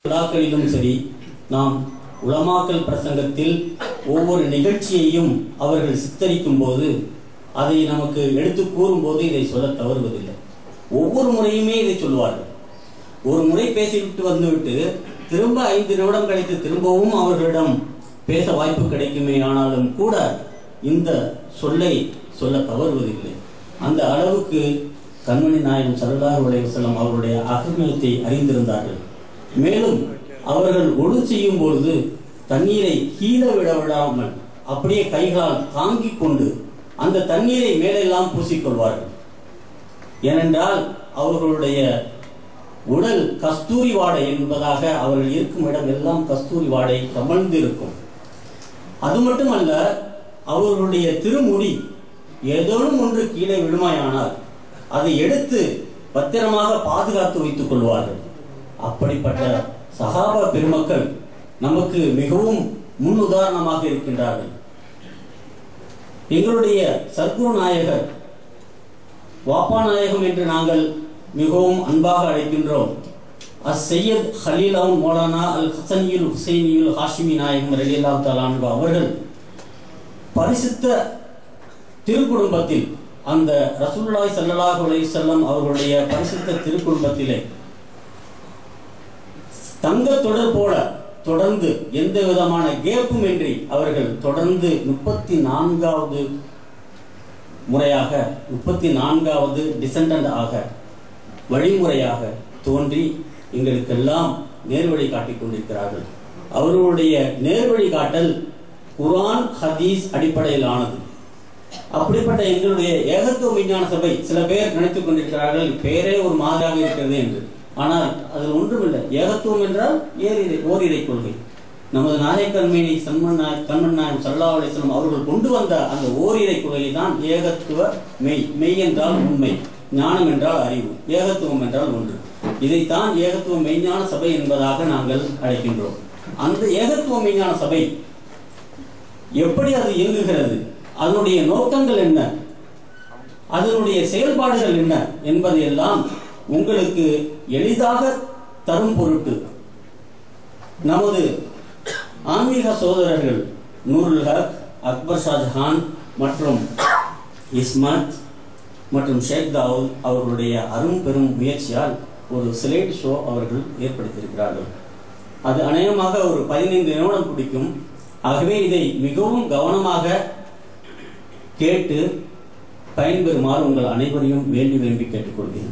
விழாக்களிலும் சரி நாம் உலமாக்கல் பிரசங்கத்தில் ஒவ்வொரு நிகழ்ச்சியையும் அவர்கள் சித்தரிக்கும் போது அதை நமக்கு எடுத்து கூறும்போது இதை சொல்ல தவறுவதில்லை ஒவ்வொரு முறையுமே இதை சொல்வார்கள் ஒரு முறை பேசிவிட்டு வந்துவிட்டு திரும்ப ஐந்து நிமிடம் கழித்து திரும்பவும் அவர்களிடம் பேச வாய்ப்பு கிடைக்குமே ஆனாலும் கூட இந்த சொல்லை சொல்ல தவறுவதில்லை அந்த அளவுக்கு கண்மணி நாயகம் சல்லாஹ் அலைவசல்லம் அவருடைய அகமியத்தை அறிந்திருந்தார்கள் மேலும் அவர்கள் ஒழு செய்யும் பொழுது தண்ணீரை கீழே விட விடாமல் அப்படியே கைகளால் தாங்கிக் கொண்டு அந்த தண்ணீரை மேலெல்லாம் பூசிக்கொள்வார்கள் ஏனென்றால் அவர்களுடைய உடல் கஸ்தூரி வாடை என்பதாக அவர்கள் இருக்கும் இடம் எல்லாம் கஸ்தூரி வாடை கமழ்ந்து இருக்கும் அது மட்டுமல்ல அவர்களுடைய திருமுடி ஏதோனும் ஒன்று கீழே விடுமாயானால் அதை எடுத்து பத்திரமாக பாதுகாத்து வைத்துக் கொள்வார்கள் அப்படிப்பட்ட சகாபா பெருமக்கள் நமக்கு மிகவும் முன் உதாரணமாக இருக்கின்றார்கள் எங்களுடைய சத்குரு நாயகர் வாப்பா நாயகம் என்று நாங்கள் மிகவும் அன்பாக அழைக்கின்றோம் அஸ் சையத் ஹலீலாவும் மௌலானா அல் ஹசனியுல் ஹுசைனியுல் ஹாஷிமி நாயகம் ரலியல்லா தலான்கு அவர்கள் பரிசுத்த திருக்குடும்பத்தில் அந்த ரசூலுல்லாஹி ஸல்லல்லாஹு அலைஹி வஸல்லம் அவர்களுடைய பரிசுத்த திருக்குடும்பத்திலே தங்க தொடர் போல தொடர்ந்து எந்த விதமான கேப்பும் இன்றி அவர்கள் தொடர்ந்து முப்பத்தி நான்காவது முறையாக முப்பத்தி நான்காவது டிசெண்டன்ட் ஆக வழிமுறையாக தோன்றி எங்களுக்கெல்லாம் நேர்வழி காட்டிக் கொண்டிருக்கிறார்கள் அவர்களுடைய நேர்வழி காட்டல் குர்ஆன் ஹதீஸ் அடிப்படையிலானது அப்படிப்பட்ட எங்களுடைய ஏகத்துவ விஞ்ஞான சபை சில பேர் நினைத்துக் கொண்டிருக்கிறார்கள் பெயரே ஒரு மாதிரியாக இருக்கிறது என்று ஆனால் அதில் ஒன்றுமில்லை ஏகத்துவம் என்றால் ஏரிரை ஓரிரை கொள்கை நமது நாயக்கன்மேனி சன்மன் நாய் கண்மன் நாயம் சல்லா அலிஸ்லாம் அவர்கள் கொண்டு வந்த அந்த ஓரிரை கொள்கை தான் ஏகத்துவ மெய் மெய் என்றால் உண்மை ஞானம் என்றால் அறிவு ஏகத்துவம் என்றால் ஒன்று இதைத்தான் ஏகத்துவ மெய்ஞான சபை என்பதாக நாங்கள் அழைக்கின்றோம் அந்த ஏகத்துவ மெய்ஞான சபை எப்படி அது இயங்குகிறது அதனுடைய நோக்கங்கள் என்ன அதனுடைய செயல்பாடுகள் என்ன என்பதையெல்லாம் உங்களுக்கு எளிதாக தரும் பொருட்டு நமது ஆன்மீக சோதரர்கள் நூருல் ஹக் அக்பர் ஷாஜஹான் மற்றும் இஸ்மத் மற்றும் ஷேக் தாவூத் அவர்களுடைய அரும் பெரும் முயற்சியால் ஒரு ஸ்லேட் ஷோ அவர்கள் ஏற்படுத்தியிருக்கிறார்கள் அது அநேகமாக ஒரு பதினைந்து நிமிடம் பிடிக்கும் ஆகவே இதை மிகவும் கவனமாக கேட்டு பயன்பெறுமாறு உங்கள் அனைவரையும் வேண்டி விரும்பி கேட்டுக்கொள்கிறேன்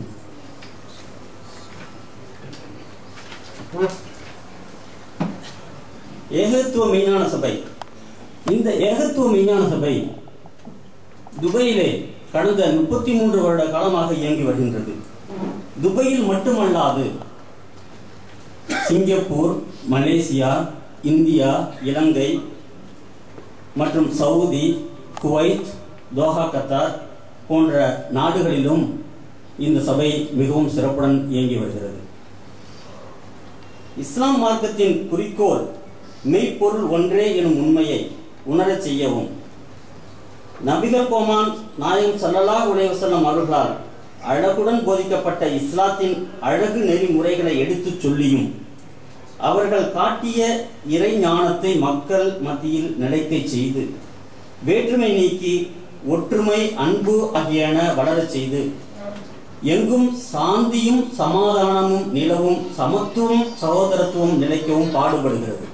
ஏகத்துவ மெய்ஞான சபை இந்த ஏகத்துவ மெய்ஞான சபை துபாயிலே கடந்த முப்பத்தி மூன்று வருட காலமாக இயங்கி வருகின்றது துபாயில் மட்டுமல்லாது சிங்கப்பூர் மலேசியா இந்தியா இலங்கை மற்றும் சவுதி குவைத் தோஹா கத்தார் போன்ற நாடுகளிலும் இந்த சபை மிகவும் சிறப்புடன் இயங்கி வருகிறது இஸ்லாம் மார்க்கத்தின் குறிக்கோள் மெய்ப்பொருள் ஒன்றே எனும் உண்மையை உணரச் செய்யவும் நபிகள் கோமான் நாயம் சல்லல்லா உலைவசல்லம் அவர்களால் அழகுடன் போதிக்கப்பட்ட இஸ்லாத்தின் அழகு நெறிமுறைகளை எடுத்துச் சொல்லியும் அவர்கள் காட்டிய இறை ஞானத்தை மக்கள் மத்தியில் நிலைக்கச் செய்து வேற்றுமை நீக்கி ஒற்றுமை அன்பு ஆகியன வளரச் செய்து எங்கும் சாந்தியும் சமாதானமும் நிலவும் சமத்துவம் சகோதரத்துவம் நிலைக்கவும் பாடுபடுகிறது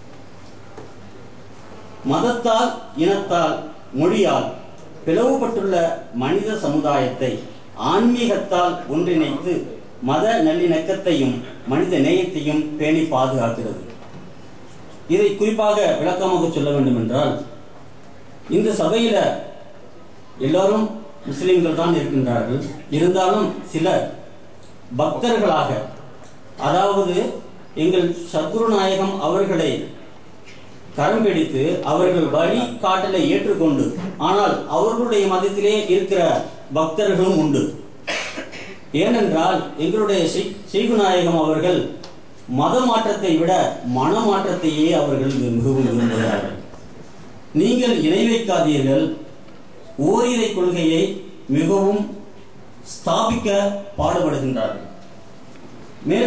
மதத்தால் இனத்தால் மொழியால் பிளவுபட்டுள்ள மனித சமுதாயத்தை ஆன்மீகத்தால் ஒன்றிணைத்து மத நல்லிணக்கத்தையும் மனித நேயத்தையும் பேணி பாதுகாக்கிறது இதை குறிப்பாக விளக்கமாக சொல்ல வேண்டும் என்றால் இந்த சபையில எல்லாரும் முஸ்லிம்கள் தான் இருக்கின்றார்கள் இருந்தாலும் சிலர் பக்தர்களாக அதாவது எங்கள் சத்ரு நாயகம் அவர்களை கரம் பிடித்து அவர்கள் வழி காட்டலை ஏற்றுக்கொண்டு ஆனால் அவர்களுடைய மதத்திலே இருக்கிற பக்தர்களும் உண்டு ஏனென்றால் எங்களுடைய செய்கு நாயகம் அவர்கள் மத மாற்றத்தை விட மன மாற்றத்தையே அவர்கள் மிகவும் விரும்புகிறார்கள் நீங்கள் இணை வைக்காதீர்கள் ஓரிரை கொள்கையை மிகவும் ஸ்தாபிக்க பாடுபடுகின்றார்கள் மேலும்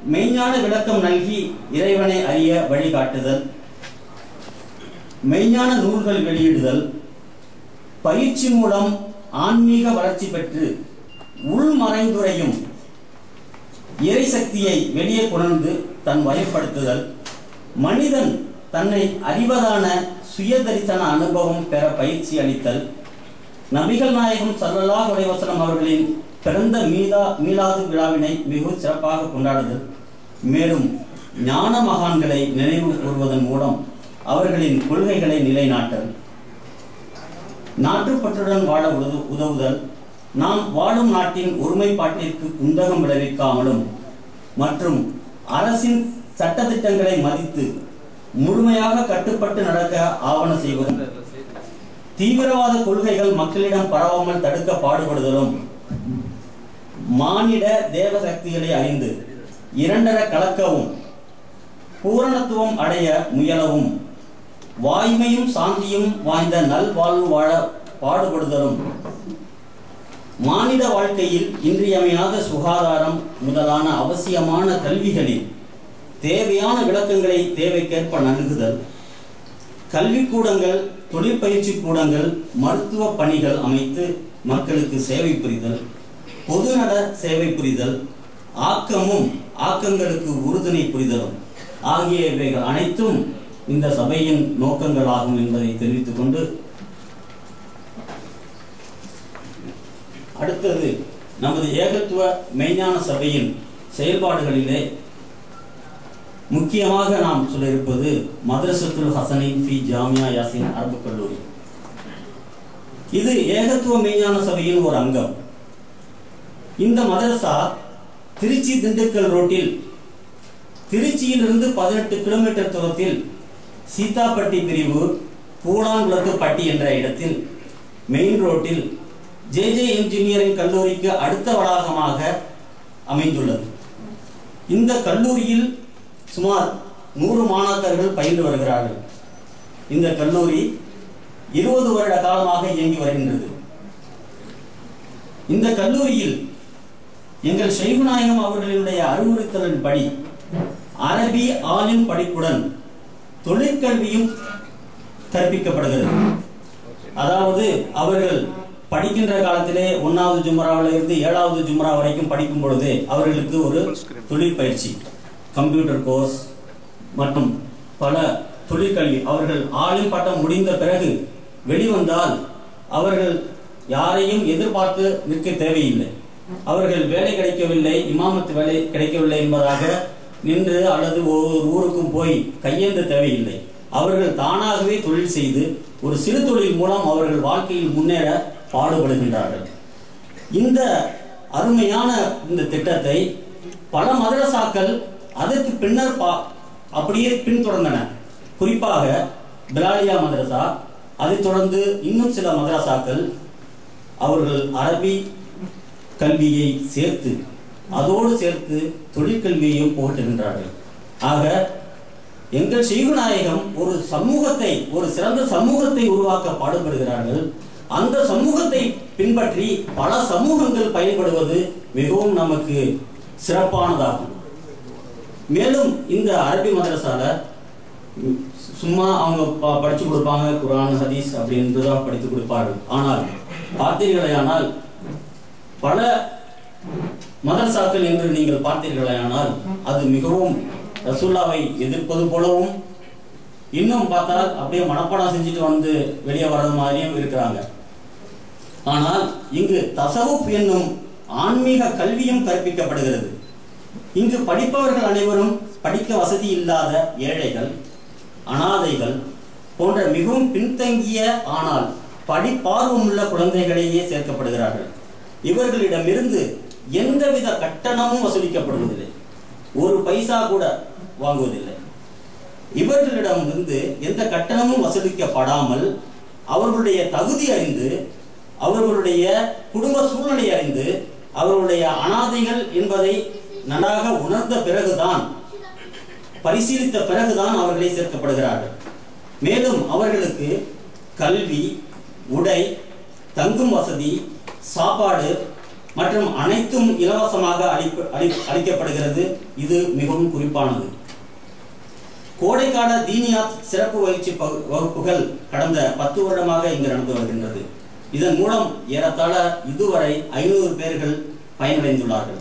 மெய்ஞான விளக்கம் நல்கி இறைவனை அறிய வழிகாட்டுதல் மெய்ஞான நூல்கள் வெளியிடுதல் பயிற்சி மூலம் ஆன்மீக வளர்ச்சி பெற்று உள்மறைந்துரையும் இறை சக்தியை வெளியே கொணர்ந்து தன் வயப்படுத்துதல் மனிதன் தன்னை அறிவதான சுய தரிசன அனுபவம் பெற பயிற்சி அளித்தல் நபிகள் நாயகம் சல்லல்லாஹு அலைஹி வஸல்லம் அவர்களின் பிறந்த மீதா மீலாது விழாவினை மிகவும் சிறப்பாக கொண்டாடுதல் மேலும் ஞான மகான்களை நினைவு கூறுவதன் மூலம் அவர்களின் கொள்கைகளை நிலைநாட்டல் நாட்டுப்பற்றுடன் வாழ உதவு- உதவுதல் நாம் வாழும் நாட்டின் ஒருமைப்பாட்டிற்கு குந்தகம் விளைவிக்காமலும் மற்றும் அரசின் சட்டதிட்டங்களை மதித்து முழுமையாக கட்டுப்பட்டு நடக்க ஆவண செய்வதும் தீவிரவாத கொள்கைகள் மக்களிடம் பரவாமல் தடுக்க பாடுபடுதலும் மானிட தேவ சக்திகளை அறிந்து இரண்டர கலக்கவும் பூரணத்துவம் அடைய முயலவும் வாய்மையும் சாந்தியும் வாய்ந்த நல்வாழ்வு வாழ பாடுபடுதலும் மானிட வாழ்க்கையில் இன்றியமையாத சுகாதாரம் முதலான அவசியமான கல்விகளில் தேவையான விளக்கங்களை தேவைக்கேற்ப நல்குதல் கல்விக்கூடங்கள் தொழிற்பயிற்சி கூடங்கள் மருத்துவ பணிகள் அமைத்து மக்களுக்கு சேவை புரிதல் பொதுநல சேவை புரிதல் ஆக்கமும் ஆக்கங்களுக்கு உறுதுணை புரிதலும் ஆகியவைகள் அனைத்தும் இந்த சபையின் நோக்கங்களாகும் என்பதை தெரிவித்துக் கொண்டு அடுத்தது நமது ஏகத்துவ மெய்ஞான சபையின் செயல்பாடுகளிலே முக்கியமாக நாம் சொல்ல இருப்பது மதரசத்துல் ஹசனின் ஃபி ஜாமியா யாசின் அரபு கல்லூரி இது ஏகத்துவ மெய்ஞான சபையின் ஒரு அங்கம் இந்த மதரசா திருச்சி திண்டுக்கல் ரோட்டில் திருச்சியிலிருந்து பதினெட்டு கிலோமீட்டர் தூரத்தில் சீதாப்பட்டி பிரிவு பூலாங்குளத்துப்பட்டி என்ற இடத்தில் மெயின் ரோட்டில் ஜே ஜே இன்ஜினியரிங் கல்லூரிக்கு அடுத்த வளாகமாக அமைந்துள்ளது இந்த கல்லூரியில் சுமார் நூறு மாணாக்கர்கள் பயின்று வருகிறார்கள் இந்த கல்லூரி இருபது வருட காலமாக இயங்கி வருகின்றது இந்த கல்லூரியில் எங்கள் ஷைகுநாயகம் அவர்களினுடைய அறிவுறுத்தலின்படி அரபி ஆலிம் படிப்புடன் தொழிற்கல்வியும் கற்பிக்கப்படுகிறது அதாவது அவர்கள் படிக்கின்ற காலத்திலே ஒன்னாவது ஜும்ராவில் இருந்து ஏழாவது ஜும்ரா வரைக்கும் படிக்கும் பொழுது அவர்களுக்கு ஒரு தொழில் பயிற்சி கம்ப்யூட்டர் கோர்ஸ் மற்றும் பல தொழிற்கல்வி அவர்கள் ஆளும் பட்டம் முடிந்த பிறகு வெளிவந்தால் அவர்கள் யாரையும் எதிர்பார்த்து நிற்க தேவையில்லை அவர்கள் வேலை கிடைக்கவில்லை இமாமத்து வேலை கிடைக்கவில்லை என்பதாக நின்று அல்லது ஒவ்வொரு ஊருக்கும் போய் கையேந்த தேவையில்லை அவர்கள் தானாகவே தொழில் செய்து ஒரு சிறு தொழில் மூலம் அவர்கள் வாழ்க்கையில் முன்னேற பாடுபடுகின்றார்கள் இந்த அருமையான இந்த திட்டத்தை பல மதரசாக்கள் அதற்கு பின்னர் பா அப்படியே பின்தொடர்ந்தன குறிப்பாக பிலாலியா மதரசா அதைத் தொடர்ந்து இன்னும் சில மதரசாக்கள் அவர்கள் அரபி கல்வியை சேர்த்து அதோடு சேர்த்து தொழிற்கல்வியையும் புகட்டுகின்றார்கள் ஆக எங்கள் செய்குநாயகம் ஒரு சமூகத்தை ஒரு சிறந்த சமூகத்தை உருவாக்க பாடுபடுகிறார்கள் அந்த சமூகத்தை பின்பற்றி பல சமூகங்கள் பயன்படுவது மிகவும் நமக்கு சிறப்பானதாகும் மேலும் இந்த அரபி மதரசால ம், சும்மா அவங்க ப- படிச்சு கொடுப்பாங்க குரான் ஹதீஸ் அப்படின்றதான் படித்து கொடுப்பார்கள் ஆனால் பார்த்தீர்களேயானால் பல மதரசாக்கள் என்று நீங்கள் பார்த்தீர்களேயானால் அது மிகவும் ரசூல்லாவை எதிர்ப்பது போலவும் இன்னும் பார்த்தால் அப்படியே மனப்பாடம் செஞ்சுட்டு வந்து வெளியே வர்றது மாதிரியும் இருக்கிறாங்க ஆனால் இங்கு தசவுப் என்னும் ஆன்மீக கல்வியும் கற்பிக்கப்படுகிறது இங்கு படிப்பவர்கள் அனைவரும் படிக்க வசதி இல்லாத ஏழைகள் அனாதைகள் போன்ற மிகவும் பின்தங்கிய ஆனால் படிப்பார்வமுள்ள குழந்தைகளையே சேர்க்கப்படுகிறார்கள் இவர்களிடமிருந்து எந்தவித கட்டணமும் வசூலிக்கப்படுவதில்லை ஒரு பைசா கூட வாங்குவதில்லை இவர்களிடமிருந்து எந்த கட்டணமும் வசூலிக்கப்படாமல் அவர்களுடைய தகுதி அறிந்து அவர்களுடைய குடும்ப சூழ்நிலை அறிந்து அவர்களுடைய அனாதைகள் என்பதை நன்றாக உணர்ந்த பிறகுதான் பரிசீலித்த பிறகுதான் அவர்களை சேர்க்கப்படுகிறார்கள் மேலும் அவர்களுக்கு கல்வி உடை தங்கும் வசதி சாப்பாடு மற்றும் அனைத்தும் இலவசமாக அளிப்ப- அளி- அளிக்கப்படுகிறது இது மிகவும் குறிப்பானது கோடைக்கால தீனியாத் சிறப்பு பயிற்சி பகு- வகுப்புகள் கடந்த பத்து வருடமாக இங்கு நடந்து வருகின்றது இதன் மூலம் ஏறத்தாழ இதுவரை ஐநூறு பேர்கள் பயனடைந்துள்ளார்கள்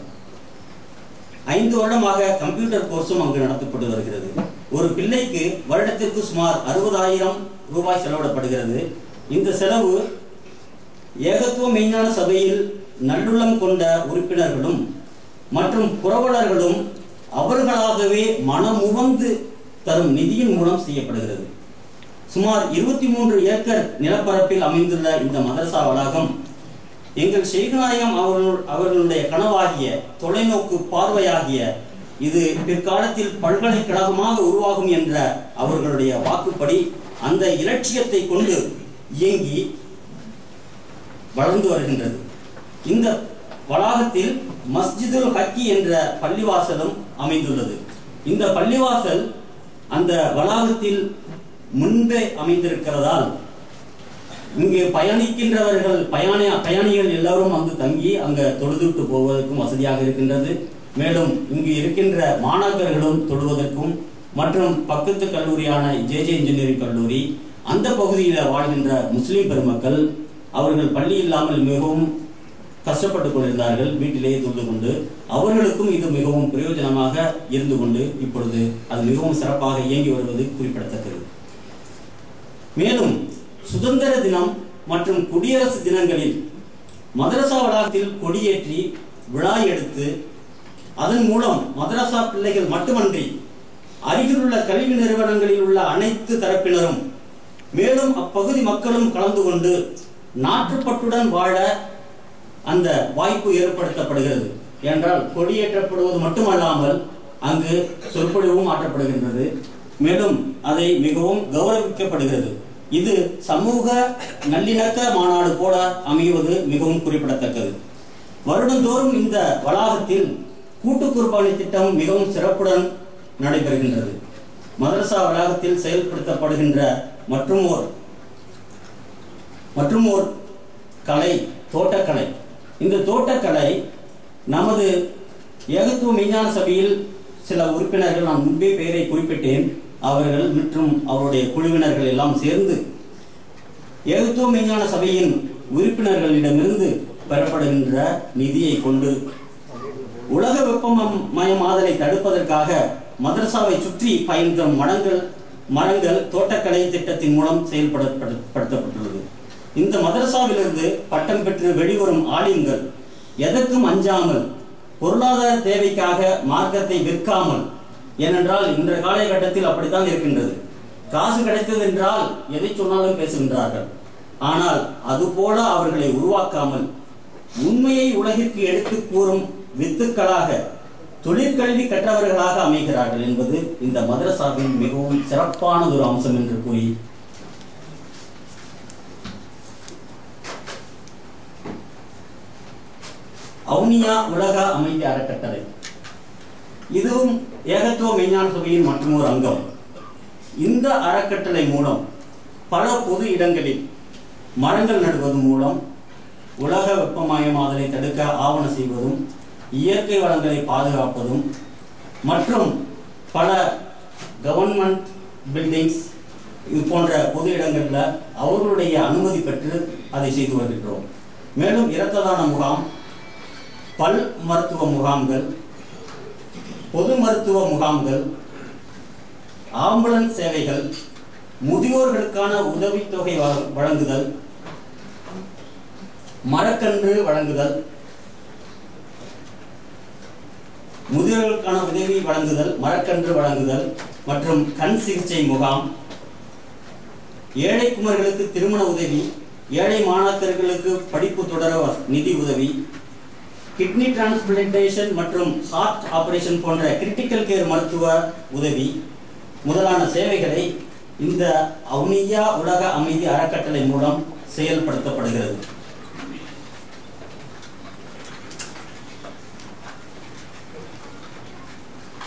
ஐந்து வருடமாக கம்ப்யூட்டர் கோர்ஸும் அங்கு நடத்தப்பட்டு வருகிறது ஒரு பிள்ளைக்கு வருடத்திற்கு சுமார் அறுபதாயிரம் ரூபாய் செலவிடப்படுகிறது இந்த செலவு ஏகத்துவ மெய்ஞான சபையில் நல்லுள்ளம் கொண்ட உறுப்பினர்களும் மற்றும் புரவலர்களும் அவர்களாகவே மனமுவந்து தரும் நிதியின் மூலம் செய்யப்படுகிறது சுமார் இருபத்தி மூன்று ஏக்கர் நிலப்பரப்பில் அமைந்துள்ள இந்த மதரசா வளாகம் எங்கள் ஷேகுநாயகம் அவர்கள் அவர்களுடைய கனவாகிய தொலைநோக்கு பார்வையாகிய இது பிற்காலத்தில் பல்கலைக்கழகமாக உருவாகும் என்ற அவர்களுடைய வாக்குப்படி அந்த இலட்சியத்தை கொண்டு இயங்கி வளர்ந்து வருகின்றது இந்த வளாகத்தில் மஸ்ஜிதுல் ஹக்கி என்ற பள்ளிவாசலும் அமைந்துள்ளது இந்த பள்ளிவாசல் அந்த வளாகத்தில் முன்பே அமைந்திருக்கிறதால் இங்கு பயணிக்கின்றவர்கள் பயண பயணிகள் எல்லாரும் அங்கு தங்கி அங்க தொழுதுட்டு போவதற்கும் வசதியாக இருக்கின்றது மேலும் இங்கு இருக்கின்ற மாணாக்கர்களும் தொழுவதற்கும் மற்றும் பக்கத்து கல்லூரியான ஜேஜே இன்ஜினியரிங் கல்லூரி அந்த பகுதியில் வாழ்கின்ற முஸ்லிம் பெருமக்கள் அவர்கள் பள்ளி இல்லாமல் மிகவும் கஷ்டப்பட்டுக் கொண்டிருந்தார்கள் வீட்டிலேயே தொழுது கொண்டு அவர்களுக்கும் இது மிகவும் பிரயோஜனமாக இருந்து கொண்டு இப்பொழுது அது மிகவும் சிறப்பாக இயங்கி வருவது குறிப்பிடத்தக்கது மேலும் சுதந்திர தினம் மற்றும் குடியரசு தினங்களில் மதரசா வளாகத்தில் கொடியேற்றி விழா எடுத்து அதன் மூலம் மதரசா பிள்ளைகள் மட்டுமன்றி அருகிலுள்ள கல்வி நிறுவனங்களில் உள்ள அனைத்து தரப்பினரும் மேலும் அப்பகுதி மக்களும் கலந்து கொண்டு நாட்டுப்பற்றுடன் வாழ அந்த வாய்ப்பு ஏற்படுத்தப்படுகிறது என்றால் கொடியேற்றப்படுவது மட்டுமல்லாமல் அங்கு சொற்பொழிவும் ஆற்றப்படுகின்றது மேலும் அதை மிகவும் கௌரவிக்கப்படுகிறது இது சமூக நல்லிணக்க மாநாடு போல அமைவது மிகவும் குறிப்பிடத்தக்கது வருடந்தோறும் இந்த வளாகத்தில் கூட்டு குர்பானி திட்டம் மிகவும் சிறப்புடன் நடைபெறுகின்றது மதரசா வளாகத்தில் செயல்படுத்தப்படுகின்ற மற்றும் ஓர் மற்றும் ஓர் கலை தோட்டக்கலை இந்த தோட்டக்கலை நமது ஏகத்துவ மெய்ஞான சபையில் சில உறுப்பினர்கள் நான் முன்பே பெயரை குறிப்பிட்டேன் அவர்கள் மற்றும் அவருடைய குழுவினர்கள் எல்லாம் சேர்ந்து ஏகத்துவ மெய்ஞான சபையின் உறுப்பினர்களிடமிருந்து பெறப்படுகின்ற நிதியை கொண்டு உலக வெப்பமயமாதலை தடுப்பதற்காக மதரசாவை சுற்றி பயணிக்கும் மடங்கள் மரங்கள் தோட்டக்கலை திட்டத்தின் மூலம் செயல்படுத்தப்பட்டுள்ளது இந்த மதரசாவிலிருந்து பட்டம் பெற்று வெளிவரும் ஆலிம்கள் எதற்கும் அஞ்சாமல் பொருளாதார தேவைக்காக மார்க்கத்தை விற்காமல் ஏனென்றால் இன்ற காலகட்டத்தில் அப்படித்தான் இருக்கின்றது காசு கிடைத்தது என்றால் எதை சொன்னாலும் பேசுகின்றார்கள் ஆனால் அதுபோல அவர்களை உருவாக்காமல் உண்மையை உலகிற்கு எடுத்துக் கூறும் வித்துக்களாக தொழிற்கல்வி கற்றவர்களாக அமைகிறார்கள் என்பது இந்த மதரசாவின் மிகவும் சிறப்பானதொரு அம்சம் என்று கூறி அவுனியா உலக அமைதி அறக்கட்டளை இதுவும் ஏகத்துவ மெய்ஞான சபையின் மற்றொரு அங்கம் இந்த அறக்கட்டளை மூலம் பல பொது இடங்களில் மரங்கள் நடுவது மூலம் உலக வெப்பமயமாதலை தடுக்க ஆவண செய்வதும் இயற்கை வளங்களை பாதுகாப்பதும் மற்றும் பல கவர்மெண்ட் பில்டிங்ஸ் இது போன்ற பொது இடங்களில் அவர்களுடைய அனுமதி பெற்று அதை செய்து வருகின்றோம் மேலும் இரத்த தான முகாம் பல் மருத்துவ முகாம்கள் பொது மருத்துவ முகாம்கள் ஆம்புலன்ஸ் சேவைகள் முதியோர்களுக்கான உதவித்தொகை வழ- வழங்குதல் மரக்கன்று வழங்குதல் முதியோர்களுக்கான உதவி வழங்குதல் மரக்கன்று வழங்குதல் மற்றும் கண் சிகிச்சை முகாம் ஏழை குமர்களுக்கு திருமண உதவி ஏழை மாணாக்கர்களுக்கு படிப்பு தொடர வ- நிதி உதவி கிட்னி டிரான்ஸ்பிளான்டேஷன் மற்றும் ஹார்ட் ஆபரேஷன் போன்ற கிரிட்டிக்கல் கேர் மருத்துவ உதவி முதலான சேவைகளை இந்த அவுனியா உலக அமைதி அறக்கட்டளை மூலம் செயல்படுத்தப்படுகிறது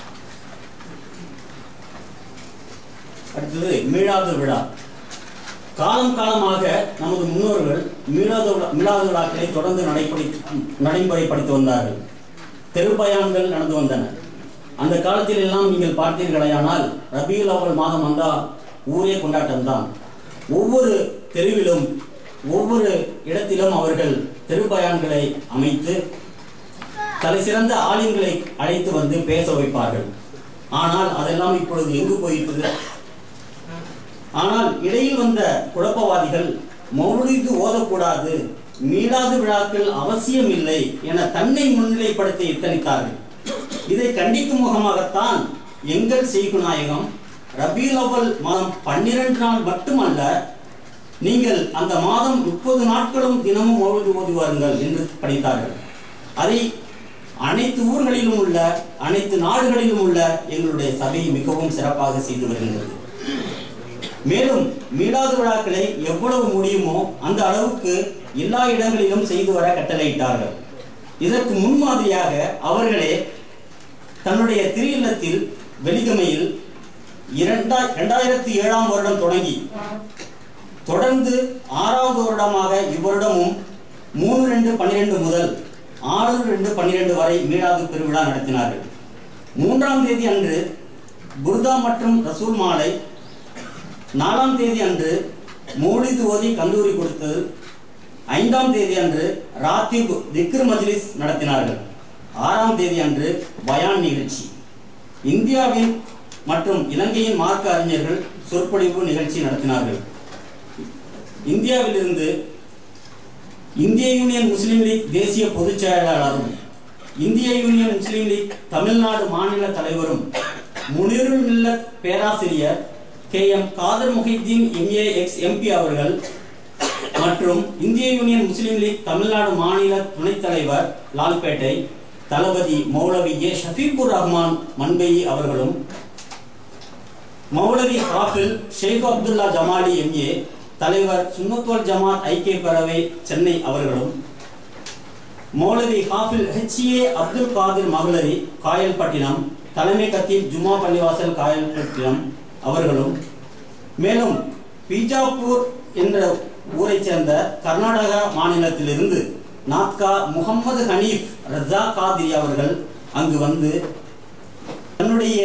அடுத்தது மீளாது விழா காலம் காலமாக நமது முன்னோர்கள் மீளாத மீளாத விழாக்களை தொடர்ந்து நடைபடி நடைமுறைப்படுத்தி வந்தார்கள் தெருபயான்கள் நடந்து வந்தன அந்த காலத்தில் எல்லாம் நீங்கள் பார்த்தீர்களேயானால் ரபியுல் அவல் மாதம் வந்தால் ஊரே கொண்டாட்டம்தான் ஒவ்வொரு தெருவிலும் ஒவ்வொரு இடத்திலும் அவர்கள் தெருபயான்களை அமைத்து தலை சிறந்த ஆலிம்களை அழைத்து வந்து பேச வைப்பார்கள் ஆனால் அதெல்லாம் இப்பொழுது எங்கு போயிட்டது ஆனால் இடையில் வந்த குழப்பவாதிகள் மௌலிது ஓதக்கூடாது மீளாது விழாக்கள் அவசியம் இல்லை என தன்னை முன்னிலைப்படுத்த எத்தனித்தார்கள் இதை கண்டிக்கும் முகமாகத்தான் எங்கள் செய்குநாயகம் ரபீல் அவ்வல் மாதம் பன்னிரண்டு நாள் மட்டுமல்ல நீங்கள் அந்த மாதம் முப்பது நாட்களும் தினமும் மௌலிது ஓதுவாருங்கள் என்று படித்தார்கள் அதை அனைத்து ஊர்களிலும் உள்ள அனைத்து நாடுகளிலும் உள்ள எங்களுடைய சபை மிகவும் சிறப்பாக செய்து வருகின்றது மேலும் மீளாது விழாக்களை எவ்வளவு முடியுமோ அந்த அளவுக்கு எல்லா இடங்களிலும் செய்து வர கட்டளையிட்டார்கள் இதற்கு முன்மாதிரியாக அவர்களே தன்னுடைய திரு இல்லத்தில் வெலிகமையில் இரண்டா இரண்டாயிரத்தி ஏழாம் வருடம் தொடங்கி தொடர்ந்து ஆறாவது வருடமாக இவ்வருடமும் மூணு ரெண்டு பன்னிரெண்டு முதல் ஆறு ரெண்டு பன்னிரெண்டு வரை மீளாது பெருவிழா நடத்தினார்கள் மூன்றாம் தேதி அன்று புர்தா மற்றும் ரசூல் மாலை நாலாம் தேதி அன்று மௌலிது ஓதி கந்தூரி கொடுத்தது ஐந்தாம் தேதி அன்று ராத்திப் திக்ர் மஜ்லிஸ் நடத்தினார்கள் ஆறாம் தேதி அன்று பயான் நிகழ்ச்சி இந்தியாவின் மற்றும் இலங்கையின் மார்க்க அறிஞர்கள் சொற்பொழிவு நிகழ்ச்சி நடத்தினார்கள் இந்தியாவிலிருந்து இந்திய யூனியன் முஸ்லீம் லீக் தேசிய பொதுச் செயலாளரும் இந்திய யூனியன் முஸ்லீம் லீக் தமிழ்நாடு மாநில தலைவரும் முனிருல் மில்லத் பேராசிரியர் K M Kader Mohideen MA ex MP அவர்கள் மற்றும் இந்திய யூனியன் முஸ்லீம் லீக் தமிழ்நாடு மாநில துணைத் தலைவர் லால்பேட்டை தளபதி மௌலவி ஏ ஷஃபீக்குர் ரஹ்மான் மன்பெயி அவர்களும் மௌலவி ஹாஃபில் ஷேக் அப்துல்லா ஜமாலி எம்ஏ தலைவர் சுன்னத்வல் ஜமாத் ஐக்கிய பேரவை சென்னை அவர்களும் மௌலவி ஹாஃபில் ஹெச்ஏ அப்துல் காதிர் மகளரி காயல்பட்டினம் தலைமை கத்தீப் ஜுமா பள்ளிவாசல் காயல்பட்டினம் அவர்களும் மேலும் பீஜாப்பூர் என்ற ஊரைச் சேர்ந்த கர்நாடகா மாநிலத்திலிருந்து நாத்கா முகமது ஹனீஃப் ரஜா காதிரி அவர்கள் அங்கு வந்து தன்னுடைய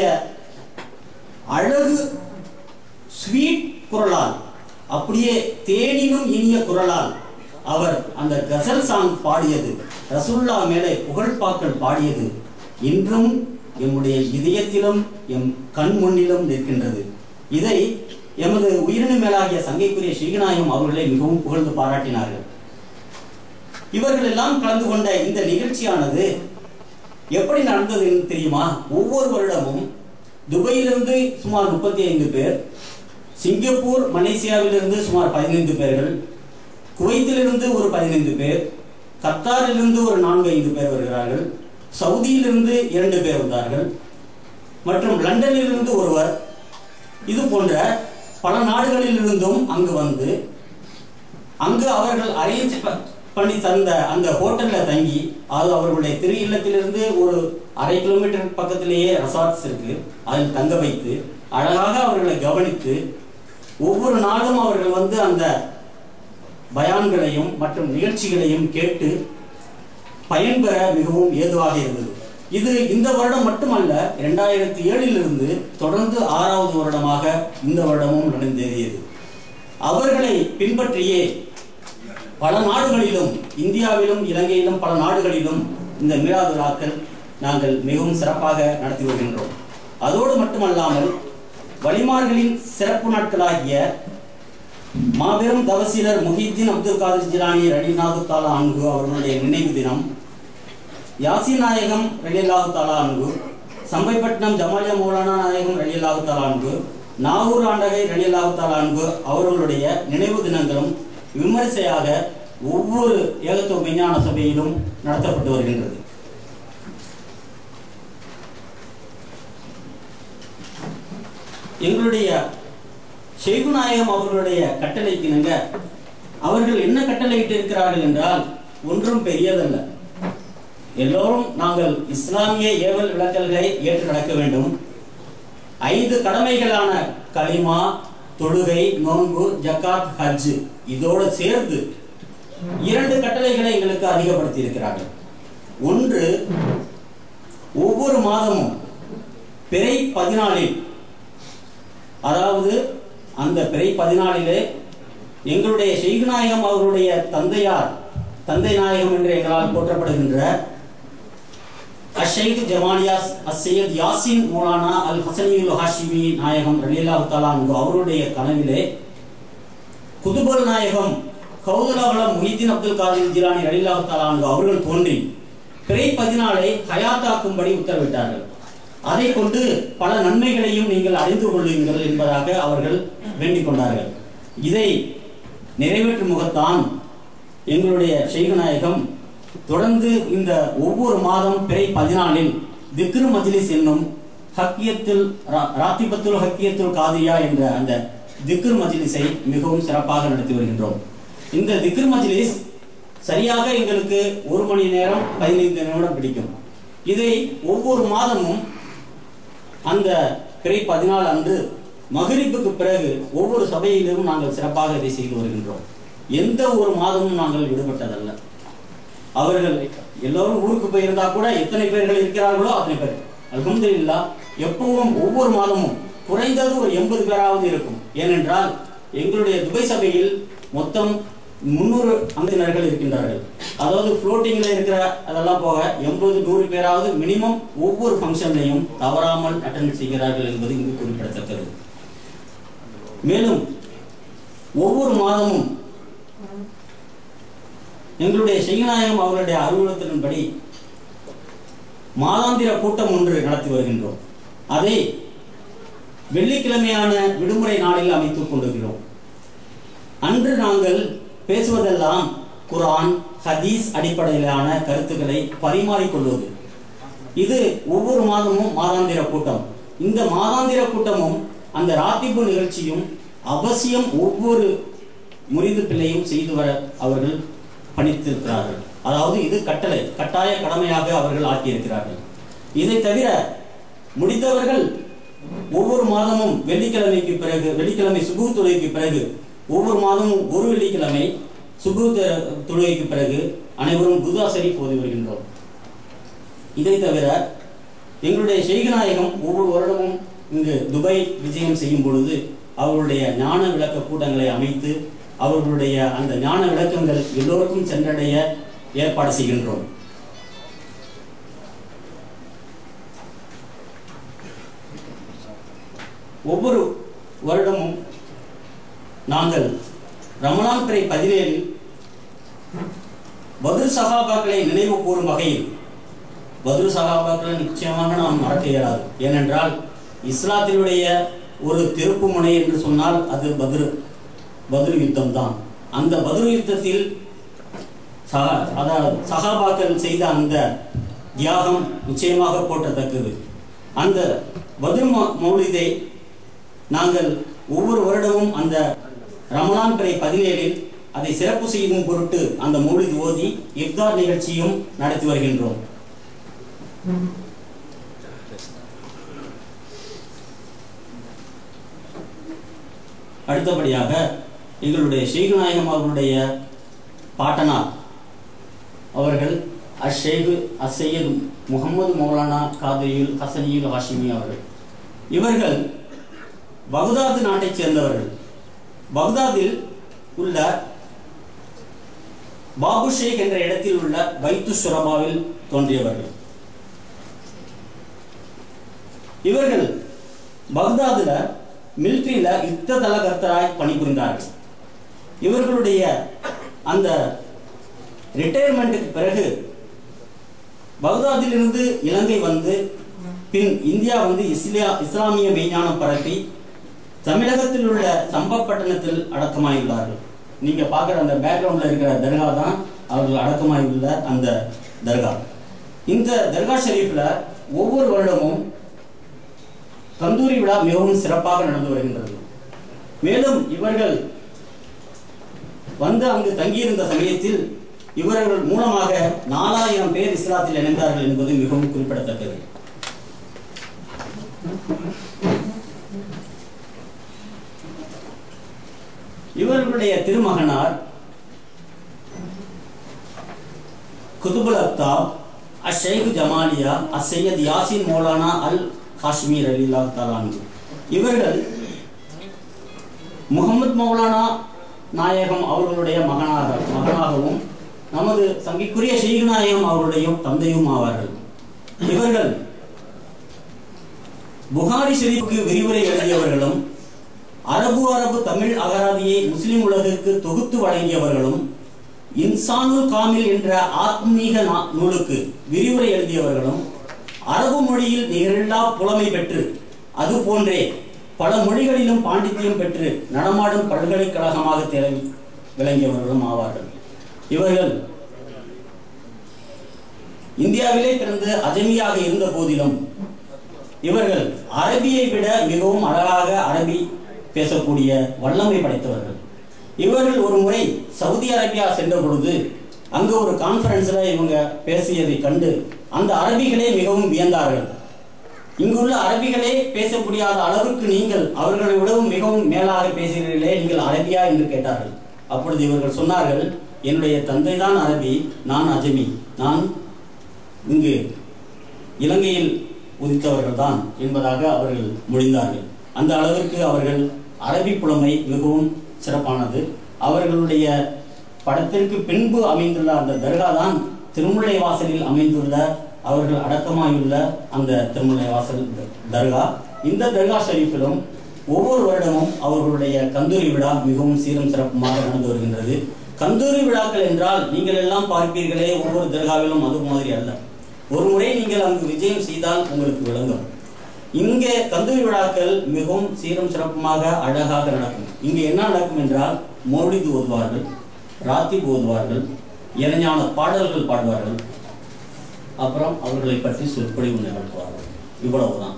அழகு ஸ்வீட் குரலால் அப்படியே தேனினும் இனிய குரலால் அவர் அந்த கசல் சாங் பாடியது ரசுல்லா மேலே புகழ்பாக்கள் பாடியது இன்றும் எம்முடைய இதயத்திலும் எம் கண் முன்னிலும் நிற்கின்றது இதை எமது உயிரினு மேலாகிய சங்கைக்குரிய ஸ்ரீநாயகம் அவர்களே மிகவும் புகழ்ந்து பாராட்டினார்கள் இவர்கள் எல்லாம் கலந்து கொண்ட இந்த நிகழ்ச்சியானது எப்படி நடந்தது தெரியுமா ஒவ்வொரு வருடமும் துபாயிலிருந்து சுமார் முப்பத்தி ஐந்து பேர் சிங்கப்பூர் மலேசியாவிலிருந்து சுமார் பதினைந்து பேர்கள் குவைத்திலிருந்து ஒரு பதினைந்து பேர் கத்தாரிலிருந்து ஒரு நான்கு ஐந்து பேர் வருகிறார்கள் சவுதியிலிருந்து இரண்டு பேர் வந்தார்கள் மற்றும் லண்டனிலிருந்து ஒருவர் இது போன்ற பல நாடுகளிலிருந்தும் அங்கு வந்து அங்கு அவர்கள் அரேஞ்ச் பண்ணி தந்த அந்த ஹோட்டல்ல தங்கி அது அவர்களுடைய திரு இல்லத்திலிருந்து ஒரு அரை கிலோமீட்டர் பக்கத்திலேயே ரெசார்ட்ஸ் இருக்கு அதில் தங்க வைத்து அழகாக அவர்களை கவனித்து ஒவ்வொரு நாளும் அவர்கள் வந்து அந்த பயான்களையும் மற்றும் நிகழ்ச்சிகளையும் கேட்டு பயன்பெற மிகவும் ஏதுவாக இருந்தது இது இந்த வருடம் மட்டுமல்ல இரண்டாயிரத்தி ஏழிலிருந்து தொடர்ந்து ஆறாவது வருடமாக இந்த வருடமும் நடந்தேறியது அவர்களை பின்பற்றியே பல நாடுகளிலும் இந்தியாவிலும் இலங்கையிலும் பல நாடுகளிலும் இந்த மீளாது விழாக்கள் நாங்கள் மிகவும் சிறப்பாக நடத்தி வருகின்றோம் அதோடு மட்டுமல்லாமல் வலிமார்களின் சிறப்பு நாட்களாகிய மாபெரும் தவசீலர் முஹித்தீன் அப்துல் காதிர் ஜிலானி ரலிநாது தாலா அன்கு அவர்களுடைய நினைவு தினம் யாசின் நாயகம் ரலியல்லாஹு தாலா அன்கு சம்பைப்பட்டினம் ஜமாலியா மௌலானா நாயகம் ரலியல்லாஹு தாலா அன்கு நாகூர் ஆண்டகை ரலியல்லாஹு தாலா அன்கு அவர்களுடைய நினைவு தினங்களும் விமரிசையாக ஒவ்வொரு ஏகத்துவ விஞ்ஞான சபையிலும் நடத்தப்பட்டு வருகின்றது எங்களுடைய ஷெய்குநாயகம் அவர்களுடைய கட்டளைக்கிணங்க அவர்கள் என்ன கட்டளையிட்டு இருக்கிறார்கள் என்றால் ஒன்றும் பெரியதல்ல எல்லோரும் நாங்கள் இஸ்லாமிய ஏவல் விளக்கல்களை ஏற்று நடக்க வேண்டும் ஐந்து கடமைகளான களிமா தொழுகை நோன்பு ஜக்காத் ஹஜ் இதோடு சேர்ந்து இரண்டு கட்டளைகளை எங்களுக்கு அதிகப்படுத்தி இருக்கிறார்கள் ஒன்று ஒவ்வொரு மாதமும் பிறை பதினாலில் அதாவது அந்த பிறை பதினாலிலே எங்களுடைய செய்குநாயகம் அவர்களுடைய தந்தையார் தந்தை நாயகம் என்று எங்களால் போற்றப்படுகின்ற அஷைத் ஜமானியாஸ் அசையத் யாசின் மௌலானா அல் ஹசனியுல் ஹாஷிமி நாயகம் ரலீலாஹு தாலா அன்பு அவருடைய கனவிலே குதுபல் நாயகம் கௌதலாவளம் முஹிதீன் அப்துல் காதிர் ஜிலானி ரலீலாஹு தாலா அன்பு அவர்கள் தோன்றி பிறை பதினாலை ஹயாத்தாக்கும்படி உத்தரவிட்டார்கள் அதை கொண்டு பல நன்மைகளையும் நீங்கள் அறிந்து கொள்ளுங்கள் என்பதாக அவர்கள் வேண்டிக் கொண்டார்கள் இதை நிறைவேற்றும் முகத்தான் எங்களுடைய செய்கநாயகம் தொடர்ந்து இந்த ஒவ்வொரு மாதம் பிறை பதினாலில் திக்ரு மஜ்லிஸ் என்னும் ஹக்கியத்துல் ரா- ராத்திபத்துல் ஹக்கியத்துல் காதியா என்ற அந்த திக்ரு மஜ்லிஸை மிகவும் சிறப்பாக நடத்தி வருகின்றோம் இந்த திக்ரு மஜ்லிஸ் சரியாக எங்களுக்கு ஒரு மணி நேரம் பதினைந்து நிமிடம் பிடிக்கும் இதை ஒவ்வொரு மாதமும் அந்த பிறை பதினாலு அன்று மகரிப்புக்கு பிறகு ஒவ்வொரு சபையிலும் நாங்கள் சிறப்பாக இதை செய்து வருகின்றோம் எந்த ஒரு மாதமும் நாங்கள் விடுபட்டதல்ல அவர்கள் எல்லோரும் ஊருக்கு போயிருந்தா கூட எத்தனை பேர்கள் இருக்கிறார்களோ அத்தனை பேர் அல்ஹம்துலில்லாஹ் எப்பவும் ஒவ்வொரு மாதமும் குறைந்தது ஒரு எண்பது பேராவது இருக்கும் ஏனென்றால் எங்களுடைய துபை சபையில் மொத்தம் முன்னூறு அங்கத்தினர்கள் இருக்கின்றார்கள் அதாவது ஃப்ளோட்டிங்ல இருக்கிற அதெல்லாம் போக எண்பது நூறு பேராவது மினிமம் ஒவ்வொரு ஃபங்க்ஷன்லையும் தவறாமல் அட்டன் செய்கிறார்கள் என்பது இங்கு குறிப்பிடத்தக்கது மேலும் ஒவ்வொரு மாதமும் எங்களுடைய செய்நாயகம் அவர்களுடைய அறிவுறுத்தலின்படி மாதாந்திர கூட்டம் ஒன்று நடத்தி வருகின்றோம் அதை வெள்ளிக்கிழமையான விடுமுறை நாளில் அமைத்துக் கொண்டிருக்கிறோம் அன்று நாங்கள் பேசுவதெல்லாம் குர்ஆன் ஹதீஸ் அடிப்படையிலான கருத்துக்களை பரிமாறிக்கொள்வது இது ஒவ்வொரு மாதமும் மாதாந்திர கூட்டம் இந்த மாதாந்திர கூட்டமும் அந்த ராத்திபு நிகழ்ச்சியும் அவசியம் ஒவ்வொரு முறிந்து பிள்ளையும் செய்து வர அவர்கள் பணித்திருக்கிறார்கள் அதாவது இது கட்டளை கட்டாய கடமையாக அவர்கள் ஆக்கியிருக்கிறார்கள் இதை தவிர முடிந்தவர்கள் ஒவ்வொரு மாதமும் வெள்ளிக்கிழமைக்கு பிறகு வெள்ளிக்கிழமை சுபு தொழுகைக்கு பிறகு ஒவ்வொரு மாதமும் ஒரு வெள்ளிக்கிழமை சுபு த- தொழுகைக்கு பிறகு அனைவரும் குதா ஷரீஃப் ஓதி வருகின்றோம் இதை தவிர எங்களுடைய ஷெய்கநாயகம் ஒவ்வொரு வருடமும் இங்கு துபாய் விஜயம் செய்யும் பொழுது அவர்களுடைய ஞான விளக்க கூட்டங்களை அமைத்து அவர்களுடைய அந்த ஞான விளக்கங்கள் எல்லோருக்கும் சென்றடைய ஏற்பாடு செய்கின்றோம் ஒவ்வொரு வருடமும் நாங்கள் ரமலான் பிறை பதினேழில் பத்ர் சகாபாக்களை நினைவு கூறும் வகையில் பத்ரு சகாபாக்களை நிச்சயமாக நாம் மறக்க இயலாது ஏனென்றால் இஸ்லாத்தினுடைய ஒரு திருப்பு முனை என்று சொன்னால் அது பத்ரு பத்ரு யுத்தம் தான் அந்த பத்ரு யுத்தத்தில் சகா- அதாவது சகாபாக்கள் செய்த அந்த தியாகம் நிச்சயமாக போற்றத்தக்கது அந்த பத்ரு மௌ- மௌலிதை நாங்கள் ஒவ்வொரு வருடமும் அந்த ரமலான் பிறை பதினேழில் அதை சிறப்பு செய்யும் பொருட்டு அந்த மௌலித் ஓதி இஃப்தார் நிகழ்ச்சியும் நடத்தி வருகின்றோம் அடுத்தபடியாக எங்களுடைய ஷேகுநாயகம் அவர்களுடைய பாட்டனார் அவர்கள் அஷேகு அசையது முகமது மௌலானா காதிரியுல் ஹசனியுல் ஹாஷிமி அவர்கள் இவர்கள் பக்தாது நாட்டைச் சேர்ந்தவர்கள் பக்தாதில் உள்ள பாபு ஷேக் என்ற இடத்தில் உள்ள பைத்து சுரபாவில் தோன்றியவர்கள் இவர்கள் பக்தாதுல மிலிட்ரியில யுத்த தலகர்த்தராய் பணிபுரிந்தார்கள் இவர்களுடைய அந்த ரிட்டையர்மெண்ட்டுக்கு பிறகு பக்தாதிலிருந்து இலங்கை வந்து பின் இந்தியா வந்து இஸ்லியா இஸ்லாமிய மெய்ஞானம் பரப்பி தமிழகத்தில் உள்ள சம்பப்பட்டணத்தில் அடக்கமாயுள்ளார்கள் நீங்க பார்க்குற அந்த பேக்ரவுண்ட்ல இருக்கிற தர்கா தான் அவர்கள் அடக்கமாயுள்ள அந்த தர்கா இந்த தர்கா ஷெரீஃப்ல ஒவ்வொரு வருடமும் கந்தூரி விழா மிகவும் சிறப்பாக நடந்து வருகின்றது மேலும் இவர்கள் வந்து அங்கு தங்கியிருந்த சமயத்தில் இவர்கள் மூலமாக நாலாயிரம் பேர் இஸ்லாத்தில் இணைந்தார்கள் என்பது மிகவும் குறிப்பிடத்தக்கது இவர்களுடைய திருமகனார் குதுபுல் அக்தாப் அஷேக் ஜமாலியா அசையத் யாசின் மௌலானா அல் காஷ்மீர் அலிலா தலான் இவர்கள் முகமது மௌலானா நாயகம் அவர்களுடைய மகனாக மகனாகவும் நமது சங்கிக்குரிய ஷெய்க் நாயகம் அவர்களுடைய தந்தையும் ஆவார்கள் இவர்கள் புகாரி ஷெரீஃபுக்கு விரிவுரை எழுதியவர்களும் அரபு அரபு தமிழ் அகராதியை முஸ்லிம் உலகிற்கு தொகுத்து வழங்கியவர்களும் இன்சானுல் காமில் என்ற ஆத்மீக நா- நூலுக்கு விரிவுரை எழுதியவர்களும் அரபு மொழியில் நிகழில்லா புலமை பெற்று அது போன்றே பல மொழிகளிலும் பாண்டித்தியம் பெற்று நடமாடும் பல்கலைக்கழகமாக திளங்கி விளங்கியவர்களும் ஆவார்கள் இவர்கள் இந்தியாவிலே பிறந்து அஜமியாக இருந்த போதிலும் இவர்கள் அரபியை விட மிகவும் அழகாக அரபி பேசக்கூடிய வல்லமை படைத்தவர்கள் இவர்கள் ஒரு முறை சவுதி அரேபியா சென்ற பொழுது அங்கு ஒரு கான்ஃபரன்ஸ்ல இவங்க பேசியதை கண்டு அந்த அரபிகளே மிகவும் வியந்தார்கள் இங்குள்ள அரபிகளே பேச முடியாத அளவுக்கு நீங்கள் அவர்களை விடவும் மிகவும் மேலாக பேசுகிறீர்களே நீங்கள் அரபியா என்று கேட்டார்கள் அப்பொழுது இவர்கள் சொன்னார்கள் என்னுடைய தந்தை தான் அரபி நான் அஜமி நான் இங்கு இலங்கையில் உதித்தவர்கள் தான் என்பதாக அவர்கள் மொழிந்தார்கள் அந்த அளவிற்கு அவர்கள் அரபி புலமை மிகவும் சிறப்பானது அவர்களுடைய படத்திற்கு பின்பு அமைந்துள்ள அந்த தர்கா தான் திருமுல்லை வாசலில் அமைந்துள்ள அவர்கள் அடக்கமாயுள்ள அந்த திருமுல்லை வாசல் த- தர்கா இந்த தர்கா ஷரீஃபிலும் ஒவ்வொரு வருடமும் அவர்களுடைய கந்தூரி விழா மிகவும் சீரும் சிறப்புமாக நடந்து வருகின்றது கந்தூரி விழாக்கள் என்றால் நீங்கள் எல்லாம் பார்ப்பீர்களே ஒவ்வொரு தர்காவிலும் அது மாதிரி அல்ல ஒரு முறை நீங்கள் அங்கு விஜயம் செய்தால் உங்களுக்கு விளங்கும் இங்கே கந்தூரி விழாக்கள் மிகவும் சீரும் சிறப்புமாக அழகாக நடக்கும் இங்கே என்ன நடக்கும் என்றால் மௌலிது ஓதுவார்கள் ராத்தி ஓதுவார்கள் இளைஞான பாடல்கள் பாடுவார்கள் அப்புறம் அவர்களை பற்றி சொற்பொழிவு நிகழ்த்துவார்கள் இவ்வளவுதான்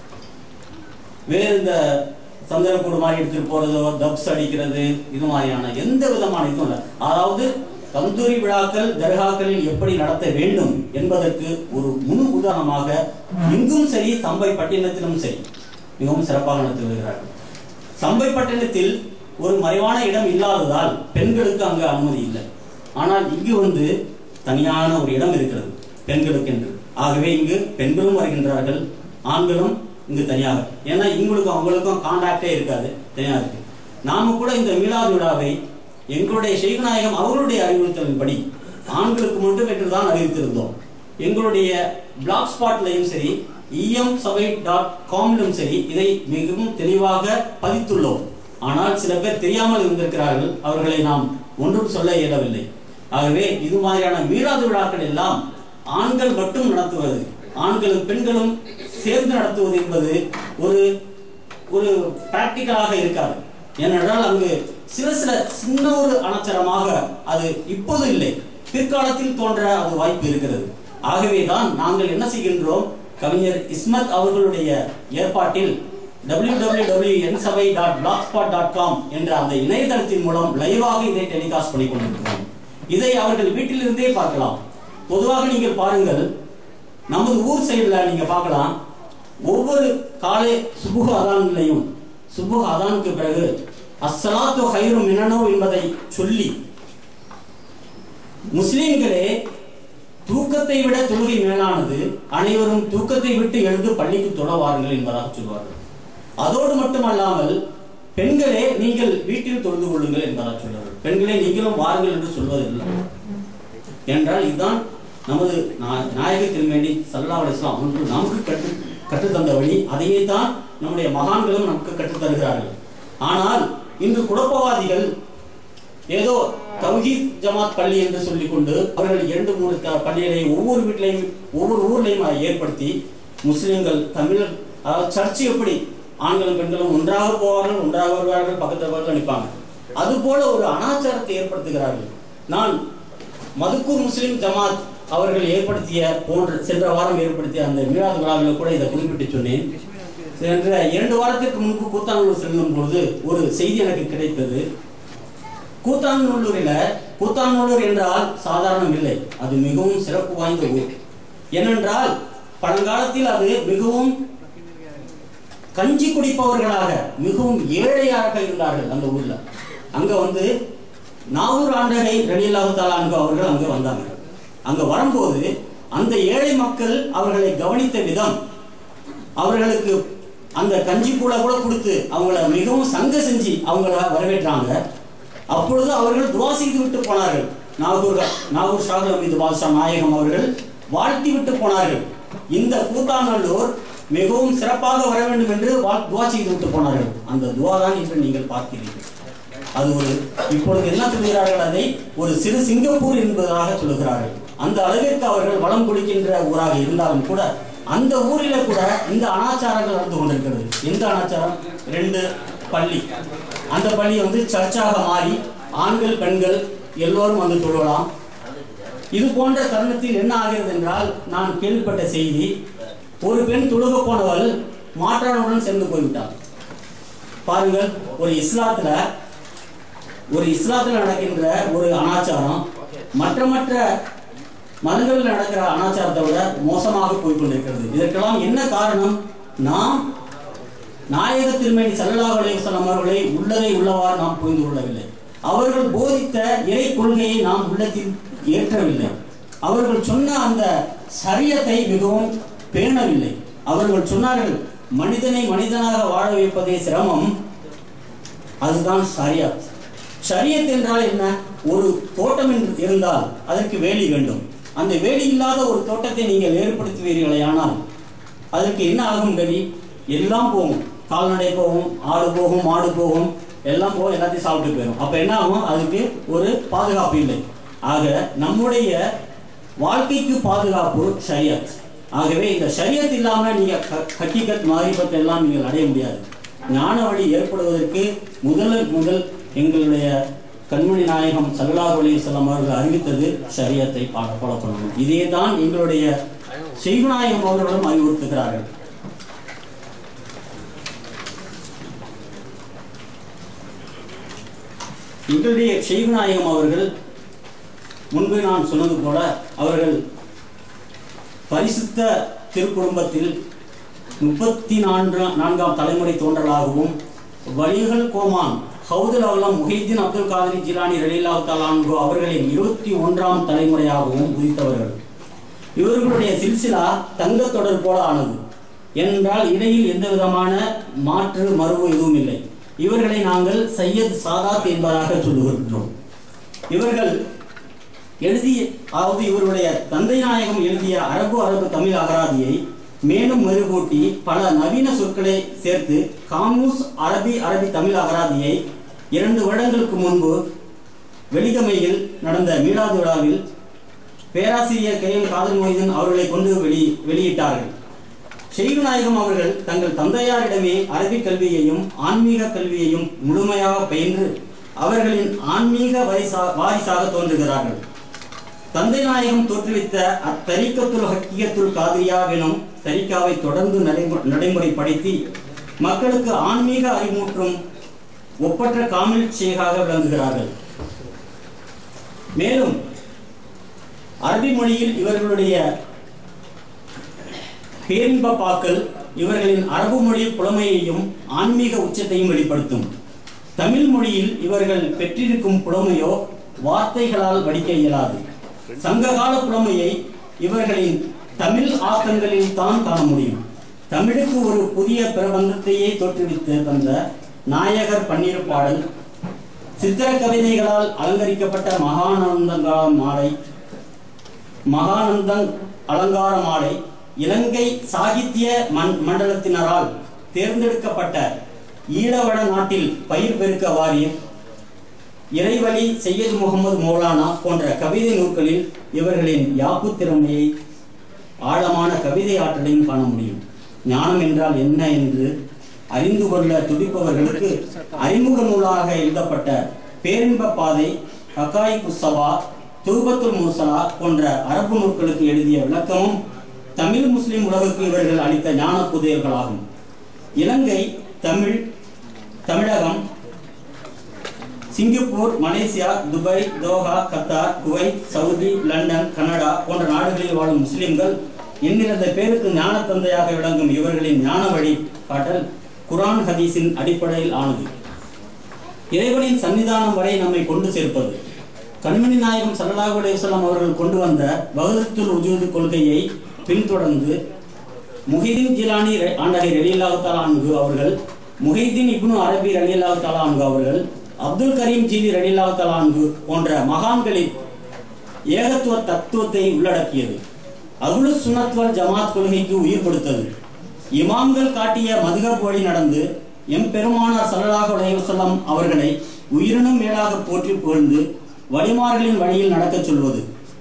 வேறு இந்த சந்தனக்கூடு மாதிரி எடுத்துட்டு போறதோ தப்ஸ் அடிக்கிறது இது மாதிரியான எந்த விதமான இதுவும் இல்லை அதாவது கந்தூரி விழாக்கள் தர்காக்களில் எப்படி நடத்த வேண்டும் என்பதற்கு ஒரு முன் உதாரணமாக இங்கும் சரி சம்பை பட்டினத்திலும் சரி மிகவும் சிறப்பாக நடத்தி வருகிறார்கள் சம்பை பட்டினத்தில் ஒரு மறைவான இடம் இல்லாததால் பெண்களுக்கு அங்கு அனுமதி இல்லை ஆனால் இங்கு வந்து தனியான ஒரு இடம் இருக்கிறது பெண்களுக்கு என்று ஆகவே இங்கு பெண்களும் வருகின்றார்கள் ஆண்களும் இங்கு தனியாக ஏன்னா இவங்களுக்கும் அவங்களுக்கும் கான்டாக்டே இருக்காது தனியாக இருக்கு நாம கூட இந்த மீளாது விழாவை எங்களுடைய ஷெய்கநாயகம் அவர்களுடைய அறிவுறுத்தலின்படி ஆண்களுக்கு மட்டும் என்று தான் அறிவித்திருந்தோம் எங்களுடைய பிளாக் ஸ்பாட்லையும் சரி இஎம் சபை டாட் காம்லும் சரி இதை மிகவும் தெளிவாக பதித்துள்ளோம் ஆனால் சில பேர் தெரியாமல் இருந்திருக்கிறார்கள் அவர்களை நாம் ஒன்றும் சொல்ல இயலவில்லை ஆகவே இது மாதிரியான மீளாது விழாக்கள் எல்லாம் ஆண்கள் மட்டும் நடத்துவது ஆண்களும் பெண்களும் சேர்ந்து நடத்துவது என்பது ஒரு ஒரு பிராக்டிக்கலாக இருக்காது ஏனென்றால் அங்கு சில சில சின்ன ஒரு அனச்சரமாக அது இப்போது இல்லை பிற்காலத்தில் தோன்ற அது வாய்ப்பு இருக்கிறது ஆகவேதான் நாங்கள் என்ன செய்கின்றோம் கவிஞர் இஸ்மத் அவர்களுடைய ஏற்பாட்டில் www.nsavai.blogspot.com என்ற அந்த இணையதளத்தின் மூலம் லைவாக இதை டெலிகாஸ்ட் பண்ணி கொண்டிருக்கிறோம் இதை அவர்கள் வீட்டிலிருந்தே பார்க்கலாம் பொதுவாக நீங்கள் பாருங்கள் நமது ஊர் சைடுல நீங்க பார்க்கலாம் ஒவ்வொரு காலை சுபுக அதான்களையும் சுபுக அதானுக்கு பிறகு அஸ்ஸலாத்து ஹைரு மினனோ என்பதை சொல்லி முஸ்லிம்களே தூக்கத்தை விட தொழுகை மேலானது அனைவரும் தூக்கத்தை விட்டு எழுந்து பள்ளிக்கு தொட வாருங்கள் என்பதாக சொல்வார்கள் அதோடு மட்டுமல்லாமல் பெண்களே நீங்கள் வீட்டில் தொழுது கொள்ளுங்கள் என்பதாக சொல்வார்கள் பெண்களே நீங்களும் வாருங்கள் என்று சொல்வதில்லை என்றால் இதுதான் நமது நா- நாயக திருமேனி சல்லா அலிஸ்லாம் அவர்கள் நமக்கு கற்று கற்றுத்தந்த வழி அதையே தான் நம்முடைய மகான்களும் நமக்கு கற்றுத் தருகிறார்கள் ஆனால் இன்று குழப்பவாதிகள் ஏதோ தௌஹீத் ஜமாத் பள்ளி என்று சொல்லிக்கொண்டு அவர்கள் இரண்டு மூணு த- பள்ளிகளை ஒவ்வொரு வீட்டிலையும் ஒவ்வொரு ஊர்லையும் அதை ஏற்படுத்தி முஸ்லிம்கள் தமிழர் அதாவது சர்ச்சு எப்படி ஆண்களும் பெண்களும் ஒன்றாக போவார்கள் ஒன்றாக வருவார்கள் பக்கத்தில் பக்கத்தில் நிற்பாங்க அது போல ஒரு அனாச்சாரத்தை ஏற்படுத்துகிறார்கள் நான் மதுக்கூர் முஸ்லிம் ஜமாத் அவர்கள் ஏற்படுத்திய போன்ற சென்ற வாரம் ஏற்படுத்திய அந்த மீளாது விழாவில் கூட இதை குறிப்பிட்டு சொன்னேன் சென்ற இரண்டு வாரத்திற்கு முன்பு கூத்தானூர் செல்லும் பொழுது ஒரு செய்தி எனக்கு கிடைத்தது கூத்தாநல்லூரில் கூத்தாநல்லூர் என்றால் சாதாரணம் இல்லை அது மிகவும் சிறப்பு வாய்ந்த ஊர் ஏனென்றால் பழங்காலத்தில் அது மிகவும் கஞ்சி குடிப்பவர்களாக மிகவும் ஏழையாக இருந்தார்கள் அந்த ஊர்ல அங்க வந்து நாகூர் ஆண்டகை ரலியல்லாஹு தஆலா அன்ஹு அவர்கள் அங்க வந்தாங்க அங்க வரும்போது அந்த ஏழை மக்கள் அவர்களை கவனித்த விதம் அவர்களுக்கு அந்த கஞ்சி கூட கூட கொடுத்து அவங்கள மிகவும் சங்க செஞ்சு அவங்கள வரவேற்றாங்க அப்பொழுது அவர்கள் துவா செய்து விட்டு போனார்கள் நாகூர் நாகூர் ஷாகுல் அமீது பாதுஷா நாயகம் அவர்கள் வாழ்த்தி விட்டு போனார்கள் இந்த கூத்தாநல்லூர் மிகவும் சிறப்பாக வர வேண்டும் என்று வா- துவா செய்து விட்டு போனார்கள் அந்த துவா தான் இன்று நீங்கள் பார்க்கிறீர்கள் அது ஒரு இப்பொழுது என்ன சொல்கிறார்கள் அதை ஒரு சிறு சிங்கப்பூர் என்பதாக சொல்கிறார்கள் அந்த அளவிற்கு அவர்கள் வளம் கொடுக்கின்ற ஊராக இருந்தாலும் கூட அந்த ஊரில கூட இந்த அனாச்சாரங்கள் நடந்து கொண்டிருக்கிறது எந்த அனாச்சாரம் ரெண்டு பள்ளி அந்த பள்ளி வந்து சர்ச்சாக மாறி ஆண்கள் பெண்கள் எல்லோரும் வந்து தொழலாம் இது போன்ற தருணத்தில் என்ன ஆகிறது என்றால் நான் கேள்விப்பட்ட செய்தி ஒரு பெண் தொழுக போனவள் மாற்றானுடன் சேர்ந்து போய்விட்டாள் பாருங்கள் ஒரு இஸ்லாத்துல ஒரு இஸ்லாத்தில் நடக்கின்ற ஒரு அனாச்சாரம் மற்ற மற்ற மதங்களில் நடக்கிற அனாச்சாரத்தை விட மோசமாக போய் கொண்டிருக்கிறது இதற்கெல்லாம் என்ன காரணம் நாம் நாயக திருமணி சல்லல்லாஹு அலைஹி வஸல்லம் அவர்களை உள்ளதை உள்ளவாறு நாம் புரிந்து கொள்ளவில்லை அவர்கள் போதித்த இறை கொள்கையை நாம் உள்ளத்தில் ஏற்றவில்லை அவர்கள் சொன்ன அந்த சரியத்தை மிகவும் பேணவில்லை அவர்கள் சொன்னார்கள் மனிதனை மனிதனாக வாழ வைப்பதே சிரமம் அதுதான் ஷரியத் ஷரியத் என்றால் என்ன ஒரு தோட்டம் என்று இருந்தால் அதற்கு வேலி வேண்டும் அந்த வேலி இல்லாத ஒரு தோட்டத்தை நீங்கள் ஏற்படுத்துவீர்களே ஆனால் அதற்கு என்ன ஆகும் கதி எல்லாம் போகும் கால்நடை போகும் ஆடு போகும் மாடு போகும் எல்லாம் போகும் எல்லாத்தையும் சாப்பிட்டு போயிடும் அப்ப என்ன ஆகும் அதுக்கு ஒரு பாதுகாப்பு இல்லை ஆக நம்முடைய வாழ்க்கைக்கு பாதுகாப்பு ஷரியத் ஆகவே இந்த ஷரியத் இல்லாம நீங்க ஹ- ஹக்கீகத் மாரிபத் எல்லாம் நீங்கள் அடைய முடியாது ஞான வழி ஏற்படுவதற்கு முதல் முதல் எங்களுடைய கண்மணி நாயகம் சல்லாஹ் அலைஹிஸ்ஸலாம் அவர்கள் அறிவித்தது ஷரியத்தை ஃபாலோ பண்ணணும் இதே தான் எங்களுடைய செய்குநாயகம் அவர்களும் அறிவுறுத்துகிறார்கள் எங்களுடைய செய்குநாயகம் அவர்கள் முன்பு நான் சொன்னது போல அவர்கள் பரிசுத்த திருக்குடும்பத்தில் முப்பத்தி நான்கு நான்காம் தலைமுறை தோன்றலாகவும் வலிகள் கோமான் ஹவுதுல் அவ்லம் முஹிதீன் அப்துல் காதரி ஜிலானி ரலில்லாஹு தலான்கோ அவர்களின் இருபத்தி ஒன்றாம் தலைமுறையாகவும் உதித்தவர்கள் இவர்களுடைய சில்சிலா தங்க தொடர் போல ஆனது என்றால் இடையில் எந்த விதமான மாற்று மறுவு எதுவும் இல்லை இவர்களை நாங்கள் சையத் சாதாத் என்பதாக சொல்லுகின்றோம் இவர்கள் எழுதிய அதாவது இவருடைய தந்தை நாயகம் எழுதிய அரபு அரபு தமிழ் அகராதியை மேலும் மெருகூட்டி பல நவீன சொற்களை சேர்த்து காமூஸ் அரபி அரபி தமிழ் அகராதியை இரண்டு வருடங்களுக்கு முன்பு வெலிகமையில் நடந்த மீளாது விழாவில் பேராசிரியர் கே எம் காதர் மொய்தீன் அவர்களை கொண்டு வெளி வெளியிட்டார்கள் ஷெய்குநாயகம் அவர்கள் தங்கள் தந்தையாரிடமே அரபிக் கல்வியையும் ஆன்மீக கல்வியையும் முழுமையாக பயின்று அவர்களின் ஆன்மீக வாரிசா வாரிசாக தோன்றுகிறார்கள் தந்தை நாயகம் தோற்றுவித்த அத்தரிக்கத்துல் ஹக்கியத்துல் காதிரியாவெனும் தரிக்காவை தொடர்ந்து நடைமு நடைமுறைப்படுத்தி மக்களுக்கு ஆன்மீக அறிவூற்றும் ஒப்பற்ற காமில் ஷேகாக விளங்குகிறார்கள் மேலும் அரபி மொழியில் இவர்களுடைய பேரின்ப பாக்கள் இவர்களின் அரபு மொழி புலமையையும் ஆன்மீக உச்சத்தையும் வெளிப்படுத்தும் தமிழ் மொழியில் இவர்கள் பெற்றிருக்கும் புலமையோ வார்த்தைகளால் வடிக்க இயலாது சங்ககால புலமையை இவர்களின் தமிழ் ஆக்கங்களில் தான் காண முடியும் தமிழுக்கு ஒரு புதிய பிரபந்தத்தையே தோற்றுவித்து தந்த நாயகர் பன்னீர் பாடல் சித்திர கவிதைகளால் அலங்கரிக்கப்பட்ட மகானந்தங்கா மாலை மகானந்தங் அலங்கார மாலை இலங்கை சாகித்ய மண் மண்டலத்தினரால் தேர்ந்தெடுக்கப்பட்ட ஈழவட நாட்டில் பயிர் பெருக்க வாரியம் இறைவழி செய்யது முகமது மௌலானா போன்ற கவிதை நூல்களில் இவர்களின் யாப்பு திறமையை ஆழமான கவிதை ஆற்றலையும் காண முடியும் ஞானம் என்றால் என்ன என்று அறிந்து கொள்ள துடிப்பவர்களுக்கு அறிமுக நூலாக எழுதப்பட்ட பேரின்ப பாதை ஹக்காய் குசவா துருபத்துல் முர்சலா போன்ற அரபு நூல்களுக்கு எழுதிய விளக்கமும் தமிழ் முஸ்லிம் உலகுக்கு இவர்கள் அளித்த ஞான புதையல்களாகும் Ilangai Tamil Tamilagam Singapore Malaysia Dubai Doha Qatar Kuwait Saudi London Canada போன்ற நாடுகளில் வாழும் முஸ்லிம்கள் எண்ணிறந்த பேருக்கு ஞான தந்தையாக விளங்கும் இவர்களின் ஞான வழி காட்டல் குரான் ஹதீஸின் அடிப்படையில் ஆனது இறைவனின் சன்னிதானம் வரை நம்மை கொண்டு சேர்ப்பது கண்மணி நாயகம் சல்லல்லாஹு அலைஹி வஸல்லம் அவர்கள் கொண்டு வந்த வஹதத்துல் உஜூது கொள்கையை பின்தொடர்ந்து முஹிதீன் ஜிலானி ரெ- ஆண்டகை ரலியல்லாஹு தஆலா அன்ஹு அவர்கள் முஹிதீன் இப்னு அரபி ரலியல்லாஹு தஆலா அன்ஹு அவர்கள் அப்துல் கரீம் ஜீலி ரலியல்லாஹு தஆலா அன்ஹு போன்ற மகான்களின் ஏகத்துவ தத்துவத்தை உள்ளடக்கியது அகுலு சுனத்வல் ஜமாத் கொள்கைக்கு உயிர் கொடுத்தது இமாம்கள் காட்டிய மதுகப் வழி நடந்து எம் பெருமானார் ஸல்லல்லாஹு அலைஹி வஸல்லம் அவர்களை உயிரினும் மேலாக போற்றி புகழ்ந்து வழிமார்களின் வழியில் நடக்கச் சொல்வது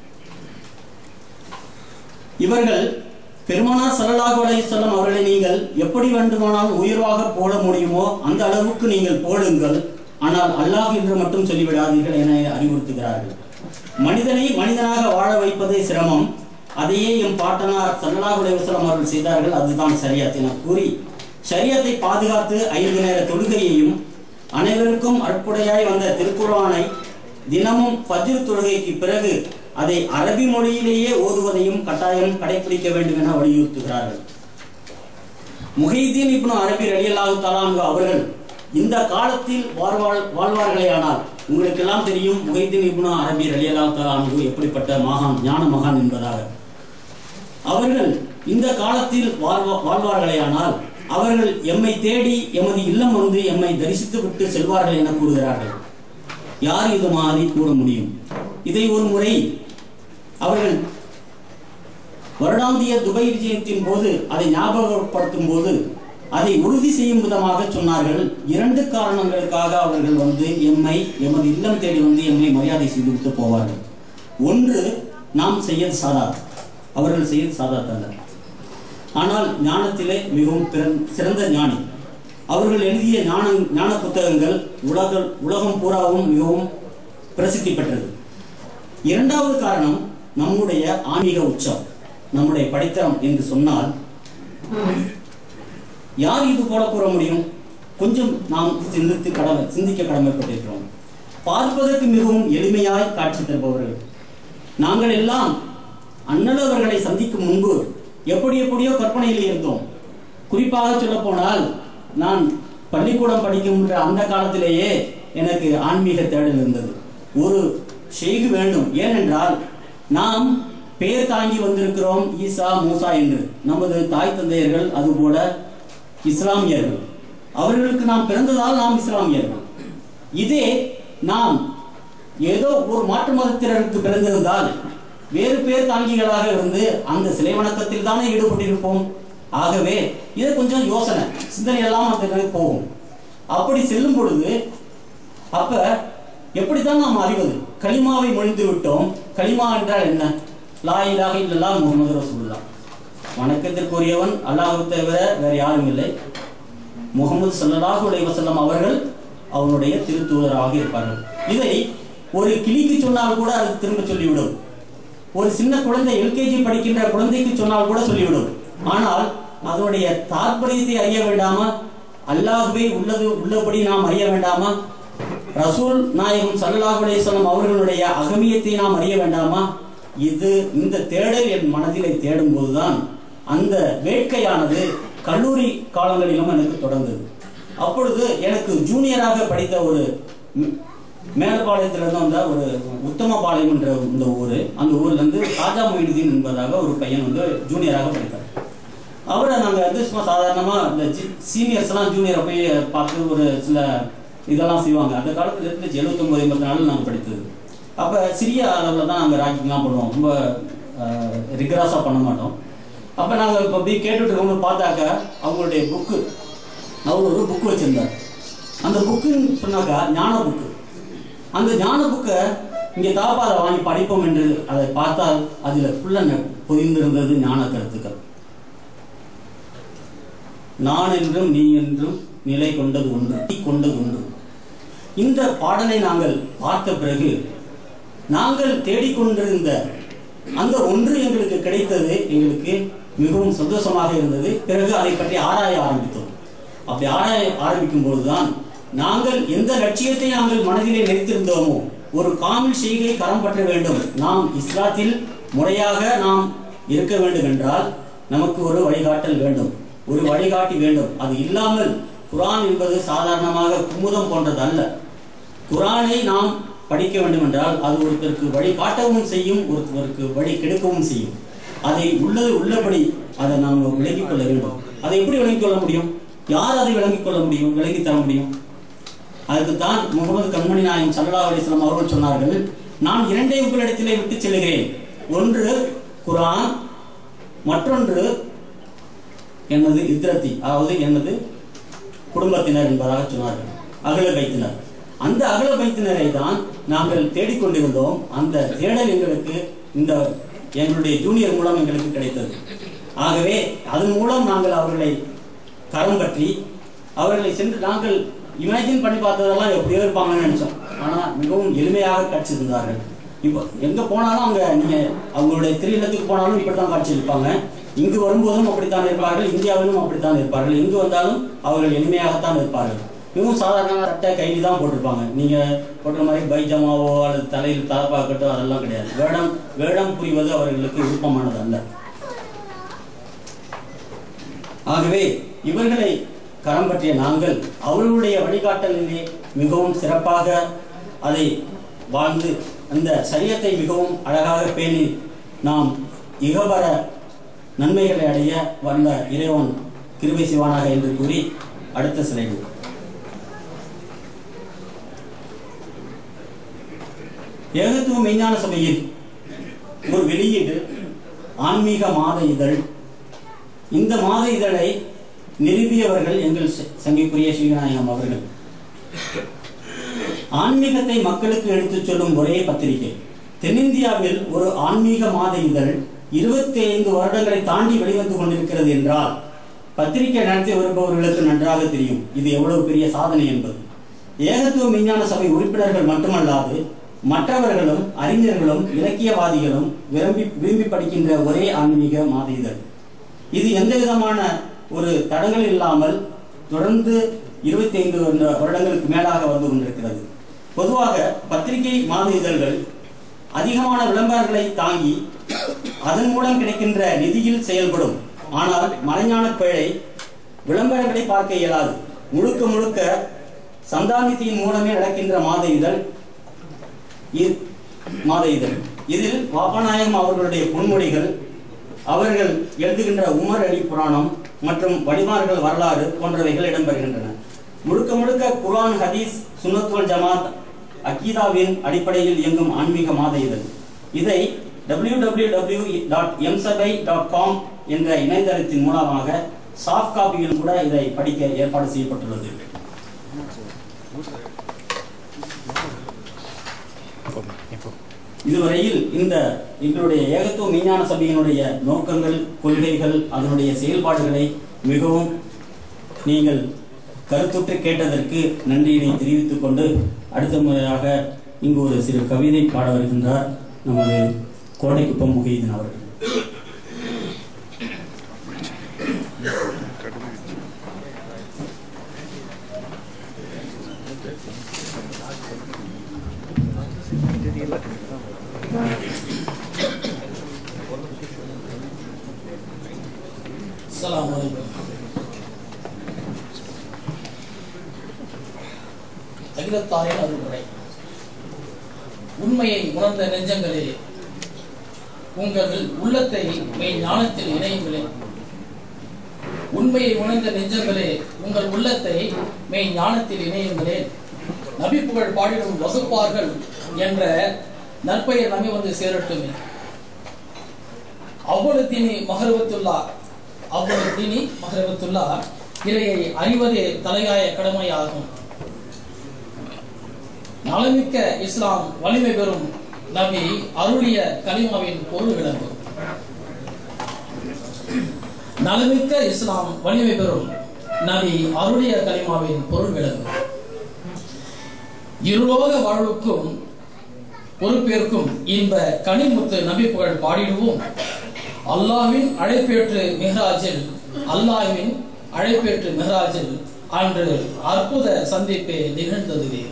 இவர்கள் பெருமானார் ஸல்லல்லாஹு அலைஹி வஸல்லம் அவர்களை நீங்கள் எப்படி வேண்டுமானாலும் உயர்வாக போட முடியுமோ அந்த அளவுக்கு நீங்கள் போடுங்கள் ஆனால் அல்லாஹ் என்று மட்டும் சொல்லிவிடாதீர்கள் என அறிவுறுத்துகிறார்கள் மனிதனை மனிதனாக வாழ வைப்பதே சிரமம் அதையே எம் பாட்டனார் ஸல்லல்லாஹு அலைஹி வஸல்லம் அவர்கள் செய்தார்கள் அதுதான் ஷரியத் என கூறி ஷரியத்தை பாதுகாத்து ஐந்து நேர தொழுகையையும் அனைவருக்கும் அற்புடையாய் வந்த திருக்குர்ஆனை தினமும் ஃபஜ்ர் தொழுகைக்கு பிறகு அதை அரபி மொழியிலேயே ஓதுவதையும் கட்டாயம் கடைபிடிக்க வேண்டும் என வலியுறுத்துகிறார்கள் முஹைதீன் இப்னு அரபி ரலியல்லாஹு தஆலா அவர்கள் இந்த காலத்தில் வாழ்வாள் வாழ்வார்களேயானால் உங்களுக்கெல்லாம் தெரியும் முஹைதீன் இப்னு அரபி ரலியல்லாஹு தஆலா அன்ஹு எப்படிப்பட்ட மகான் ஞான மகான் என்பதாக அவர்கள் இந்த காலத்தில் வாழ்வா வாழ்வார்களேயானால் அவர்கள் எம்மை தேடி எமது இல்லம் வந்து எம்மை தரிசித்து விட்டு செல்வார்கள் என கூறுகிறார்கள் யார் இது மாதிரி கூற முடியும் இதை ஒரு முறை அவர்கள் வருடாந்திய துபை விஜயத்தின் போது அதை ஞாபகப்படுத்தும் போது அதை உறுதி செய்யும் விதமாக சொன்னார்கள் இரண்டு காரணங்களுக்காக அவர்கள் வந்து எம்மை எமது இல்லம் தேடி வந்து எம்மை மரியாதை செய்துவிட்டு போவார்கள் ஒன்று நாம் செய்யது சாதாத் அவர்கள் செய்யது சாதாத் அல்ல ஆனால் ஞானத்திலே மிகவும் பிறந்- சிறந்த ஞானி அவர்கள் எழுதிய ஞான ஞான புத்தகங்கள் உலக உலகம் பூராவும் மிகவும் பிரசித்தி பெற்றது இரண்டாவது காரணம் நம்முடைய ஆன்மீக உச்சம் நம்முடைய படித்தரம் என்று சொன்னால் யார் இது போல கூற முடியும் கொஞ்சம் நாம் சிந்தித்து கடமை சிந்திக்க கடமைப்பட்டிருக்கிறோம் பார்ப்பதற்கு மிகவும் எளிமையாய் காட்சி தருபவர்கள் நாங்கள் எல்லாம் அண்ணலவர்களை சந்திக்கும் முன்பு எப்படி எப்படியோ கற்பனையில் இருந்தோம் குறிப்பாக சொல்ல போனால் நான் பள்ளிக்கூடம் படிக்கின்ற அந்த காலத்திலேயே எனக்கு ஆன்மீக தேடல் இருந்தது ஒரு ஷெய்கு வேண்டும் ஏனென்றால் நாம் பெயர் தாங்கி வந்திருக்கிறோம் ஈசா மூசா என்று நமது தாய் தந்தையர்கள் அதுபோல இஸ்லாமியர்கள் அவர்களுக்கு நாம் பிறந்ததால் நாம் இஸ்லாமியர்கள் இதே நாம் ஏதோ ஒரு மாற்று மதத்தினருக்கு பிறந்திருந்தால் வேறு பேர் தாங்கிகளாக இருந்து அந்த சிலை வணக்கத்தில் தானே ஈடுபட்டிருப்போம் ஆகவே இது கொஞ்சம் யோசனை சிந்தனை எல்லாம் அந்த நிலை போகும் அப்படி செல்லும் பொழுது அப்ப எப்படித்தான் நாம் அறிவது களிமாவை மொழிந்து விட்டோம் களிமா என்றால் என்ன லா இலாஹ இல்லல்லாஹ் முகமது ரசூலுல்லாஹ் வணக்கத்திற்குரியவன் அல்லாஹ்வை தவிர வேற யாரும் இல்லை முகமது ஸல்லல்லாஹு அலைஹி வஸல்லம் அவர்கள் அவனுடைய திருத்தூதராக இருப்பார்கள் இதை ஒரு கிளிக்கு சொன்னால் கூட அது திரும்ப சொல்லிவிடும் ஒரு சின்ன குழந்தை எல்கேஜி படிக்கின்ற குழந்தைக்கு சொன்னால் கூட சொல்லிவிடும் ஆனால் அதனுடைய தாற்பயத்தை அறிய வேண்டாமா அல்லாஹ்வை உள்ளது உள்ளபடி நாம் அறிய வேண்டாமா ரசூல் நாயகம் ஸல்லல்லாஹு அலைஹி வஸல்லம் அவர்களுடைய அகமியத்தை நாம் அறிய வேண்டாமா இது இந்த தேடல் என் மனதிலே தேடும் போதுதான் அந்த வேட்கையானது கல்லூரி காலங்களிலும் எனக்கு தொடர்ந்தது அப்பொழுது எனக்கு ஜூனியராக படித்த ஒரு ம், மேலப்பாளையத்திலிருந்து வந்த ஒரு உத்தமபாளையம் என்ற இந்த ஊர் அந்த ஊர்ல இருந்து ராஜா மொய்னுதீன் என்பதாக ஒரு பையன் வந்து ஜூனியராக படித்தார் அவரை நாங்கள் வந்து சும்மா சாதாரணமாக இந்த சீனியர்ஸ் எல்லாம் ஜூனியரை போய் பார்த்து ஒரு சில இதெல்லாம் செய்வாங்க அந்த காலத்துல இருந்துச்சு எழுபத்தொம்பது எண்பத்தி நாலு நாங்கள் படித்தது அப்போ சிறிய அளவில் தான் நாங்கள் ராக்கிங்லாம் பண்ணுவோம் ரொம்ப ரிகராஸாக பண்ண மாட்டோம் அப்போ நாங்கள் இப்போ அப்படியே கேட்டுட்டு இருக்கும்போது பார்த்தாக்க அவங்களுடைய புக்கு அவர் ஒரு புக்கு வச்சிருந்தார் அந்த புக்குன்னு சொன்னாக்கா ஞான புக்கு அந்த ஞான புக்கை இங்கே தாப்பா அதை வாங்கி படிப்போம் என்று அதை பார்த்தால் அதில் ஃபுல்லாக பொதிந்திருந்தது ஞான கருத்துக்கள் நான் என்றும் நீ என்றும் நிலை கொண்டது ஒன்று நீ கொண்டது ஒன்று இந்த பாடலை நாங்கள் பார்த்த பிறகு நாங்கள் தேடிக்கொண்டிருந்த அந்த ஒன்று எங்களுக்கு கிடைத்தது எங்களுக்கு மிகவும் சந்தோஷமாக இருந்தது பிறகு அதை பற்றி ஆராய ஆரம்பித்தோம் அப்படி ஆராய ஆரம்பிக்கும் பொழுதுதான் நாங்கள் எந்த லட்சியத்தை நாங்கள் மனதிலே நினைத்திருந்தோமோ ஒரு காமில் செய்கை கரம் பற்ற வேண்டும் நாம் இஸ்லாத்தில் முறையாக நாம் இருக்க வேண்டும் என்றால் நமக்கு ஒரு வழிகாட்டல் வேண்டும் ஒரு வழிகாட்டி வேண்டும் அது இல்லாமல் குர்ஆன் என்பது சாதாரணமாக குமுதம் போன்றது அல்ல குரானை நாம் படிக்க வேண்டும் என்றால் அது ஒருத்தருக்கு வழி காட்டவும் செய்யும் ஒருத்தருக்கு வழி கெடுக்கவும் செய்யும் அதை உள்ளது உள்ளபடி அதை நாம் விளங்கிக் கொள்ள வேண்டும் அதை எப்படி விளங்கிக் கொள்ள முடியும் யார் அதை விளங்கிக் கொள்ள முடியும் விளங்கி தர முடியும் அதுக்கு தான் முகமது கண்மணி நாயகம் சல்லா அலிஸ்லாம் அவர்கள் சொன்னார்கள் நான் இரண்டே உங்களிடத்திலே விட்டு செல்கிறேன் ஒன்று குரான் மற்றொன்று எனது இத்திரத்தி அதாவது எனது குடும்பத்தினர் என்பதாக சொன்னார்கள் அகல வைத்தினர் அந்த அகல வைத்தினரை தான் நாங்கள் தேடிக்கொண்டிருந்தோம் அந்த தேடல் எங்களுக்கு இந்த எங்களுடைய ஜூனியர் மூலம் எங்களுக்கு கிடைத்தது ஆகவே அதன் மூலம் நாங்கள் அவர்களை கரம் பற்றி அவர்களை சென்று நாங்கள் இமேஜின் பண்ணி பார்த்ததெல்லாம் எப்படியோ இருப்பாங்கன்னு நினைச்சோம் ஆனா மிகவும் எளிமையாக காட்சியிருந்தார்கள் இப்போ எங்க போனாலும் அவங்க நீங்க அவங்களுடைய திரையிலத்துக்கு போனாலும் இப்படித்தான் காட்சி இருப்பாங்க இங்கு வரும்போதும் அப்படித்தான் இருப்பார்கள் இந்தியாவிலும் அப்படித்தான் இருப்பார்கள் எங்கு வந்தாலும் அவர்கள் எளிமையாகத்தான் இருப்பார்கள் மிகவும் சாதாரண சட்டை கைலி தான் போட்டிருப்பாங்க நீங்க போட்ட மாதிரி பைஜமாவோ அல்லது தலையில் தலப்பாக்கட்டோ அதெல்லாம் கிடையாது வேடம் வேடம் புரிவது அவர்களுக்கு விருப்பமானது அல்ல ஆகவே இவர்களை கரம் பற்றிய நாங்கள் அவர்களுடைய வழிகாட்டலிலே மிகவும் சிறப்பாக அதை வாழ்ந்து அந்த சரியத்தை மிகவும் அழகாக பேணி நாம் இகபர நன்மைகளை அடைய வந்த இறைவன் கிருபை சிவானாக என்று கூறி அடுத்த சிலைடு ஏகத்துவ மெய்ஞான சபையில் ஒரு வெளியீடு ஆன்மீக மாத இதழ் இந்த மாத இதழை நிறுவியவர்கள் எங்கள் ச- சங்கைக்குரிய ஸ்ரீநாயகம் அவர்கள் ஆன்மீகத்தை மக்களுக்கு எடுத்துச் சொல்லும் ஒரே பத்திரிகை தென்னிந்தியாவில் ஒரு ஆன்மீக மாத இதழ் இருபத்தி ஐந்து வருடங்களை தாண்டி வெளிவந்து கொண்டிருக்கிறது என்றால் பத்திரிகை நடத்தி வருபவர்களுக்கு நன்றாக தெரியும் இது எவ்வளவு பெரிய சாதனை என்பது ஏகத்துவ விஞ்ஞான சபை உறுப்பினர்கள் மட்டுமல்லாது மற்றவர்களும் அறிஞர்களும் இலக்கியவாதிகளும் விரும்பி விரும்பி படிக்கின்ற ஒரே ஆன்மீக மாத இதழ் இது எந்த விதமான ஒரு தடங்கள் இல்லாமல் தொடர்ந்து இருபத்தி ஐந்து வருடங்களுக்கு மேலாக வந்து கொண்டிருக்கிறது பொதுவாக பத்திரிகை மாத இதழ்கள் அதிகமான விளம்பரங்களை தாங்கி அதன் மூலம் கிடைக்கின்ற நிதியில் செயல்படும் ஆனால் மறைஞான பிழை விளம்பரங்களை பார்க்க இயலாது முழுக்க முழுக்க சந்தானித்தியின் மூலமே நடக்கின்ற மாத இதழ் இ- மாத இதழ் இதில் வாப்பநாயகம் அவர்களுடைய பொன்மொழிகள் அவர்கள் எழுதுகின்ற உமர் அலி புராணம் மற்றும் வடிமார்கள் வரலாறு போன்றவைகள் இடம்பெறுகின்றன முழுக்க முழுக்க குர்ஆன் ஹதீஸ் சுன்னத்துவல் ஜமாத் அக்கீதாவின் அடிப்படையில் இயங்கும் ஆன்மீக மாத இதழ் இதை www.msabai.com டாட் டாட் காம் என்ற இணையதளத்தின் மூலமாக சாஃப்ட் காப்பியில் கூட இதை படிக்க ஏற்பாடு செய்யப்பட்டுள்ளது இதுவரையில் இந்த எங்களுடைய ஏகத்துவ விஞ்ஞான சபையினுடைய நோக்கங்கள் கொள்கைகள் அதனுடைய செயல்பாடுகளை மிகவும் நீங்கள் கருத்துற்று கேட்டதற்கு நன்றியினை தெரிவித்துக் கொண்டு அடுத்த முறையாக இங்கு ஒரு சிறு கவிதை பாட வருகின்றார் நமது கோடைக்குப்பம் முகைதீன் அவர்கள் அஸ்ஸலாமு அலைக்கும் அகிலத்தாயின் அருள்முறை உண்மையை உணர்ந்த நெஞ்சங்களே உங்கள் உள்ளத்தை மெய் ஞானத்தில் இணையுங்களே உண்மையை உணர்ந்த நெஞ்சங்களே உங்கள் உள்ளத்தை மெய் ஞானத்தில் இணையுங்களே நபி புகழ் பாடிடும் வகுப்பார்கள் என்ற நற்பெயர் நம்மை வந்து சேரட்டுமே அவ்வளவு தீனி மகரவத்துல்லா அவ்வளவு தீனி மகரவத்துல்லா இறையை அறிவதே தலையாய கடமையாகும் நலமிக்க இஸ்லாம் வலிமை பெறும் நபி அருளிய கலிமாவின் பொருள் விளங்கும் நலமிக்க இஸ்லாம் வலிமை பெறும் நபி அருளிய கலிமாவின் பொருள் விளங்கும் இருலோக வாழ்வுக்கும் பொறுப்பேற்கும் இன்ப கனிமுத்து நபி புகழ் பாடிடுவோம் அல்லாஹ்வின் அழைப்பேற்று மிஹ்ராஜில் அல்லாஹ்வின் அழைப்பேற்று மிஹ்ராஜில் அன்று அற்புத சந்திப்பே நிகழ்ந்ததுவே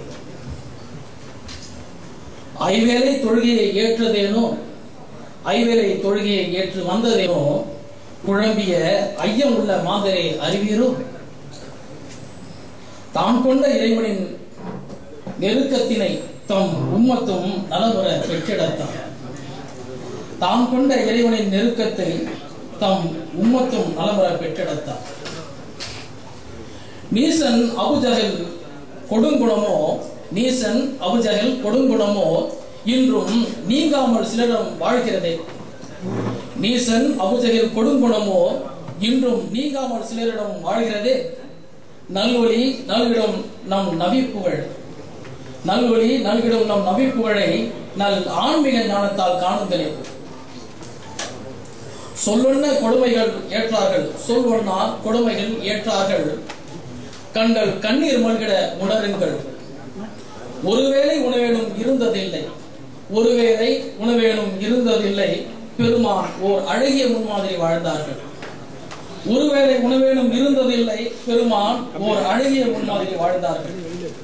ஐவேளை தொழுகையை ஏற்றதேனோ ஐவேளை தொழுகையை ஏற்று வந்ததேனோ குழம்பிய ஐயம் உள்ள மாதரை அறிவீரோ தான் கொண்ட இறைவனின் நெருக்கத்தினை தம் உம்மத்தும் நலமுற பெற்றிடத்தான் தாம் கொண்ட இறைவனின் நெருக்கத்தை தம் உம்மத்தும் நலமுற பெற்றிடத்தான் நீசன் அபுஜஹல் கொடுங்குணமோ நீசன் அபுஜஹல் கொடுங்குணமோ இன்றும் நீங்காமல் சிலரிடம் வாழ்கிறதே நீசன் அபுஜஹல் கொடுங்குணமோ இன்றும் நீங்காமல் சிலரிடம் வாழ்கிறதே நல்வழி நல்விடம் நம் நபி புகழ் நல்வழி நல்விடம் நம் நபி புகழை நல் ஆன்மீக ஞானத்தால் காணுங்களே சொல்லொன்ன கொடுமைகள் ஏற்றார்கள் சொல்வொன்னா கொடுமைகள் ஏற்றார்கள் கண்கள் கண்ணீர் மல்கிட உணருங்கள் ஒருவேளை உணவேனும் இருந்ததில்லை ஒருவேளை உணவேனும் இருந்ததில்லை பெருமான் ஓர் அழகிய முன்மாதிரி வாழ்ந்தார்கள் ஒருவேளை உணவேனும் இருந்ததில்லை பெருமான் ஓர் அழகிய முன்மாதிரி வாழ்ந்தார்கள்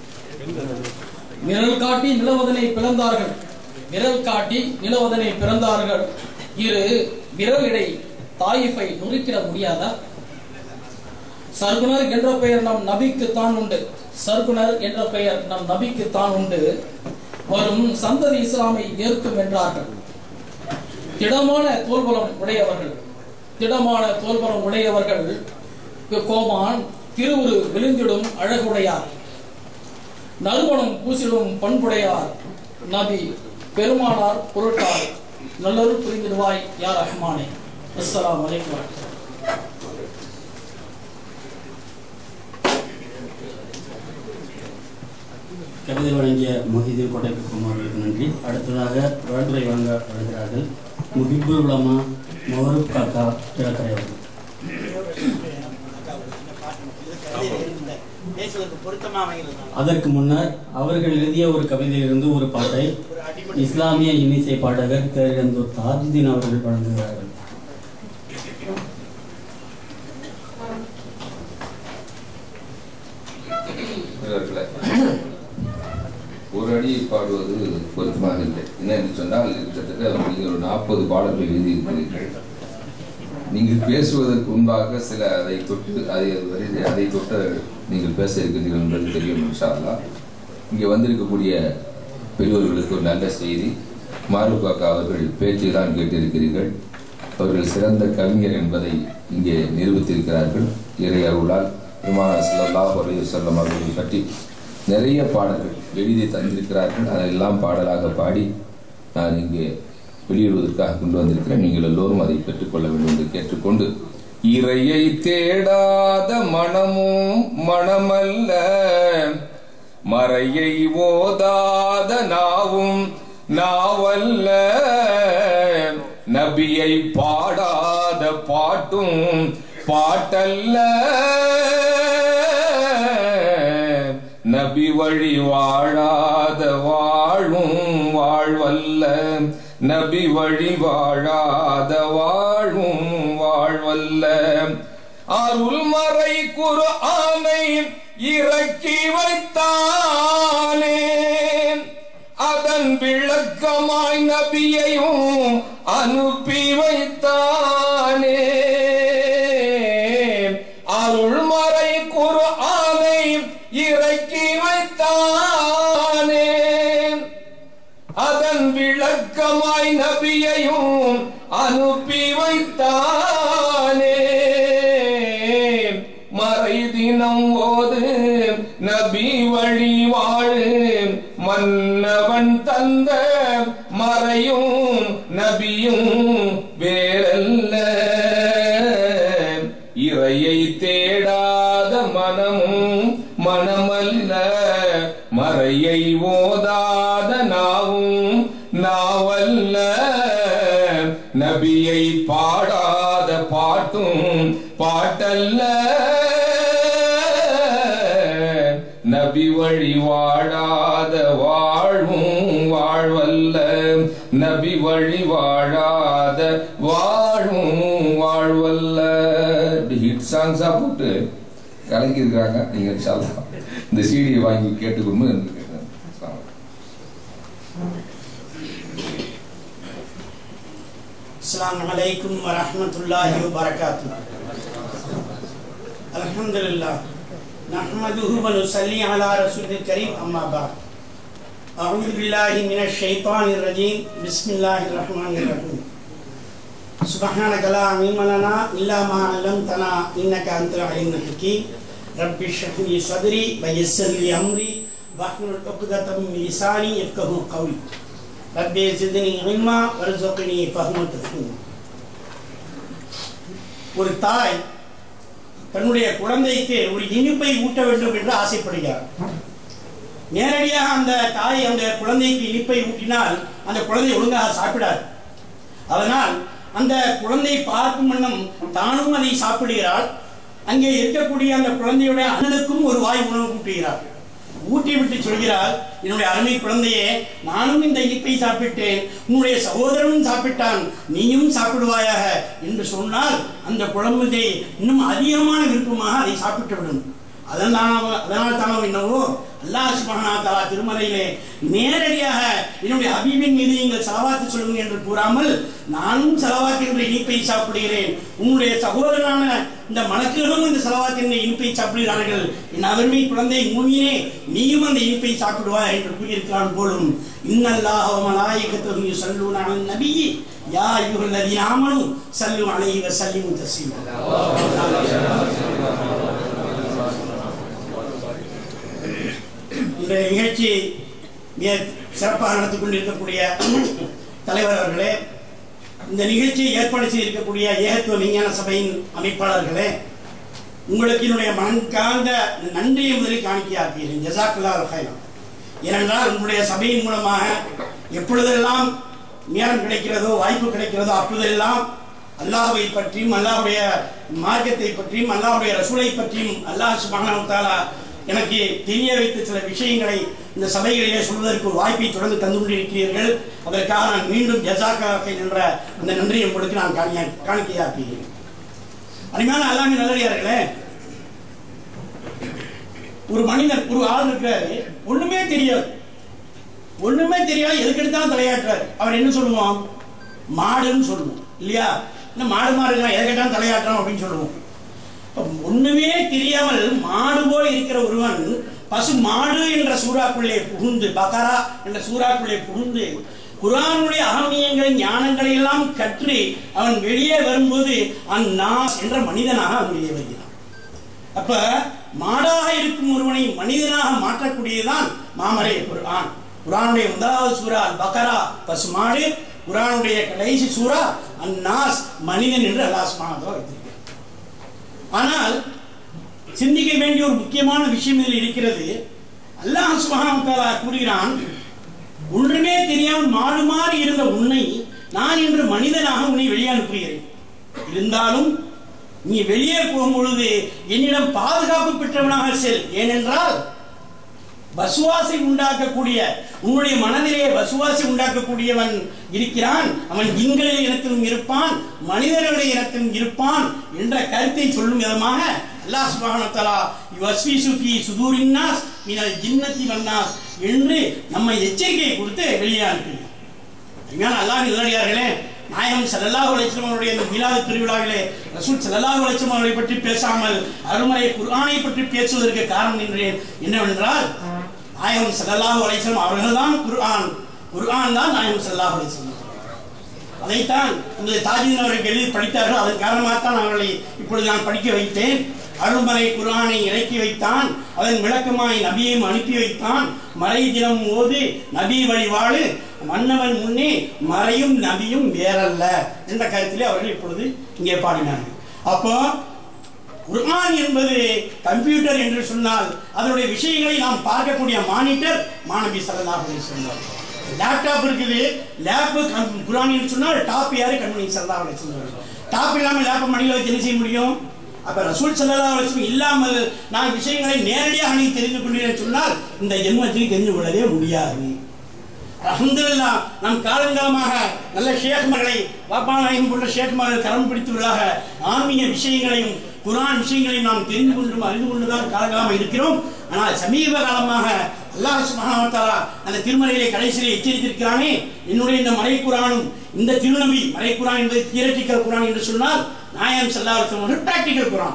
விரல் காட்டி நிலவதனை பிளந்தார்கள் விரல் காட்டி நிலவதனை பிறந்தார்கள் இரு விரலிடை தாயிஃபை நுறுக்கிட முடியாதா சர்க்குணர் என்ற பெயர் நம் நபிக்கு தான் உண்டு சர்க்குணர் என்ற பெயர் நம் நபிக்கு தான் உண்டு வரும் சந்ததி இஸ்லாமை ஏற்கும் என்றார்கள் திடமான தோல்பலம் உடையவர்கள் திடமான தோல்பலம் உடையவர்கள் கோமான் திருவுரு விழுந்திடும் அழகுடையார் நறுமணம் பூசிடும் பண்புடையார் நபி பெருமானார் பொருட்டார் நல்லொரு புரிந்திடுவாய் யார் ரஹ்மானே அஸ்ஸலாமு அலைக்கும் வரஹ்மத்துல்லாஹி கவிதை வழங்கிய மொஹிதீன் கோட்டைக்குமார் அவர்களுக்கு நன்றி அடுத்ததாக வாழ்த்துறை வழங்க வருகிறார்கள் முஹிபுல் உலமா மொஹரூப் காக்கா கிழக்கரை அவர்கள் பேசுவதற்கு பொருத்தமா அமைகிறது அதற்கு முன்னர் அவர்கள் எழுதிய ஒரு கவிதையிலிருந்து ஒரு பாட்டை இஸ்லாமிய இன்னிசை பாடகர் தேர்ந்தூர் தாஜுதீன் அவர்கள் வழங்குகிறார்கள் இவர்களை ஒரு அடியை பாடுவது பொருத்தமாக இல்லை என்ன என்று சொன்னால் கிட்டத்தட்ட நீங்கள் ஒரு நாற்பது பாடல்கள் எழுதியிருக்கிறீர்கள் நீங்கள் பேசுவதற்கு முன்பாக சில அதை தொட்டு அதை வரை அதை தொட்ட நீங்கள் பேச இருக்கின்றீர்கள் என்பது தெரியும் இன்ஷா அல்லாஹ் இங்கே வந்திருக்கக்கூடிய பெரியவர்களுக்கு ஒரு நல்ல செய்தி மாருபாக்கா அவர்கள் பேச்சை தான் கேட்டிருக்கிறீர்கள் அவர்கள் சிறந்த கவிஞர் என்பதை இங்கே நிரூபித்திருக்கிறார்கள் இறை அருளால் விமான ஸல்லல்லாஹு அலைஹி வஸல்லம் அவர்களை பற்றி நிறைய பாடல்கள் எழுதி தந்திருக்கிறார்கள் அதெல்லாம் பாடலாக பாடி நான் இங்கே வெளியிடுவதற்காக கொண்டு வந்திருக்கிறேன் நீங்கள் எல்லோரும் அதை பெற்றுக்கொள்ள வேண்டும் என்று கேட்டுக்கொண்டு இறையை தேடாத மனமும் மனமல்ல மறையை ஓதாத நாவும் நாவல்ல நபியை பாடாத பாட்டும் பாட்டல்ல நபி வழி வாழாத வாழும் வாழ்வல்ல நபி வழி வாழாத வாழும் வாழ்வல்ல அருள்மறை குரு ஆனை இறக்கி வைத்தானே அதன் விளக்கமாய் நபியையும் அனுப்பி வைத்தானே அருள்மறை குரு ஆனை இறக்கி வைத்தானே அதன் விளக்கமாய் நபியையும் அனுப்பி வைத்தானே மறை தினம் ஓது நபி வழி வாழு மன்னவன் தந்த மறையும் நபியும் வேறல்ல இறையை தேடாத மனமும் மனமல்ல மறையை ஓதாத நாவும் நாவல்ல நபியை பாடாத பாட்டும் பாட்டல்ல நபி வழி வாழாத வாழ்வும் வாழ்வல்ல நபி வழி வாழாத வாழும் வாழ்வல்ல இப்படி ஹிட் சாங்ஸா போட்டு கலக்கி இருக்காங்க நீங்க இன்ஷா அல்லாஹ் இந்த சீடியை வாங்கி கேட்டுக்கொண்டு கேட்கிறேன் السلام عليكم ورحمة الله وبركاته الحمد لله نحمده ونصلي على رسول الكريم أما بعد أعوذ بالله من الشيطان الرجيم بسم الله الرحمن الرحيم سبحانك لا علم لنا إلا ما علمتنا إنك أنت العليم الحكيم رب اشرح لي صدري ويسر لي أمري واحلل عقدة من لساني يفقهوا قولي رب زدني علما وارزقني فهم تفهيما ஒரு தாய் தன்னுடைய குழந்தைக்கு ஒரு இனிப்பை ஊட்ட வேண்டும் என்று ஆசைப்படுகிறார் நேரடியாக அந்த தாய் அந்த குழந்தைக்கு இனிப்பை ஊட்டினால் அந்த குழந்தை ஒழுங்காக சாப்பிடாது அதனால் அந்த குழந்தை பார்க்கும் வண்ணம் தானும் அதை சாப்பிடுகிறாள் அங்கே இருக்கக்கூடிய அந்த குழந்தையுடைய அண்ணனுக்கும் ஒரு வாய் உணவு ஊட்டுகிறார் ஊட்டி விட்டு சொல்கிறார் என்னுடைய அருமை குழந்தையே நானும் இந்த இனிப்பை சாப்பிட்டேன் உன்னுடைய சகோதரனும் சாப்பிட்டான் நீயும் சாப்பிடுவாயாக என்று சொன்னால் அந்த குழந்தை இன்னும் அதிகமான விருப்பமாக அதை சாப்பிட்டு விடும் அதனால் அதனால் தானோ என்னவோ அல்லாஹ் சுபஹானா தஆலா திருமலையிலே நேரடியாக என்னுடைய ஹபீபின் மீது நீங்கள் செலவாத்து சொல்லுங்கள் என்று கூறாமல் நானும் செலவாத்து என்ற இனிப்பை சாப்பிடுகிறேன் உன்னுடைய சகோதரனான இந்த மலக்குகளும் இந்த செலவாத்து என்ற இனிப்பை சாப்பிடுகிறார்கள் என் அருமை குழந்தை மூமியே நீயும் அந்த இனிப்பை சாப்பிடுவாய் என்று கூறியிருக்கிறான் போலும் இன்னல்லாஹ் மலாயிகத்துஹு யுஸல்லூன அலன் நபியி யா அய்யுஹல்லதீன ஆமனு ஸல்லு அலைஹி வஸல்லிமு தஸ்லீமா இந்த நிகழ்ச்சி மிக சிறப்பாக நடத்தி கொண்டிருக்கக்கூடிய தலைவர் அவர்களே இந்த நிகழ்ச்சியை ஏற்பாடு செய்திருக்கக்கூடிய ஏகத்துவ விஞ்ஞான சபையின் அமைப்பாளர்களே உங்களுக்கு என்னுடைய மனக்கார்ந்த நன்றியை முதலில் காணிக்கையாக்குகிறேன் ஜசாக்குல்லா ஹைரம் ஏனென்றால் உங்களுடைய சபையின் மூலமாக எப்பொழுதெல்லாம் நேரம் கிடைக்கிறதோ வாய்ப்பு கிடைக்கிறதோ அப்பொழுதெல்லாம் அல்லாஹ்வை பற்றியும் அல்லாஹ்வுடைய மார்க்கத்தை பற்றியும் அல்லாஹ்வுடைய ரசூலை பற்றியும் அல்லாஹ் சுப்ஹானஹு வ தஆலா எனக்கு தெரிய வைத்த சில விஷயங்களை இந்த சபைகளிலே சொல்வதற்கு ஒரு வாய்ப்பை தொடர்ந்து தந்து கொண்டிருக்கிறீர்கள் அதற்காக நான் மீண்டும் ஜசாக்காக என்ற அந்த நன்றியை உங்களுக்கு நான் காணியா காணிக்கையாக்குகிறேன் அருமையான அல்லாஹ் நல்லடியார்களே ஒரு மனிதன் ஒரு ஆள் இருக்கிறாரு ஒண்ணுமே தெரியாது ஒண்ணுமே தெரியாது எதுக்கு எடுத்தாலும் தலையாட்டுறாரு அவர் என்ன சொல்லுவோம் மாடுன்னு சொல்லுவோம் இல்லையா இந்த மாடு மாடு எதை கேட்டாலும் தலையாட்டுறோம் அப்படின்னு சொல்லுவோம் அப்ப ஒண்ணுமே தெரியாமல் மாடு போல் இருக்கிற ஒருவன் பசு மாடு என்ற சூறாக்குள்ளே புகுந்து பகரா என்ற சூறாக்குள்ளே புகுந்து குரானுடைய அகமியங்களை ஞானங்களை எல்லாம் கற்று அவன் வெளியே வரும்போது அந்நாஸ் என்ற மனிதனாக அவன் வெளியே வருகிறான் அப்ப மாடாக இருக்கும் ஒருவனை மனிதனாக மாற்றக்கூடியதுதான் மாமரை குர்ஆன் குரானுடைய முதலாவது சூரா அல் பக்கரா பசு மாடு குரானுடைய கடைசி சூரா அந்நாஸ் மனிதன் என்று அல்லாஹ் சுப்ஹானஹு வைத்திருக்கிறார் ஆனால் சிந்திக்க வேண்டிய ஒரு முக்கியமான விஷயம் இதில் இருக்கிறது அல்லாஹ் சுப்ஹானஹு தஆலா கூறுகிறான் ஒன்றுமே தெரியாமல் மாடு மாறி இருந்த உன்னை நான் இன்று மனிதனாக உன்னை வெளியே அனுப்புகிறேன் இருந்தாலும் நீ வெளியே போகும்பொழுது என்னிடம் பாதுகாப்பு பெற்றவனாக செல் ஏனென்றால் வசுவாசை உண்டாக்கக்கூடிய உன்னுடைய மனதிலே வசுவாசை உண்டாக்கக்கூடியவன் இருக்கிறான் அவன் ஜின்களில் இனத்திலும் இருப்பான் மனிதர்களுடைய இனத்திலும் இருப்பான் என்ற கருத்தை சொல்லும் விதமாக அல்லாஹ் சுப்ஹானஹு தஆலா யுவஸ்விசு ஃபீ சுதூரின்னாஸ் மினல் ஜின்னத்தி வன்னாஸ் என்று நம்மை எச்சரிக்கை கொடுத்து வெளியே அனுப்பினார் அருமையான அல்லாஹ் நல்லடியார்களே நாயகம் ஸல்லல்லாஹு அலைஹி வஸல்லம் அவருடைய இந்த மீலாது திருவிழாவிலே ரசூல் ஸல்லல்லாஹு அலைஹி வஸல்லம் அவரை பற்றி பேசாமல் அருமறை குர்ஆனை பற்றி பேசுவதற்கு காரணம் என்றேன் என்னவென்றால் நாயகம் ஸல்லல்லாஹு அலைஹி வஸல்லம் அவர்கள்தான் குர்ஆன் குர்ஆன் தான் நாயகம் ஸல்லல்லாஹு அலைஹி வஸல்லம் அதைத்தான் இந்த தாஜின் அவர்கள் எழுதி படித்தார்கள் அதன் காரணமாகத்தான் அவர்களை இப்பொழுது நான் படிக்க வைத்தேன் அருள்மறை குர்ஆனை இறக்கி வைத்தான் அதன் விளக்கமாய் நபியையும் அனுப்பி வைத்தான் மறை தினம் ஓது நபி வழிவாழு மன்னவன் முன்னே மறையும் நபியும் வேறல்ல என்ற கருத்திலே அவர்கள் இப்பொழுது இங்கே பாடினார்கள் அப்போ குர்ஆன் என்பது கம்ப்யூட்டர் என்று சொன்னால் அதனுடைய விஷயங்களை நாம் பார்க்கக்கூடிய மானிட்டர் மாணவி சல்லல்லாஹு அலைஹி வஸல்லம் லேப்டாப் இருக்குது லேப் குர்ஆன் என்று சொன்னால் டாப் யாரு கண்மணி சல்லல்லாஹு அலைஹி வஸல்லம் டாப் இல்லாம லேப் மணியில் வச்சு என்ன செய்ய முடியும் அப்ப ரசூல் சல்லல்லாஹு அலைஹி வஸல்லம் இல்லாமல் நான் விஷயங்களை நேரடியாக நீ தெரிந்து கொண்டீர்கள் சொன்னால் இந்த ஜென்மத்தில் தெரிந்து கொள்ளவே முடியாது அல்ஹம்துலில்லாஹ் நம் காலங்காலமாக நல்ல ஷேக்மார்களை வாப்பாநாயகம் போன்ற ஷேக்மார்கள் கரம் பிடித்துள்ளதாக ஆன்மீக விஷயங்களையும் குரான் விஷயங்களையும் நாம் தெரிந்து கொண்டும் அறிந்து கொண்டுதான் காலகாலமாக இருக்கிறோம் ஆனால் சமீப காலமாக அல்லாஹ் சுப்ஹானஹு வ தஆலா அந்த திருமறையிலே கடைசியிலே எச்சரித்திருக்கிறானே என்னுடைய இந்த மறை குரானும் இந்த திருநபி மறை குரான் என்பது தியரட்டிக்கல் குரான் என்று சொன்னால் நாயம் ஸல்லல்லாஹு அலைஹி வஸல்லம் பிராக்டிக்கல் குரான்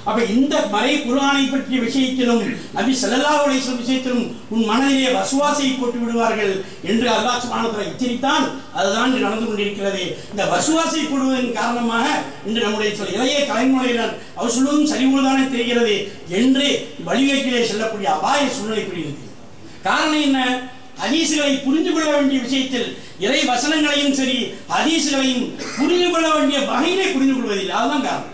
அப்ப இந்த மறை குர்ஆனை பற்றிய விஷயத்திலும் நபி ஸல்லல்லாஹு அலைஹி வஸல்லம் விஷயத்திலும் உன் மனதிலே வசுவாசை போட்டு விடுவார்கள் என்று அல்லாஹ் சுப்ஹானஹு வ தஆலா எச்சரித்தான் அதுதான் இன்று நடந்து கொண்டிருக்கிறது இந்த வசுவாசை போடுவதன் காரணமாக இன்று நம்முடைய சில இளைய தலைமுறையினர் அவர் சொல்வதும் சரிவுதானே தெரிகிறது என்று வழிகேட்டிலே செல்லக்கூடிய அபாய சூழ்நிலை புரிகிறது காரணம் என்ன ஹதீசுகளை புரிந்து கொள்ள வேண்டிய விஷயத்தில் இறை வசனங்களையும் சரி ஹதீசுகளையும் புரிந்து கொள்ள வேண்டிய வகையிலே புரிந்து கொள்வதில்லை அதுதான் காரணம்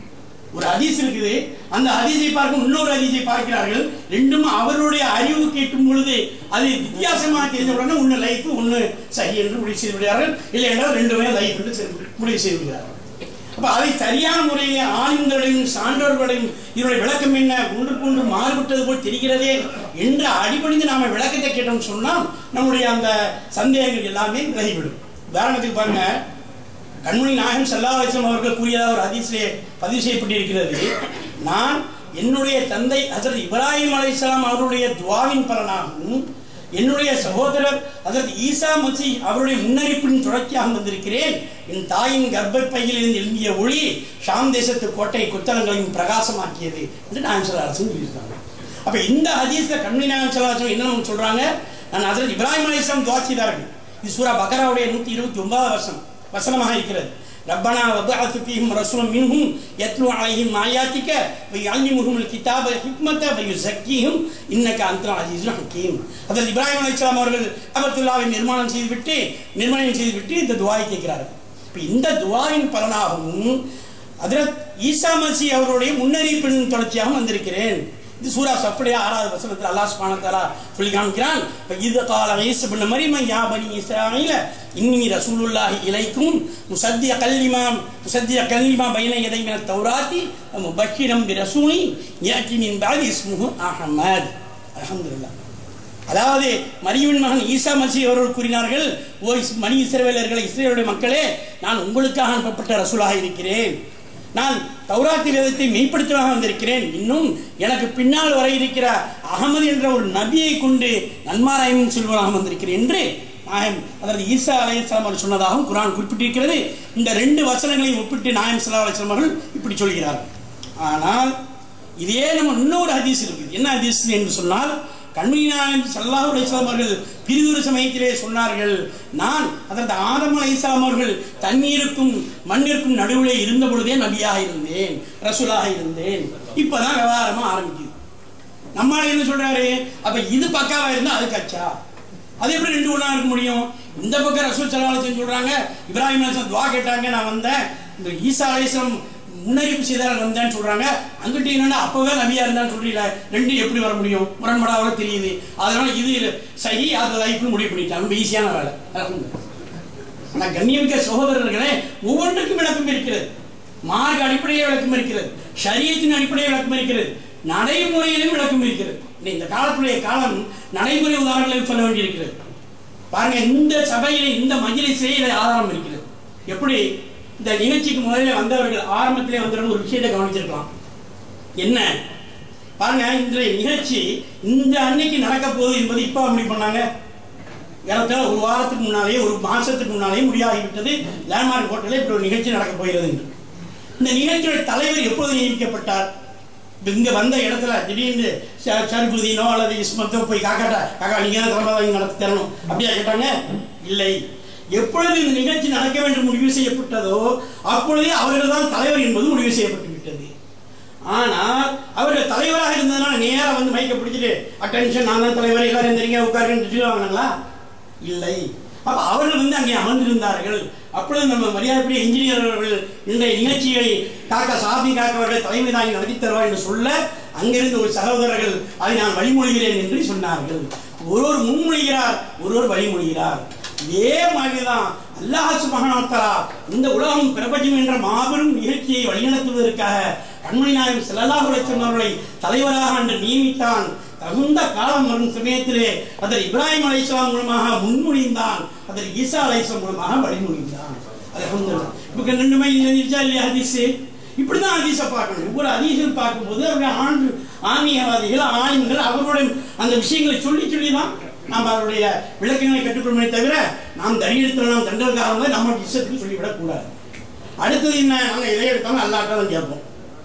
ஒரு ஹதீஸ் இருக்குது அந்த ஹதீஸை பார்க்கும் இன்னொரு ஹதீஸை பார்க்கிறார்கள் ரெண்டும் அவருடைய அறிவு கேட்கும் பொழுது அது வித்தியாசமாக தெரிந்த உடனே ஒன்று லைஃப் ஒன்று சரி என்று முடிவு செய்து விடுகிறார்கள் இல்லை என்றால் ரெண்டுமே லைஃப் என்று செ- முடிவு செய்து விடுகிறார்கள் அப்ப அதை சரியான முறையிலே ஆளுங்களையும் சான்றோர்களையும் இதனுடைய விளக்கம் என்ன ஒன்றுக்கு ஒன்று மாறுபட்டது போல் தெரிகிறதே என்ற அடிபணிந்து நாம விளக்கத்தை கேட்டோம்னு சொன்னால் நம்முடைய அந்த சந்தேகங்கள் எல்லாமே விலகிவிடும் உதாரணத்துக்கு பாருங்க கண்மணி நாயகம் சல்லா அலிஸ்லாம் அவர்கள் கூறியதாக ஒரு ஹதீஸிலே பதிவு செய்யப்பட்டிருக்கிறது நான் என்னுடைய தந்தை ஹசரத் இப்ராஹிம் அலைஹிஸ்ஸலாம் அவருடைய துவாவின் பலனாகவும் என்னுடைய சகோதரர் ஹசரத் ஈசா மசி அவருடைய முன்னறிப்பின் தொடர்ச்சியாக வந்திருக்கிறேன் என் தாயின் கர்ப்பப்பையில் இருந்து எழும்பிய ஒளி ஷாம் தேசத்து கோட்டை குத்தலங்களையும் பிரகாசமாக்கியது என்று நாயகம் சல்லா அலிஸ்லாம் சொல்லியிருக்காங்க அப்ப இந்த ஹதீஸ்ல கண்மணி நாயகம் சல்லா அலிஸ்லாம் என்ன நமக்கு சொல்றாங்க நான் ஹசரத் இப்ராஹிம் அலைஹிஸ்ஸலாம் துவா செய்தார்கள் இது சூரா பக்கராவுடைய நூத்தி இருபத்தி ஒன்பதாவது வருஷம் வசனமாக இருக்கிறது ரப்பனா வபஅத் ஃபீஹிம் ரசூலம் மின்ஹும் யத்லு அலைஹிம் ஆயாத்திக வயல்லிமுஹும் الكتاب والحكمة ويزكيهم இன்னக அன்தல் அஸீஸுல் ஹக்கீம் அதில் இப்ராஹிம் அலைஹிஸ்ஸலாம் அவர்கள் காபத்துல்லாவை நிர்மாணம் செய்துவிட்டு நிர்மாணம் செய்துவிட்டு இந்த துஆவை கேட்கிறார்கள் இப்போ இந்த துஆவின் பலனாகவும் ஹஜ்ரத் ஈசா மசி அவருடைய முன்னறிவிப்பின் தொடர்ச்சியாக வந்திருக்கிறேன் இது சூரா சப்படியா ஆறாவது வசனத்தில் அல்லாஹ் சுப்ஹானஹு வ தஆலா சொல்லி காமிக்கிறான் இப்ப இது கால ஈசா இப்னு மரியம் யா பனி இஸ்ராயீல இன்னி ரசூலுல்லாஹி இலைக்கும் முசத்திய கல்லிமா முசத்திய கல்லிமா பைன யதை மின தௌராத்தி முபஷ்ஷிரம் பி ரசூலி யாத்தி மின் பாதி இஸ்முஹு அஹமத் அல்ஹம்துலில்லாஹ் அதாவது மரியுவின் மகன் ஈசா மசி அவர்கள் கூறினார்கள் ஓ இஸ்- மணி இஸ்ரவேலர்களை இஸ்ரேலுடைய மக்களே நான் உங்களுக்காக அனுப்பப்பட்ட ரசூலாக இருக்கிறேன் நான் தௌராத்தி வேதத்தை மெய்ப்படுத்தவாக வந்திருக்கிறேன் இன்னும் எனக்கு பின்னால் வர இருக்கிற அகமது என்ற ஒரு நபியை கொண்டு நன்மாராயம் செல்வனாக வந்திருக்கிறேன் என்று நாயம் அதாவது ஈசா அலையாம் அவர் சொன்னதாகவும் குரான் குறிப்பிட்டிருக்கிறது இந்த ரெண்டு வசனங்களையும் ஒப்பிட்டு நாயம் சல்லா அலையம் அவர்கள் இப்படி சொல்கிறார்கள் ஆனால் இதே நம்ம இன்னொரு ஹதீஸ் இருக்குது என்ன ஹதீஸ் என்று சொன்னால் கண்மணி நாயகம் சல்லாஹ் அலிஸ்லாம் அவர்கள் பிரிதுர சமயத்திலே சொன்னார்கள் நான் அதற்கு ஆதம் அலைஹிஸ்ஸலாம் அவர்கள் தண்ணீருக்கும் மண்ணிற்கும் நடுவிலே இருந்த பொழுதே நபியாக இருந்தேன் ரசூலாக இருந்தேன் இப்பதான் விவகாரமா ஆரம்பிக்குது நம்மால என்ன சொல்றாரு அப்ப இது பக்காவா இருந்தா அது கச்சா அது எப்படி ரெண்டு ஒண்ணா இருக்க முடியும் இந்த பக்கம் ரசூல் சலாலத்தின் சொல்றாங்க இப்ராஹிம் அலிஸ்லாம் துவா கேட்டாங்க நான் வந்தேன் இந்த ஈசா அலிஸ்லாம் முன்னறிவிப்பு செய்தால் வந்தேன்னு சொல்றாங்க அங்கிட்ட என்னன்னா அப்பவே நபியா இருந்தான்னு சொல்றீங்களா ரெண்டு எப்படி வர முடியும் முரண்படாத தெரியுது அதனால இது சரி அது லைஃப்னு முடிவு பண்ணிட்டாங்க ரொம்ப ஈஸியான வேலை அல்ஹம்துலில்லாஹ். ஆனா கண்ணியமிக்க சகோதரர்களே ஒவ்வொன்றுக்கும் விளக்கம் இருக்கிறது மார்க் அடிப்படையில் விளக்கம் இருக்கிறது ஷரியத்தின் அடிப்படையில் விளக்கம் இருக்கிறது நடைமுறையிலும் விளக்கம் இருக்கிறது இன்னைக்கு இந்த காலத்துடைய காலம் நடைமுறை உதாரணங்களை சொல்ல வேண்டியிருக்கிறது பாருங்க இந்த சபையில இந்த மஜ்லிஸிலே இதை ஆதாரம் இருக்கிறது எப்படி இந்த நிகழ்ச்சிக்கு முதல்ல வந்தவர்கள் ஆரம்பத்திலே வந்தவர்கள் ஒரு விஷயத்தை கவனிச்சிருக்கலாம் என்ன பாருங்க இன்றைய நிகழ்ச்சி இந்த அன்னைக்கு நடக்க போகுது என்பது இப்ப அப்படி பண்ணாங்க ஏறத்தாழ ஒரு வாரத்துக்கு முன்னாலேயே ஒரு மாசத்துக்கு முன்னாலேயே முடிவாகிவிட்டது லேண்ட்மார்க் ஹோட்டலில் இப்படி ஒரு நிகழ்ச்சி நடக்க போகிறது என்று இந்த நிகழ்ச்சியோட தலைவர் எப்பொழுது நியமிக்கப்பட்டார் இப்ப இங்க வந்த இடத்துல திடீர்னு ச- சருபுதீனோ அல்லது இஸ்மத்தோ போய் காக்காட்டா காக்கா நீங்க தான் தலைமை வாங்கி நடத்தி தரணும் அப்படியா கேட்டாங்க இல்லை எப்பொழுது இந்த நிகழ்ச்சி நடக்க வேண்டும் முடிவு செய்யப்பட்டதோ அப்பொழுதே அவர்கள் தான் தலைவர் என்பது முடிவு செய்யப்பட்டு விட்டது ஆனால் அவர்கள் தலைவராக இருந்ததுனால நேரா வந்து மைக்க பிடிச்சிட்டு அட்டென்ஷன் நான் தான் தலைவர் எல்லாரும் தெரியுங்க உட்காருன்னு வாங்கினாங்களா இல்லை அப்ப அவர்கள் வந்து அங்கே அமர்ந்திருந்தார்கள் அப்பொழுது நம்ம மரியாதைக்குரிய இன்ஜினியர் அவர்கள் இன்றைய நிகழ்ச்சியை காக்கா சாபி காக்கா அவர்கள் தலைமை தாங்கி நடத்தி தருவார் என்று சொல்ல அங்கிருந்து ஒரு சகோதரர்கள் அதை நான் வழிமொழிகிறேன் என்று சொன்னார்கள் ஒருவர் முன்மொழிகிறார் ஒருவர் வழிமொழிகிறார் இதே மாதிரிதான் அல்லாஹ் சுப்ஹானஹு வ தஆலா இந்த உலகம் பிரபஞ்சம் என்ற மாபெரும் நிகழ்ச்சியை வழிநடத்துவதற்காக கண்மணி நாயகம் ஸல்லல்லாஹு அலைஹி வஸல்லம் அவர்களை தலைவராக அன்று நியமித்தான் தகுந்த காலம் வரும் சமயத்திலே அதில் இப்ராஹிம் அலைஹிஸ்ஸலாம் மூலமாக முன்மொழிந்தான் அதில் ஈசா அலைஹிஸ்ஸலாம் மூலமாக வழிமொழிந்தான் அல்ஹம்துலில்லாஹ் இப்போ ரெண்டுமே இருந்துச்சா இல்லையா ஹதீஸ் இப்படிதான் ஹதீஸை பார்க்கணும் ஒவ்வொரு ஹதீஸும் பார்க்கும்போது அவருடைய ஆண்டு ஆன்மீகவாதிகள் ஆலிம்கள் அவர்களுடைய அந்த விஷயங்களை சொல்லி சொல்லி தான் நாம் அவருடைய விளக்கங்களை கற்றுக்கொள்மே தவிர நாம் தரியெடுத்தோம் நாம் தண்டல்காரங்களை நம்ம இஷ்டத்துக்கு சொல்லிவிடக் கூடாது அடுத்தது என்ன நாங்கள் எதை எடுத்தாலும் அல்லாட்ட தான் கேட்போம்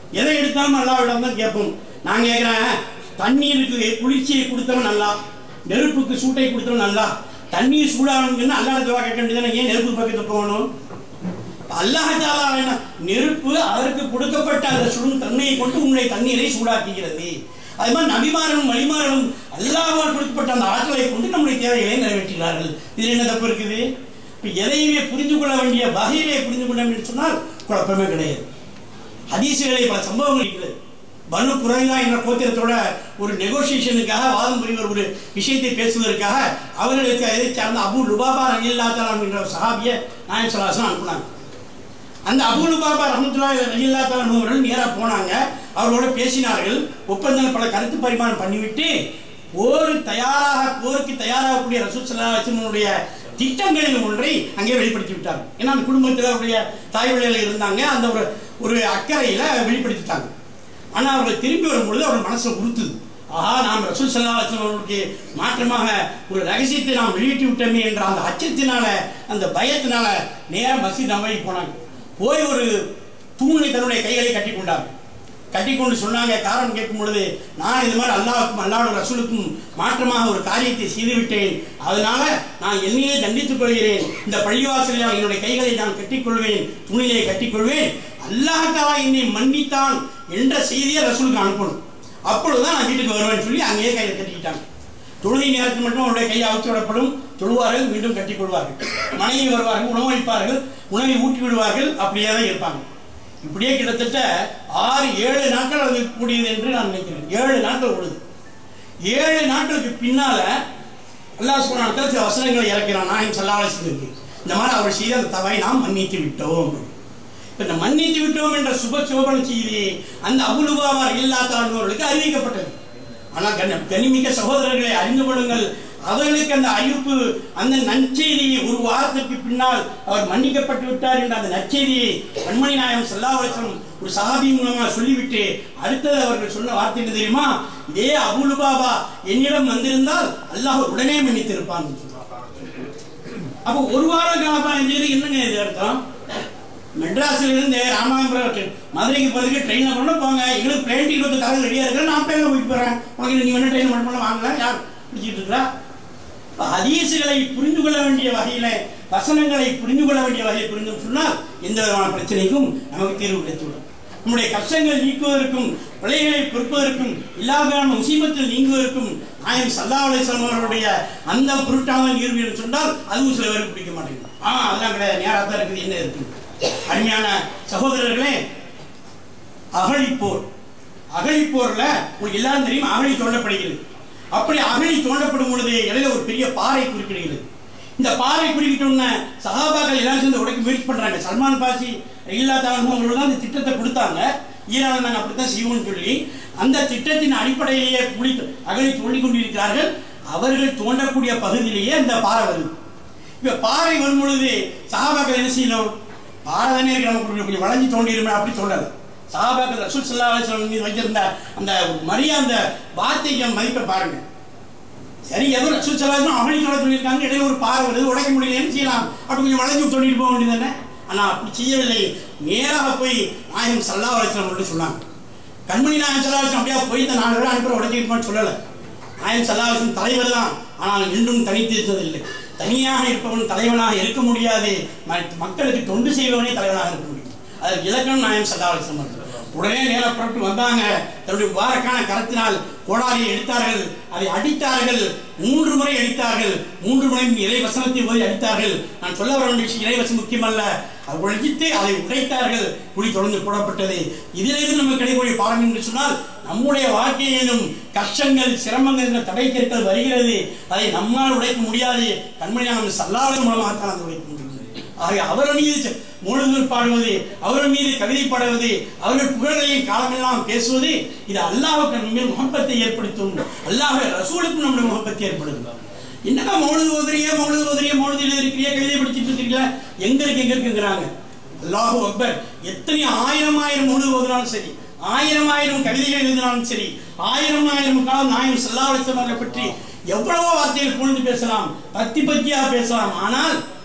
எதை எடுத்தாலும் அல்லாவிடம் தான் கேட்போம் நான் கேட்கிறேன் தண்ணீருக்கு குளிர்ச்சியை கொடுத்தவன் நல்லா நெருப்புக்கு சூட்டை கொடுத்தவன் நல்லா தண்ணீர் சூடாகணும்னு அல்லாஹ் துவா கேட்க வேண்டியதானே ஏன் நெருப்பு பக்கத்து போகணும் அல்லாஹ் தாலா என்ன நெருப்பு அதற்கு கொடுக்கப்பட்ட அந்த சுடும் தன்மையை கொண்டு உன்னுடைய தண்ணீரை சூடாக்குகிறது அது மாதிரி நபிமாரனும் வழிமாரனும் அல்லாஹ்வால் கொடுக்கப்பட்ட அந்த ஆற்றலை கொண்டு நம்முடைய தேவைகளை நிறைவேற்றுகிறார்கள் இதில் என்ன தப்பு இருக்குது இப்போ எதையுமே புரிந்து கொள்ள வேண்டிய வகையிலே புரிந்து கொள்ள வேண்டும் சொன்னால் குழப்பமே கிடையாது ஹதீசுகளை பல சம்பவங்கள் இருக்கிறது பனு குறைதா என்ற கோத்திரத்தோட ஒரு நெகோசியேஷனுக்காக வாதம் புரிவர் ஒரு விஷயத்தை பேசுவதற்காக அவர்களுக்கு அதை சார்ந்த அபு லுபாபா ரஜில்லா தலாம் என்ற ஒரு சஹாபிய நாயம் சலாசனம் அனுப்புனாங்க அந்த அபுல் பாபா ரஹமத்துல்லா ரஜில்லா தலாம் அவர்கள் நேராக போனாங்க அவர்களோட பேசினார்கள் ஒப்பந்தங்கள் பல கருத்து பரிமாணம் பண்ணிவிட்டு போர் தயாராக போருக்கு தயாராகக்கூடிய ரசூல் சல்லாஹனுடைய திட்டங்களில் ஒன்றை அங்கே வெளிப்படுத்தி விட்டாங்க ஏன்னா அந்த குடும்பத்தில் அவருடைய தாய் வழியில் இருந்தாங்க அந்த ஒரு ஒரு அக்கறையில் வெளிப்படுத்திட்டாங்க ஆனால் அவர்கள் திரும்பி வரும்பொழுது அவர் மனசை உறுத்துது ஆஹா நாம் ரசூல் சல்லாஹன் அவர்களுக்கு மாற்றமாக ஒரு ரகசியத்தை நாம் வெளியிட்டு விட்டோமே என்ற அந்த அச்சத்தினால அந்த பயத்தினால நேரம் மசீத் நம்பி போனாங்க போய் ஒரு தூணை தன்னுடைய கைகளை கட்டி கொண்டாங்க கட்டி கொண்டு சொன்னாங்க காரணம் கேட்கும் பொழுது நான் இது மாதிரி அல்லாவுக்கும் அல்லாவோட ரசூலுக்கும் மாற்றமாக ஒரு காரியத்தை செய்துவிட்டேன் அதனால நான் என்னையே தண்டித்துக் கொள்கிறேன் இந்த பள்ளிவாசலில் என்னுடைய கைகளை நான் கட்டிக்கொள்வேன் துணியை கட்டிக்கொள்வேன் அல்லாஹாலா என்னை மன்னித்தான் என்ற செய்தியை ரசூலுக்கு அனுப்பணும் அப்பொழுதுதான் நான் வீட்டுக்கு வருவேன்னு சொல்லி அங்கேயே கையை கட்டிக்கிட்டாங்க தொழுகை நேரத்தில் மட்டும் அவருடைய கையை அவுத்து விடப்படும் தொழுவார்கள் மீண்டும் கட்டிக்கொள்வார்கள் மனைவி வருவார்கள் உணவளிப்பார்கள் உணவை ஊட்டி விடுவார்கள் அப்படியே தான் இருப்பாங்க இப்படியே கிட்டத்தட்ட ஆறு ஏழு நாட்கள் அது கூடியது என்று நான் நினைக்கிறேன் ஏழு நாட்கள் ஓடுது ஏழு நாட்களுக்கு பின்னால அல்லாஹ் சுப்ஹானஹு சில வசனங்களை இறக்கிறான் நாயம் சல்லாஹிற்கு இந்த மாதிரி அவர் செய்த அந்த தவறை நாம் மன்னித்து விட்டோம் இப்ப இந்த மன்னித்து விட்டோம் என்ற சுப சுபன செய்தி அந்த அபுலுபாவார் இல்லாதவர்களுக்கு அறிவிக்கப்பட்டது ஆனால் கண்ண கனிமிக்க சகோதரர்களை அறிந்து கொள்ளுங்கள் அவர்களுக்கு அந்த அறிவிப்பு அந்த நற்செய்தியை ஒரு வாரத்திற்கு பின்னால் அவர் மன்னிக்கப்பட்டு விட்டார் என்ற அந்த நற்செய்தியை கண்மணி நாயம் செல்லாவளசனம் ஒரு சஹாபி மூலமாக சொல்லிவிட்டு அடுத்தது அவர்கள் சொன்ன வார்த்தை என்ன தெரியுமா இதே அபுலுபாபா என்னிடம் வந்திருந்தால் அல்லாஹ் உடனே மன்னித்திருப்பான் அப்போ ஒரு வார காலமாக என்னங்க இது அர்த்தம் மெட்ராஸ்ல இருந்து ராமாபுரம் மதுரைக்கு போறதுக்கு ட்ரெயின்ல பண்ண போங்க எங்களுக்கு பிளேன் டிக்கெட் வந்து தலை ரெடியா இருக்கிற நான் பிளேன்ல போயிட்டு போறேன் உனக்கு நீ வேணும் ட்ரெயின் பண்ண வாங்கல யார் பிடிச்சிட்டு இருக்கிறா ஹதீசுகளை புரிந்து கொள்ள வேண்டிய வகையில வசனங்களை புரிந்து கொள்ள வேண்டிய வகையை புரிந்து சொன்னால் எந்த விதமான பிரச்சனைக்கும் நமக்கு தீர்வு கிடைத்துவிடும் நம்முடைய கஷ்டங்கள் நீக்குவதற்கும் பிழைகளை பொறுப்பதற்கும் இல்லாத முசீபத்தில் நீங்குவதற்கும் நாயம் சல்லா அலிஸ்லாம் அவர்களுடைய அந்த பொருட்டாக நீர்வு என்று சொன்னால் அதுவும் சில பேருக்கு பிடிக்க மாட்டேங்குது ஆ அதெல்லாம் கிடையாது நேராக தான் இருக்குது என்ன இருக்குது அருமையான சகோதரர்களே அகழிப்போர் அகழிப்போர்ல உங்களுக்கு எல்லாரும் தெரியும் அகழி தோண்டப்படுகிறது அப்படி அகழி தோண்டப்படும் பொழுது இடையில ஒரு பெரிய பாறை குறுக்கிடுகிறது இந்த பாறை குறுக்கிட்டோன்னு சகாபாக்கள் எல்லாரும் சேர்ந்து உடைக்க முயற்சி பண்றாங்க சல்மான் பாசி இல்லா தாலும் அவங்களோட அந்த திட்டத்தை கொடுத்தாங்க ஈரான் நாங்கள் அப்படித்தான் செய்வோம்னு சொல்லி அந்த திட்டத்தின் அடிப்படையிலேயே குழி அகழி தோண்டி கொண்டிருக்கிறார்கள் அவர்கள் தோண்டக்கூடிய பகுதியிலேயே அந்த பாறை வருது இப்ப பாறை வரும் பொழுது சகாபாக்கள் என்ன செய்யணும் பாறை தானே இருக்கு நமக்கு கொஞ்சம் வளைஞ்சு தோண்டிடுமே அப்படி சொல்லல சகாபாக்கள் ரசூல் சல்லா அலிஸ்லாம் மீது வைத்திருந்த அந்த மரியாதை வார்த்தைக்கு மதிப்பை பாருங்க சரி ஏதோ ரசூல் சல்லா அவனி சொல்ல சொல்லியிருக்காங்க இடையே ஒரு பாறை வருது உடைக்க முடியல என்ன செய்யலாம் அப்படி கொஞ்சம் வளைஞ்சு தோண்டிட்டு போக வேண்டியதானே ஆனா அப்படி செய்யவில்லை நேராக போய் நாயகம் சல்லா அலிஸ்லாம் மட்டும் சொன்னாங்க கண்மணி நாயகம் சல்லா அலிஸ்லாம் அப்படியே போய் இந்த நாலு பேர் அனுப்புற உடைச்சிருப்பான்னு சொல்லலை நாயகம் சல்லா அலிஸ்லாம் தலைவர் தான் ஆனால் இன்றும் தனித்து இருந்ததில்லை தனியாக இருப்பவன் தலைவனாக இருக்க முடியாது ம- மக்களுக்கு தொண்டு செய்பவனே தலைவனாக இருக்க முடியும் அதற்கு இலக்கணம் நாயம் சல்லாவலிசம் உடனே நேர புறப்பட்டு வந்தாங்க தன்னுடைய வாரக்கான கரத்தினால் கோடாரியை எடுத்தார்கள் அதை அடித்தார்கள் மூன்று முறை அடித்தார்கள் மூன்று முறை இறை வசனத்தை போய் அடித்தார்கள் நான் சொல்ல வர வேண்டிய விஷயம் இறைவசம் முக்கியமல்ல அதை ஒழித்து அதை உடைத்தார்கள் குழி தொடர்ந்து போடப்பட்டது இதிலிருந்து நமக்கு கிடைக்கக்கூடிய பாடம் என்று சொன்னால் நம்முடைய வாழ்க்கையிலும் கஷ்டங்கள் சிரமங்கள் என்ற தடைக்கற்கள் வருகிறது அதை நம்மால் உடைக்க முடியாது கண்மணி நாம் சல்லாவின் மூலமாகத்தான் அதை உடைக்க முடியும் ஆக அவர் மீது முழுதல் பாடுவது அவர் மீது கவிதை பாடுவது அவர்கள் புகழையும் காலமெல்லாம் பேசுவது இது அல்லாஹுக்கு நம்ம மேல் முகப்பத்தை ஏற்படுத்தும் அல்லாஹ் ரசூலுக்கும் நம்முடைய முகப்பத்தை ஏற்படுத்தும் என்னடா மௌனது ஓதுறிய மௌனது ஓதுறிய மௌனது எழுதிருக்கிறிய கவிதை படிச்சுட்டு இருக்கீங்களா எங்க இருக்கு எங்க இருக்குங்கிறாங்க அல்லாஹு அக்பர் எத்தனை ஆயிரம் ஆயிரம் மௌனது ஓதுனாலும் சரி ஆயிரம் ஆயிரம் கவிதைகள் எழுதினாலும் சரி ஆயிரம் ஆயிரம் காலம் நாயம் செல்லாவளித்தவர்களை பற்றி எவ்வளவோ வார்த்தைகள் புகழ்ந்து பேசலாம் பத்தி பத்தியாக பேசலாம் ஆனால்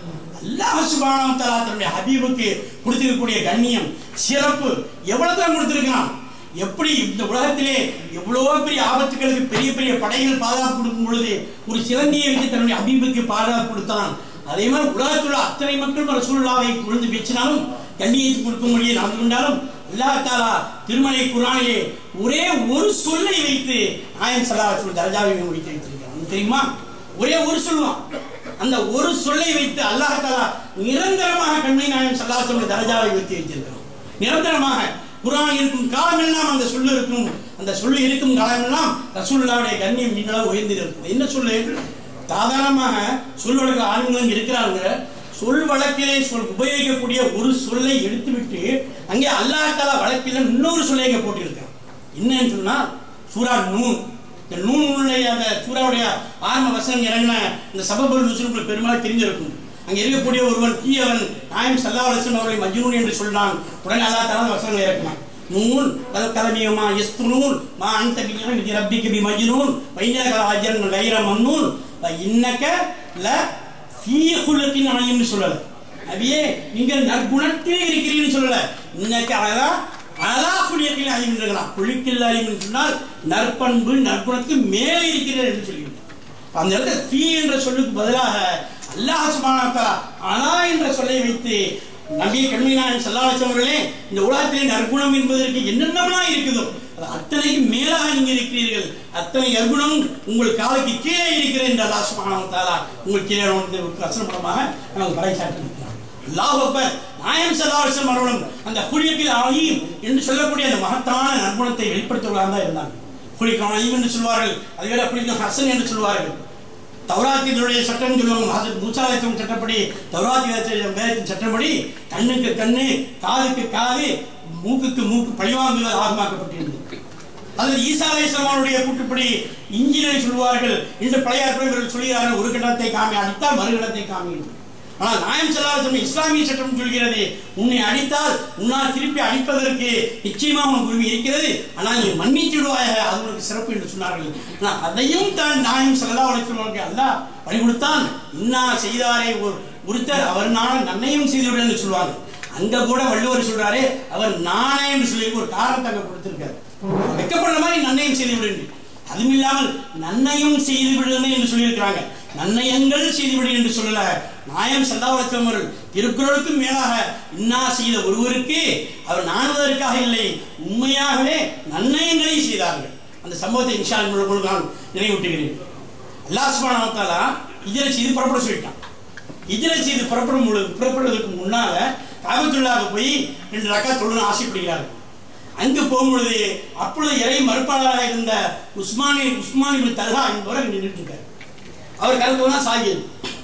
அல்லாஹ் சுப்ஹானஹு வ தஆலா தன்னுடைய ஹபீபுக்கு கொடுத்திருக்கக்கூடிய கண்ணியம் சிறப்பு எவ்வளவு தான் கொடுத்திருக்கான் எப்படி இந்த உலகத்திலே எவ்வளவோ பெரிய ஆபத்துகளுக்கு பெரிய பெரிய படைகள் பாதுகாப்பு கொடுக்கும் பொழுது ஒரு சிலந்தியை வைத்து தன்னுடைய ஹபீபுக்கு பாதுகாப்பு கொடுத்தான் அதே மாதிரி உலகத்தில் உள்ள அத்தனை மக்கள் ரசூலுல்லாவை புகழ்ந்து பேசினாலும் கண்ணியத்தை கொடுக்கும்படியே நடந்து கொண்டாலும் அல்லாஹ் தாலா திருமலை குரானிலே ஒரே ஒரு சொல்லை வைத்து நாயன் சல்லாஹ் தரஜாவை முடித்து வைத்திருக்கிறான் உனக்கு தெரியுமா ஒரே ஒரு சொல்லுவான் அந்த ஒரு சொல்லை வைத்து அல்லாஹ் தாலா நிரந்தரமாக கண்மை நாயன் சல்லாஹ் தரஜாவை வைத்து வைத்திருக்கிறோம் நிரந்தரமாக குரான் இருக்கும் காலமெல்லாம் அந்த சொல்லு இருக்கும் அந்த சொல்லு இருக்கும் காலமெல்லாம் ரசூலுல்லாவுடைய கண்ணியம் மின்னளவு உயர்ந்து இருக்கும் என்ன சொல்லு சாதாரணமாக சொல் வழக்கு ஆளுநர் இருக்கிறாங்க சொல் வழக்கிலே சொல் உபயோகிக்கக்கூடிய ஒரு சொல்லை எடுத்துவிட்டு அங்கே அல்லாஹ் தாலா வழக்கில் இன்னொரு சொல்லை இங்கே போட்டிருக்கான் என்னன்னு சொன்னா சூரா நூன் இந்த நூனுடைய அந்த சூறாவுடைய ஆரம்ப வசனம் இறங்கின இந்த சபபல் நுசுருக்கு பெரும்பாலும் தெரிஞ்சிருக்கும் அங்க இருக்கக்கூடிய ஒருவன் தீயவன் நாயம் சல்லா அலிஸ்லாம் அவர்களை மஜ்னூன் என்று சொன்னான் உடனே அல்லா தாலா அந்த வசனம் இறக்கினான் நூன் கல் கலமியமா எஸ்துனூன் மா அந்த பிஞான விதி ரப்பிக்கு பி மஜ்னூன் வைனக அஜன் கைர மன்னூன் வ இன்னக ல ஃபீ குலத்தின் ஆயும்னு சொல்லல நபியே நீங்கள் நற்குணத்தில் இருக்கிறீங்கன்னு சொல்லல இன்னக்க அழகா அலா குடியத்தில் ஆயும்ன்றான் குளிக்கில் ஆயும் சொன்னால் நற்பண்பு நற்குணத்துக்கு மேலே இருக்கிறார் என்று சொல்லிவிட்டார் அந்த இடத்துல தீ என்ற சொல்லுக்கு பதிலாக அல்லாஹ் சுபானாக்கா அலா என்ற சொல்லை வைத்து நபியை கண்மீனான் செல்லாவச்சவர்களே இந்த உலகத்திலே நற்குணம் என்பதற்கு என்னென்னலாம் இருக்குதோ அது அத்தனைக்கு மேலாக நீங்க இருக்கிறீர்கள் அத்தனை நற்குணம் உங்கள் காலுக்கு கீழே இருக்கிற இந்த அல்லாஹ் சுபானாவ தாலா உங்கள் கீழே வந்து வசனம் மூலமாக நமக்கு பறைசாட்டி அல்லாஹ் அக்பர் நாயம் சல்லாஹம் அவர்களும் அந்த குழியத்தில் ஆகியும் என்று சொல்லக்கூடிய அந்த மகத்தான நற்குணத்தை வெளிப்படுத்துவதாக தான் இருந்தாங்க குழிக்கம் ஆயும் என்று சொல்வார்கள் அதை விட குழிக்கம் ஹசன் என்று சொல்வார்கள் தௌராத்தினுடைய சட்டம் சொல்லுவாங்க அது மூசாலயத்தின் சட்டப்படி தௌராத்தி வேதத்தின் சட்டப்படி கண்ணுக்கு கண்ணு காதுக்கு காது மூக்குக்கு மூக்கு பழிவாங்குதல் ஆகமாக்கப்பட்டிருந்தது அது ஈசா அலைஹிஸ்ஸலாமுடைய கூட்டுப்படி இன்ஜினை சொல்வார்கள் இன்று பழைய அற்பர்கள் சொல்கிறார்கள் ஒரு கட்டத்தை காமி அடித்தால் மறு கட்டத்தை காமி ஆனால் நாயம் செல்லாத இஸ்லாமிய சட்டம் சொல்கிறது உன்னை அடித்தால் உன்னால் திருப்பி அடிப்பதற்கு நிச்சயமாக உனக்கு உரிமை இருக்கிறது ஆனால் நீ மன்னித்து விடுவாயாக அது உனக்கு சிறப்பு என்று சொன்னார்கள் ஆனால் அதையும் தான் நாயம் செல்லா உழைக்கிறவர்களுக்கு அல்ல வழி கொடுத்தான் இன்னா செய்தாரே ஒரு ஒருத்தர் அவர் நான் நன்மையும் செய்து விடு என்று சொல்லுவாங்க அங்க கூட வள்ளுவர் சொல்றாரு அவர் நானே என்று சொல்லி ஒரு காரணத்தை அங்க கொடுத்திருக்காரு வெக்கப்படுற மாதிரி நன்மையும் செய்து விடு அதுவும் இல்லாமல் நன்மையும் செய்து விடுன்னு என்று சொல்லியிருக்கிறாங்க நன்னயங்கள் செய்துவிடு என்று சொல்லல நாயம் சல்லாவளத்தம் அவர்கள் திருக்குறளுக்கும் மேலாக இன்னா செய்த ஒருவருக்கு அவர் நாணுவதற்காக இல்லை உண்மையாகவே நன்னயங்களை செய்தார்கள் அந்த சம்பவத்தை இன்ஷா மூலம் நான் நினைவூட்டுகிறேன் அல்லாஹ் சுப்ஹானஹு வ தஆலா இஜரை செய்து புறப்பட சொல்லிட்டான் இஜரை செய்து புறப்படும் பொழுது புறப்படுவதற்கு முன்னால காபத்துள்ளாவுக்கு போய் ரெண்டு ரக்கா தொழுன்னு ஆசைப்படுகிறார்கள் அங்கு போகும்பொழுது அப்பொழுது இறை மறுப்பாளராக இருந்த உஸ்மானி உஸ்மானி பின் தல்ஹா என்பவர் அங்கே நின்றுட்டு இருக்காரு அவர் கருத்து தான் சாகியது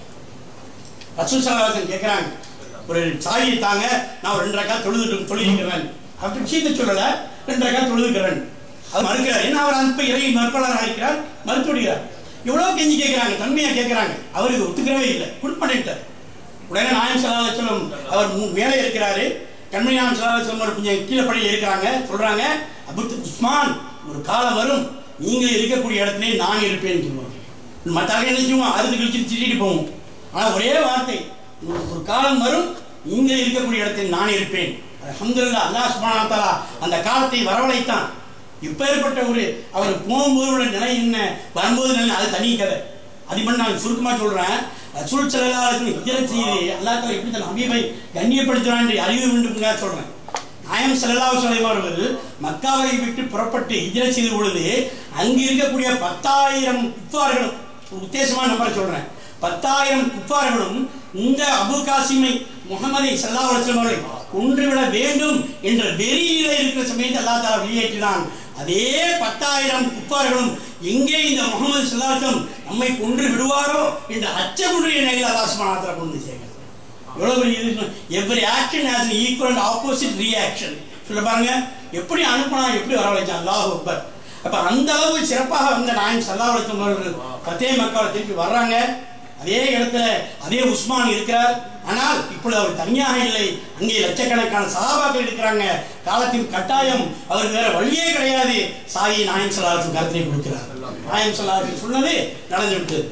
ரசூல் சலாசன் கேட்குறாங்க ஒரு சாகியை தாங்க நான் ஒரு ரெண்டு ரக்கா தொழுது தொழுகிறேன் அப்படி விஷயத்தை சொல்லல ரெண்டு ரக்கா தொழுதுக்கிறேன் அது மறுக்கிறார் ஏன்னா அவர் அந்த இறை மறுப்பாளராக இருக்கிறார் மறுத்து விடுகிறார் எவ்வளவு கெஞ்சி கேட்கிறாங்க தன்மையா கேட்கிறாங்க அவருக்கு ஒத்துக்கிறவே இல்லை குடும்பட்டார் உடனே நாயம் சலாஹம் அவர் மு- மேலே இருக்கிறாரு கண்மணி நாயம் சலாஹம் ஒரு கொஞ்சம் கீழே படியில் இருக்கிறாங்க சொல்றாங்க அபுத் உஸ்மான் ஒரு காலம் வரும் நீங்கள் இருக்கக்கூடிய இடத்திலே நான் இருப்பேன்னு சொல்லுவாங்க மற்ற என்ன செய்வோம் அறுது கழிச்சு திட்டிட்டு போவோம் ஆனா ஒரே வார்த்தை ஒரு ஒரு காலம் வரும் நீங்கள் இருக்கக்கூடிய இடத்தில் நான் இருப்பேன் அல்ஹம்துலில்லாஹ் அல்லாஹ் சுப்ஹானஹு வ தஆலா அந்த காலத்தை வரவழைத்தான் இப்பேற்பட்ட ஒரு அவர் போகும்போது உள்ள நிலை என்ன வரும்போது நிலை அது தனி கதை அது மட்டும் நான் சுருக்கமா சொல்றேன் ரசூல் ஸல்லல்லாஹு அலைஹி வஸல்லம் ஹிஜ்ரத் செய்து அல்லாஹ் தஆலா எப்படி தன் ஹபீபை கண்ணியப்படுத்துறான் என்று அறிவு வேண்டும்ங்க சொல்றேன் நாயம் ஸல்லல்லாஹு அலைஹி வஸல்லம் அவர்கள் மக்காவை விட்டு புறப்பட்டு ஹிஜ்ரத் செய்த பொழுது அங்கு இருக்கக்கூடிய பத்தாயிரம் குஃபார்களும் ஒரு உத்தேசமான நம்பரை சொல்றேன் பத்தாயிரம் குஃபார்களும் இந்த அபு காசிமை முகமதை ஸல்லல்லாஹு அலைஹி வஸல்லம் அவர்களை கொன்றுவிட வேண்டும் என்ற வெறியில இருக்கிற சமயத்தை அல்லாஹ் தஆலா வெளியேற்றினான் அதே பத்தாயிரம் குப்பார்களும் எங்கே இந்த முகமது சல்லாசம் நம்மை கொன்று விடுவாரோ என்ற அச்சமுடைய நிலையில் அல்லாஹ் சுப்ஹானஹு வ தஆலா கொண்டு சேர்க்கிறார் எவ்வளவு பெரிய இது every action has an equal and opposite reaction சொல்ல பாருங்க எப்படி அனுப்பினா எப்படி வரவழைச்சான் அல்லாஹ் அக்பர் அப்ப அந்த அளவு சிறப்பாக வந்த நாயன் சல்லா அலிஸ்லாம் அவர்கள் பத்தே மக்காவை திருப்பி வர்றாங்க அதே இடத்துல அதே உஸ்மான் இருக்கிறார் ஆனால் இப்பொழுது அவர் தனியாக இல்லை அங்கே லட்சக்கணக்கான சகாபாக்கள் இருக்கிறாங்க காலத்தின் கட்டாயம் அவர் வேற வழியே கிடையாது சாயி நாயன் சல்லாஹின் கருத்தை கொடுக்கிறார் நாயன் சல்லாஹின் சொன்னது நடந்து விட்டது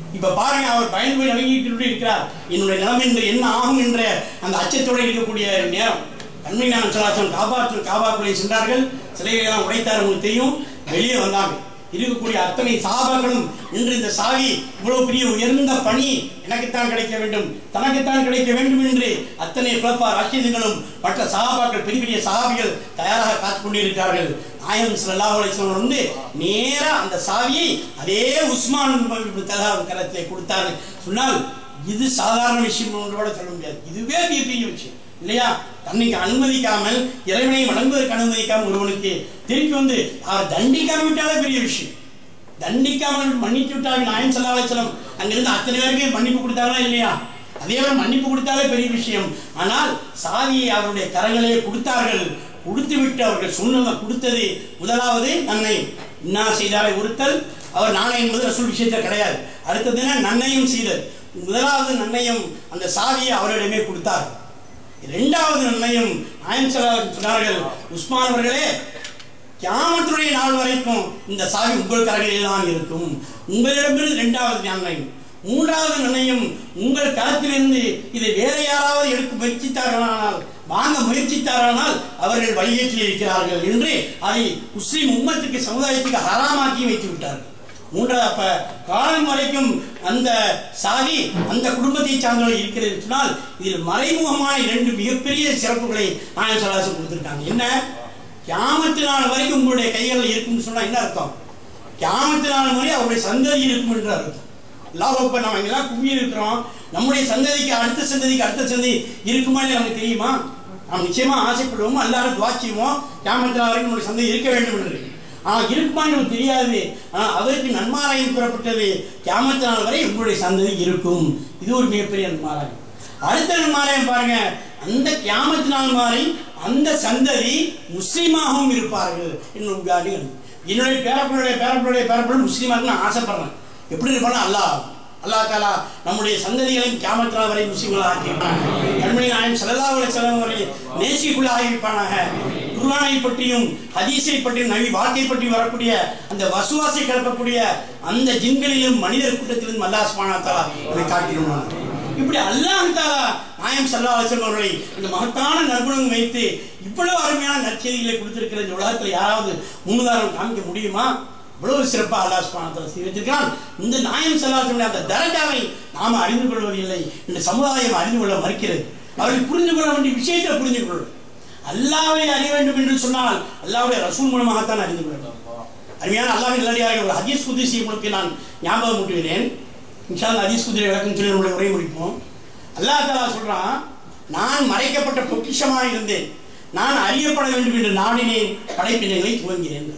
இப்ப பாருங்க அவர் பயந்து போய் நடுங்கிட்டு இருக்கிறார் என்னுடைய நிலைமை என்று என்ன ஆகும் என்ற அந்த அச்சத்தோடு இருக்கக்கூடிய நேரம் கண்மை ஞானம் சலாசம் காபாற்று காபாக்குள்ளே சென்றார்கள் சிலைகளை எல்லாம் உடைத்தார் உங்களுக்கு தெரியும் வெளியே வந்தாங்க இருக்கக்கூடிய அத்தனை சாபாக்களும் இன்று இந்த சாவி இவ்வளவு பெரிய உயர்ந்த பணி எனக்குத்தான் கிடைக்க வேண்டும் தனக்குத்தான் கிடைக்க வேண்டும் என்று அத்தனை குழப்பா ராட்சியங்களும் மற்ற சகாபாக்கள் பெரிய பெரிய சகாபிகள் தயாராக காத்துக் கொண்டிருக்கிறார்கள் நாயம் ஸல்லல்லாஹு அலைஹி வஸல்லம் வந்து நேரா அந்த சாவியை அதே உஸ்மான் கரத்தை கொடுத்தாரு சொன்னால் இது சாதாரண விஷயம் ஒன்று கூட சொல்ல முடியாது இதுவே மிகப்பெரிய விஷயம் இல்லையா தன்னைக்கு அனுமதிக்காமல் இறைவனை வணங்குவதற்கு அனுமதிக்காமல் ஒருவனுக்கு திருப்பி வந்து அவர் தண்டிக்காம விட்டாலே பெரிய விஷயம் தண்டிக்காமல் மன்னித்து விட்டால் நாயம் சல்லா அலிஸ்லாம் அங்கிருந்து அத்தனை பேருக்கே மன்னிப்பு கொடுத்தாங்களா இல்லையா அதே மாதிரி மன்னிப்பு கொடுத்தாலே பெரிய விஷயம் ஆனால் சாவியை அவருடைய கரங்களே கொடுத்தார்கள் கொடுத்து விட்டு அவர்கள் சொன்னதை கொடுத்தது முதலாவது நன்மை இன்னா செய்தாரை உறுத்தல் அவர் நாணயம் என்பது ரசூல் விஷயத்தில் கிடையாது அடுத்தது என்ன நன்மையும் செய்தல் முதலாவது நன்மையும் அந்த சாவியை அவரிடமே கொடுத்தார் இரண்டாவது நன்மையும் நாயம் சொன்னார்கள் உஸ்மான் அவர்களே கியாமத்துடைய நாள் வரைக்கும் இந்த சாவி உங்கள் கரங்களில் தான் இருக்கும் உங்களிடமிருந்து இரண்டாவது நன்மை மூன்றாவது நன்மையும் உங்கள் கரத்திலிருந்து இதை வேற யாராவது எடுக்க முயற்சித்தார்களானால் வாங்க முயற்சித்தாரானால் அவர்கள் வழியேற்றி இருக்கிறார்கள் என்று அதை முஸ்லிம் உம்மத்துக்கு சமுதாயத்துக்கு ஹராமாக்கி வைத்து விட்டார்கள் மூன்றாவது அப்ப காலம் வரைக்கும் அந்த சாவி அந்த குடும்பத்தை சார்ந்தவர்கள் இருக்கிறது என்று சொன்னால் இதில் மறைமுகமான இரண்டு மிகப்பெரிய சிறப்புகளை நாயன் சலாசம் கொடுத்திருக்காங்க என்ன கியாமத்து நாள் வரைக்கும் உங்களுடைய கைகளில் இருக்கும்னு சொன்னா என்ன அர்த்தம் கியாமத்து நாள் வரை அவருடைய சந்ததி இருக்கும் என்று அர்த்தம் லாபப்ப நம்ம இங்கெல்லாம் கும்மி இருக்கிறோம் நம்முடைய சந்ததிக்கு அடுத்த சந்ததிக்கு அடுத்த சந்ததி இருக்குமா இல்லை நமக்கு தெரியுமா நாம் நிச்சயமா ஆசைப்படுவோம் எல்லாரும் துவா செய்வோம் கியாமத்து நாள் வரைக்கும் நம்முடைய சந்ததி இருக்க வேண்டும் என்று ஆனால் இருக்குமான்னு நமக்கு தெரியாது ஆனால் அவருக்கு நன்மாராயம் கூறப்பட்டது கியாமத்து நாள் வரை உங்களுடைய சந்ததி இருக்கும் இது ஒரு மிகப்பெரிய நன்மாராயம் அடுத்த நன்மாராயம் பாருங்க அந்த கியாமத்து நாள் மாறி அந்த சந்ததி முஸ்லீமாகவும் இருப்பார்கள் என்னும் காரியம் என்னுடைய பேரப்பிள்ளுடைய பேரப்பிள்ளுடைய பேரப்பிள்ளை முஸ்லீமாக நான் ஆசைப்படுறேன் எப்படி இருப்பானா அல்லாஹ் அல்லாஹ் தாலா நம்முடைய சந்ததிகளையும் கியாமத்து நாள் வரை முஸ்லீம்களாக ஆக்கியிருப்பாங்க கண்மணி நாயம் சல்லல்லாஹு அலைஹி வஸல்லம் வரை நேசிக்குள்ள ஆகியிருப்பானாக குர்ஆனை பற்றியும் ஹதீஸை பற்றியும் நபி வாழ்க்கை பற்றி வரக்கூடிய அந்த வசுவாசை கிளப்பக்கூடிய அந்த ஜின்களிலும் மனிதர் கூட்டத்திலும் அல்லாஹ் சுப்ஹானஹு வ தஆலா நம்மை காட்டியிருந்தான் இப்படி அல்லாஹ் தாலா நாயம் சல்லா அலிஸ்லாம் அவர்களை இந்த மகத்தான நற்குணம் வைத்து இவ்வளவு அருமையான நற்செய்திகளை கொடுத்திருக்கிற இந்த உலகத்தில் யாராவது முன்னுதாரணம் காமிக்க முடியுமா இவ்வளவு சிறப்பாக அல்லாஹ் சுப்ஹானஹு செய்து வைத்திருக்கிறான் இந்த நாயம் சல்லாஹ் அந்த தரஜாவை நாம் அறிந்து கொள்வதில்லை இந்த சமுதாயம் அறிந்து கொள்ள மறுக்கிறது அவர்கள் புரிந்து கொள்ள வேண்டிய விஷயத்தை புரிந்து கொள்வது அல்லாவை அறிய வேண்டும் என்று சொன்னால் அல்லாவுடைய ரசூல் மூலமாகத்தான் அறிந்து கொள்ள வேண்டும் அருமையான அல்லாவின் நல்லடியாக ஒரு ஹதீஸ் குதிசி உங்களுக்கு நான் ஞாபகம் ஊட்டுகிறேன் இன்ஷா அல்லாஹ் ஹதீஸ் குதிரை விளக்கம் சொல்லி நம்மளுடைய உரை முடிப்போம் அல்லாஹ் தாலா சொல்றான் நான் மறைக்கப்பட்ட பொக்கிஷமாக இருந்தேன் நான் அறியப்பட வேண்டும் என்று நாடினேன் படைப்பினங்களை துவங்கினேன்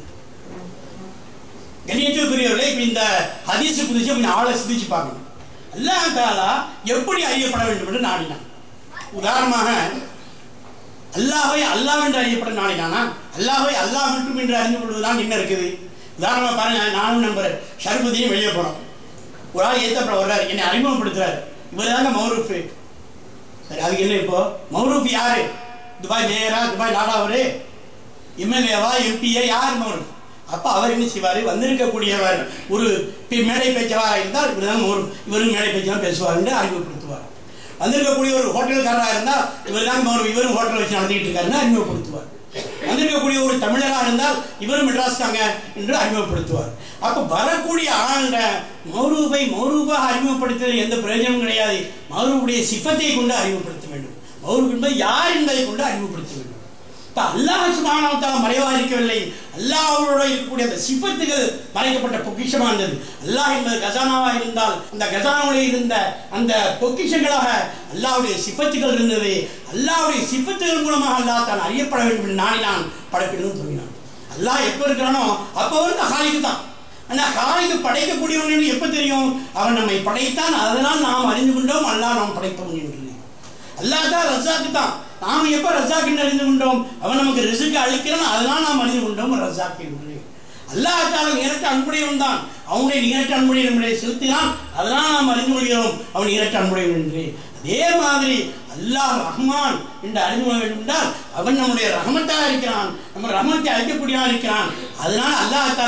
கண்ணியத்திற்குரியவர்களே இப்ப இந்த ஹதீஸ் குதிச்சு கொஞ்சம் ஆளை சிந்திச்சு பார்க்கணும் அல்லாஹ் தாலா எப்படி அறியப்பட வேண்டும் என்று நாடினான் உதாரணமாக அல்லாஹை அல்லாஹ் என்று அறியப்பட நாடினானா அல்லாஹை அல்லாஹ் மட்டும் என்று அறிந்து கொள்வதுதான் என்ன இருக்குது உதாரணமா பாருங்க நானும் நம்பர் ஷர்புதியும் வெளியே போறோம் ஒரு ஆள் ஏத்தப்பட வர்றாரு என்னை அறிமுகப்படுத்துறாரு இவர் தாங்க மௌரூஃபு சரி அதுக்கு என்ன இப்போ மௌரூஃப் யாரு துபாய் மேயரா துபாய் நாடாவரு எம்எல்ஏவா எம்பியா யார் மௌரூஃப் அப்ப அவர் என்ன செய்வாரு வந்திருக்கக்கூடியவர் ஒரு பி- மேடை பேச்சவரா இருந்தால் இவர் தான் மௌரூஃப் இவரும் மேடை பேச்சவா பேசுவார் என்று அறிமுகப்படுத்துவார் வந்திருக்கக்கூடிய ஒரு ஹோட்டல்காரராக இருந்தால் இவர் தான் மௌரூஃப் இவரும் ஹோட்டல் வச்சு நடத்திட்டு இருக்காருன்னு அறிமுகப்படுத்துவார் வந்திருக்கக்கூடிய ஒரு தமிழராக இருந்தால் இவரும் மெட்ராஸ் தாங்க என்று அறிமுகப்படுத்துவார் அப்ப வரக்கூடிய ஆண்ட மௌரூபை மௌரூபாக அறிமுகப்படுத்துவது எந்த பிரயோஜனமும் கிடையாது மௌரூபுடைய சிஃபத்தை கொண்டு அறிமுகப்படுத்த வேண்டும் மௌரூப் என்பது யார் என்பதை கொண்டு அறிமுகப்படுத்த வேண்டும் இப்ப அல்லாஹ் சுபானவத்தால் மறைவாக இருக்கவில்லை அல்லாஹ்வோட இருக்கக்கூடிய அந்த சிஃபத்துகள் மறைக்கப்பட்ட பொக்கிஷமா இருந்தது அல்லாஹ் என்பது கஜானாவாக இருந்தால் அந்த கஜானாவுடைய இருந்த அந்த பொக்கிஷங்களாக அல்லாஹ்வுடைய சிஃபத்துகள் இருந்தது அல்லாஹ்வுடைய சிஃபத்துகள் மூலமாக அல்லாஹ் தான் அறியப்பட வேண்டும் என்று நாடினான் படைப்பிலும் தோன்றினான் அல்லாஹ் எப்ப இருக்கிறானோ அப்ப வந்து ஹாலிக்கு தான் ஆனா ஹாலிக்கு படைக்கக்கூடியவன் என்று எப்ப தெரியும் அவன் நம்மை படைத்தான் அதனால் நாம் அறிந்து கொண்டோம் அல்லாஹ் நாம் படைப்பவன் என்று அல்லாஹ் தான் ரசாக்கு தான் நாம் எப்ப ரசாக்கு என்று அறிந்து கொண்டோம் அவன் நமக்கு ரிசுக்கு அளிக்கிறான் அதனால் நாம் அறிந்து கொண்டோம் ரசாக்கு என்று அல்லாஹ் தால நிகரற்ற அன்புடையவன் தான் அவனுடைய நிகரற்ற அன்புடைய நம்முடைய செலுத்தினான் அதனால் நாம் அறிந்து கொள்கிறோம் அவன் நிகரற்ற அன்புடையவன் என்று அதே மாதிரி அல்லாஹ் ரஹ்மான் என்று அறிந்து கொள்ள வேண்டும் என்றால் அவன் நம்முடைய ரஹமத்தாக இருக்கிறான் நம்ம ரஹமத்தை அழைக்கக்கூடியவன் இருக்கிறான் அதனால் அல்லாஹ் தாலா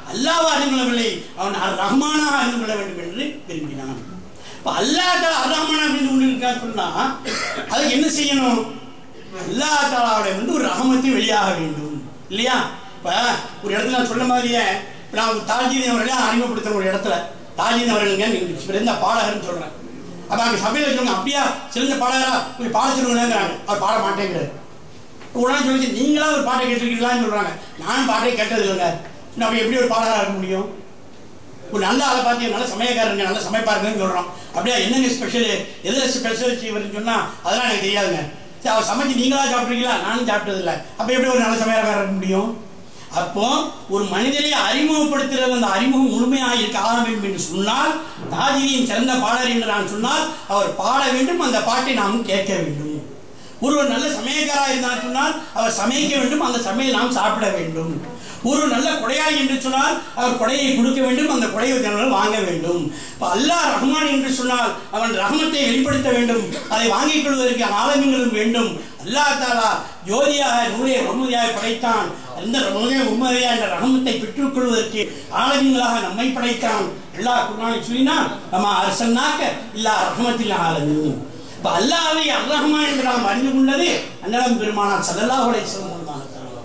அல்லாஹ் அறிந்து கொள்ளவில்லை அவன் அர் ரஹ்மானாக அறிந்து கொள்ள வேண்டும் என்று விரும்பினான் இப்போ அல்லாஹ் தாலா அர் ரஹ்மான் அப்படின்னு ஒன்று இருக்கா சொன்னா அதுக்கு என்ன செய்யணும் அல்லாஹ் தாலாவுடைய வந்து ஒரு ரஹமத்தை வெளியாக வேண்டும் இல்லையா இப்போ ஒரு இடத்துல நான் சொன்ன மாதிரியே இப்போ நான் தாஜீதீன் அவர்களே அறிமுகப்படுத்துற ஒரு இடத்துல தாஜீதீன் அவர்களுங்க நீங்கள் சிறந்த பாடகர்னு சொல்கிறேன் அப்போ அங்கே சபையில் வச்சுருங்க அப்படியா சிறந்த பாடகரா போய் பாட சொல்லுங்கிறாங்க அவர் பாட மாட்டேங்கிறார் உடனே சொல்லி நீங்களா ஒரு பாட்டை கேட்டிருக்கீங்களான்னு சொல்கிறாங்க நானும் பாட்டே கேட்டது இல்லைங்க நம்ம எப்படி ஒரு பாடகராக இருக்க முடியும் ஒரு நல்ல ஆளை பார்த்து நல்ல சமயக்காரங்க நல்ல சமைப்பாருங்கன்னு சொல்கிறோம் அப்படியா என்னங்க ஸ்பெஷல் எதில் ஸ்பெஷல் செய்வதுன்னு சொன்னால் அதெல்லாம் எனக்கு தெரியாதுங்க சரி அவர் சமைச்சு நீங்களா சாப்பிட்றீங்களா நானும் சாப்பிட்டதில்ல அப்போ எப்படி ஒரு நல்ல சமையல்காரர் இருக்க முடியும் அப்போ ஒரு மனிதரை அறிமுகப்படுத்துகிறது அந்த அறிமுகம் முழுமையாக இருக்க ஆக வேண்டும் என்று சொன்னால் தாஜினியின் சிறந்த பாடல் என்று நான் சொன்னால் அவர் பாட வேண்டும் அந்த பாட்டை நாம் கேட்க வேண்டும் ஒருவர் நல்ல சமயக்காரா இருந்தார் சொன்னால் அவர் சமைக்க வேண்டும் அந்த சமையல் நாம் சாப்பிட வேண்டும் ஒரு நல்ல கொடையாளி என்று சொன்னால் அவர் கொடையை கொடுக்க வேண்டும் அந்த கொடையை ஜனங்கள் வாங்க வேண்டும் இப்போ அல்லாஹ் ரஹ்மான் என்று சொன்னால் அவன் ரஹமத்தை வெளிப்படுத்த வேண்டும் அதை வாங்கிக் கொள்வதற்கு ஆலமிங்களும் வேண்டும் அல்லாஹ் தாலா ஜோதியாக நூலே முகமதியாக படைத்தான் அந்த நூலே முகமதியா என்ற ரஹமத்தை பெற்றுக்கொள்வதற்கு ஆலமிங்களாக நம்மை படைத்தான் அல்லாஹ் குர்ஆனில் சொல்லினா நம்ம அரசனாக்க இல்லா ரஹமத்தில் ஆலமின் இப்போ அல்லாஹ்வை அர் ரஹ்மான் என்று நாம் அறிந்து கொண்டது அன்னலம் பெருமானார் சல்லல்லாஹு அலைஹி வஸல்லம் மூலமாக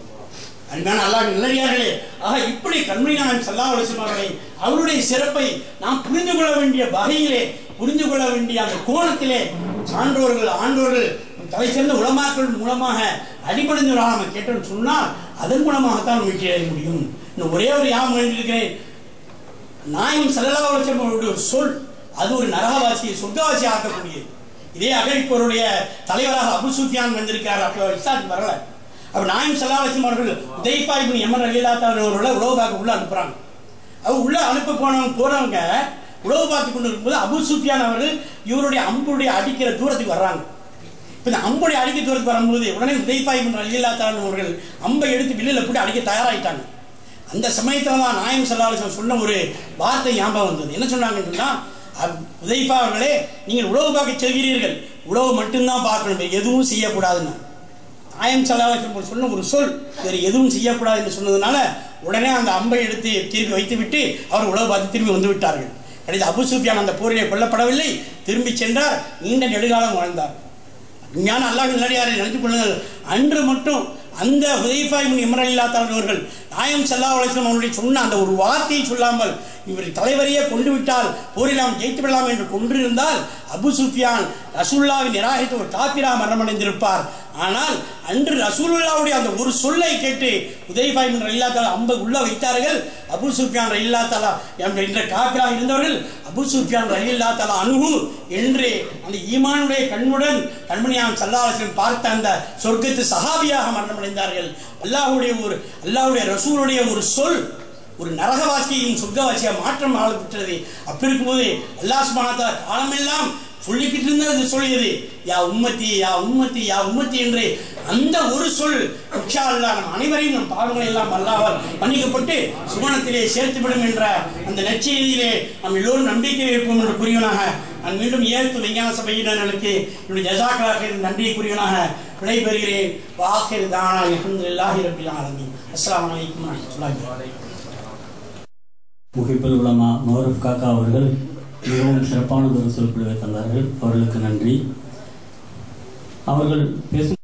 அன்பான அல்லாஹ் நல்லடியார்களே ஆக இப்படி கண்மணியான சல்லா அவர்களை அவருடைய சிறப்பை நாம் புரிந்து கொள்ள வேண்டிய வகையிலே புரிந்து கொள்ள வேண்டிய அந்த கோணத்திலே சான்றோர்கள் ஆண்டோர்கள் தலை சேர்ந்த உலமாக்கள் மூலமாக அடிபடைந்து நம்ம கேட்டோம்னு சொன்னால் அதன் மூலமாகத்தான் வெற்றி அடைய முடியும் இன்னும் ஒரே ஒரு யாகம் எழுந்திருக்கிறேன் நாயம் சல்லா அவர்களுடைய சொல் அது ஒரு நரகவாசியை சொர்க்கவாசி ஆக்கக்கூடியது இதே அகழிப்போருடைய தலைவராக அபு சுஃபியான் வந்திருக்கார் அப்போ விசாரிச்சு வரல அப்ப நாயம் சல்லாஹம் அவர்கள் உதய்பா இப்னு எமர் அலிலாத்தான் அவர்களை உழவு பார்க்க உள்ள அனுப்புறாங்க அவங்க உள்ள அனுப்ப போனவங்க போனவங்க உழவு பார்த்து கொண்டு இருக்கும்போது அபு சுஃபியான் அவர்கள் இவருடைய அம்புடைய அடிக்கிற தூரத்துக்கு வர்றாங்க இப்போ இந்த அம்புடைய அடிக்க தூரத்துக்கு வரும்போது உடனே உதய்பா இப்னு அலிலாத்தான் அவர்கள் அம்பை எடுத்து வில்லில் போட்டு அடிக்க தயாராயிட்டாங்க அந்த சமயத்தில் தான் நாயம் சல்லாஹம் சொன்ன ஒரு வார்த்தை ஞாபகம் வந்தது என்ன சொன்னாங்கன்னு சொன்னா உதய்பா அவர்களே நீங்கள் உழவு பார்க்க செல்கிறீர்கள் உழவு மட்டும்தான் பார்க்கணும் எதுவும் செய்யக்கூடாதுன்னு ஆயம் சலாஹம் சொன்ன ஒரு சொல் வேறு எதுவும் செய்யக்கூடாது என்று சொன்னதுனால உடனே அந்த அம்பை எடுத்து திருப்பி வைத்து விட்டு அவர் உலக பார்த்து திரும்பி வந்து விட்டார்கள் கடைசி அபு சுஃபியான் அந்த போரிலே கொல்லப்படவில்லை திரும்பி சென்றார் நீண்ட நெடுகாலம் வாழ்ந்தார் ஞான அல்லாஹ் நல்லடியாரை நினைத்துக் கொள்ளுங்கள் அன்று மட்டும் அந்த ஹுதைஃபா இப்னு இம்ரான் இல்லாத்தாளன் அவர்கள் நாயம் சல்லா அலிஸ்லாம் அவருடைய சொன்ன அந்த ஒரு வார்த்தையை சொல்லாமல் இவர் தலைவரையே கொண்டு விட்டால் போரில் நாம் ஜெயித்து விடலாம் என்று கொண்டிருந்தால் அபு சுஃபியான் ரசூல்லாவை நிராகரித்து ஒரு காப்பிரா மரணமடைந்திருப்பார் ஆனால் அன்று ரசூலுல்லாவுடைய அந்த ஒரு சொல்லை கேட்டு உதய்பா என்ற இல்லா தாலா அம்பை உள்ள வைத்தார்கள் அபு சுஃபியான் ரயில்லா தாலா என்ற காப்பிரா இருந்தவர்கள் அபு சுஃபியான் ரயில்லா தாலா அணுகு என்று அந்த ஈமானுடைய கண்ணுடன் கண்மணியான் சல்லாஹன் பார்த்த அந்த சொர்க்கத்து சஹாபியாக மரணமடைந்தார்கள் அல்லாஹுடைய ஒரு அல்லாஹுடைய ரசூலுடைய ஒரு சொல் ஒரு நரகவாசியையும் சொர்க்கவாசியாக மாற்றம் ஆளப்பட்டது அப்படி இருக்கும்போது அல்லாஹ் சுபானத்தா காலமெல்லாம் சொல்லிக்கிட்டு இருந்தது சொல்லியது யா உம்மத்தி யா உம்மத்தி யா உம்மத்தி என்று அந்த ஒரு சொல் உச்சா அல்லா நம் அனைவரையும் நம் பாவங்களை எல்லாம் அல்லாவால் மன்னிக்கப்பட்டு சுமணத்திலே சேர்த்துவிடும் என்ற அந்த நற்செய்தியிலே நாம் எல்லோரும் நம்பிக்கை வைப்போம் என்று புரியவனாக நான் மீண்டும் ஏற்று விஞ்ஞான சபையினர்களுக்கு என்னுடைய ஜசாக்களாக நன்றியை புரியவனாக விடைபெறுகிறேன் வாக்கிர் தானா அஹமதுல்லாஹி ரபில் ஆலமீன் அஸ்ஸலாமு அலைக்கும் வரஹ்மத்துல்லாஹி முகிப்புல் உலமா மௌரூப் காக்கா அவர்கள் மிகவும் சிறப்பான ஒரு சொற்பொழிவை தந்தார்கள் அவர்களுக்கு நன்றி அவர்கள் பேசும்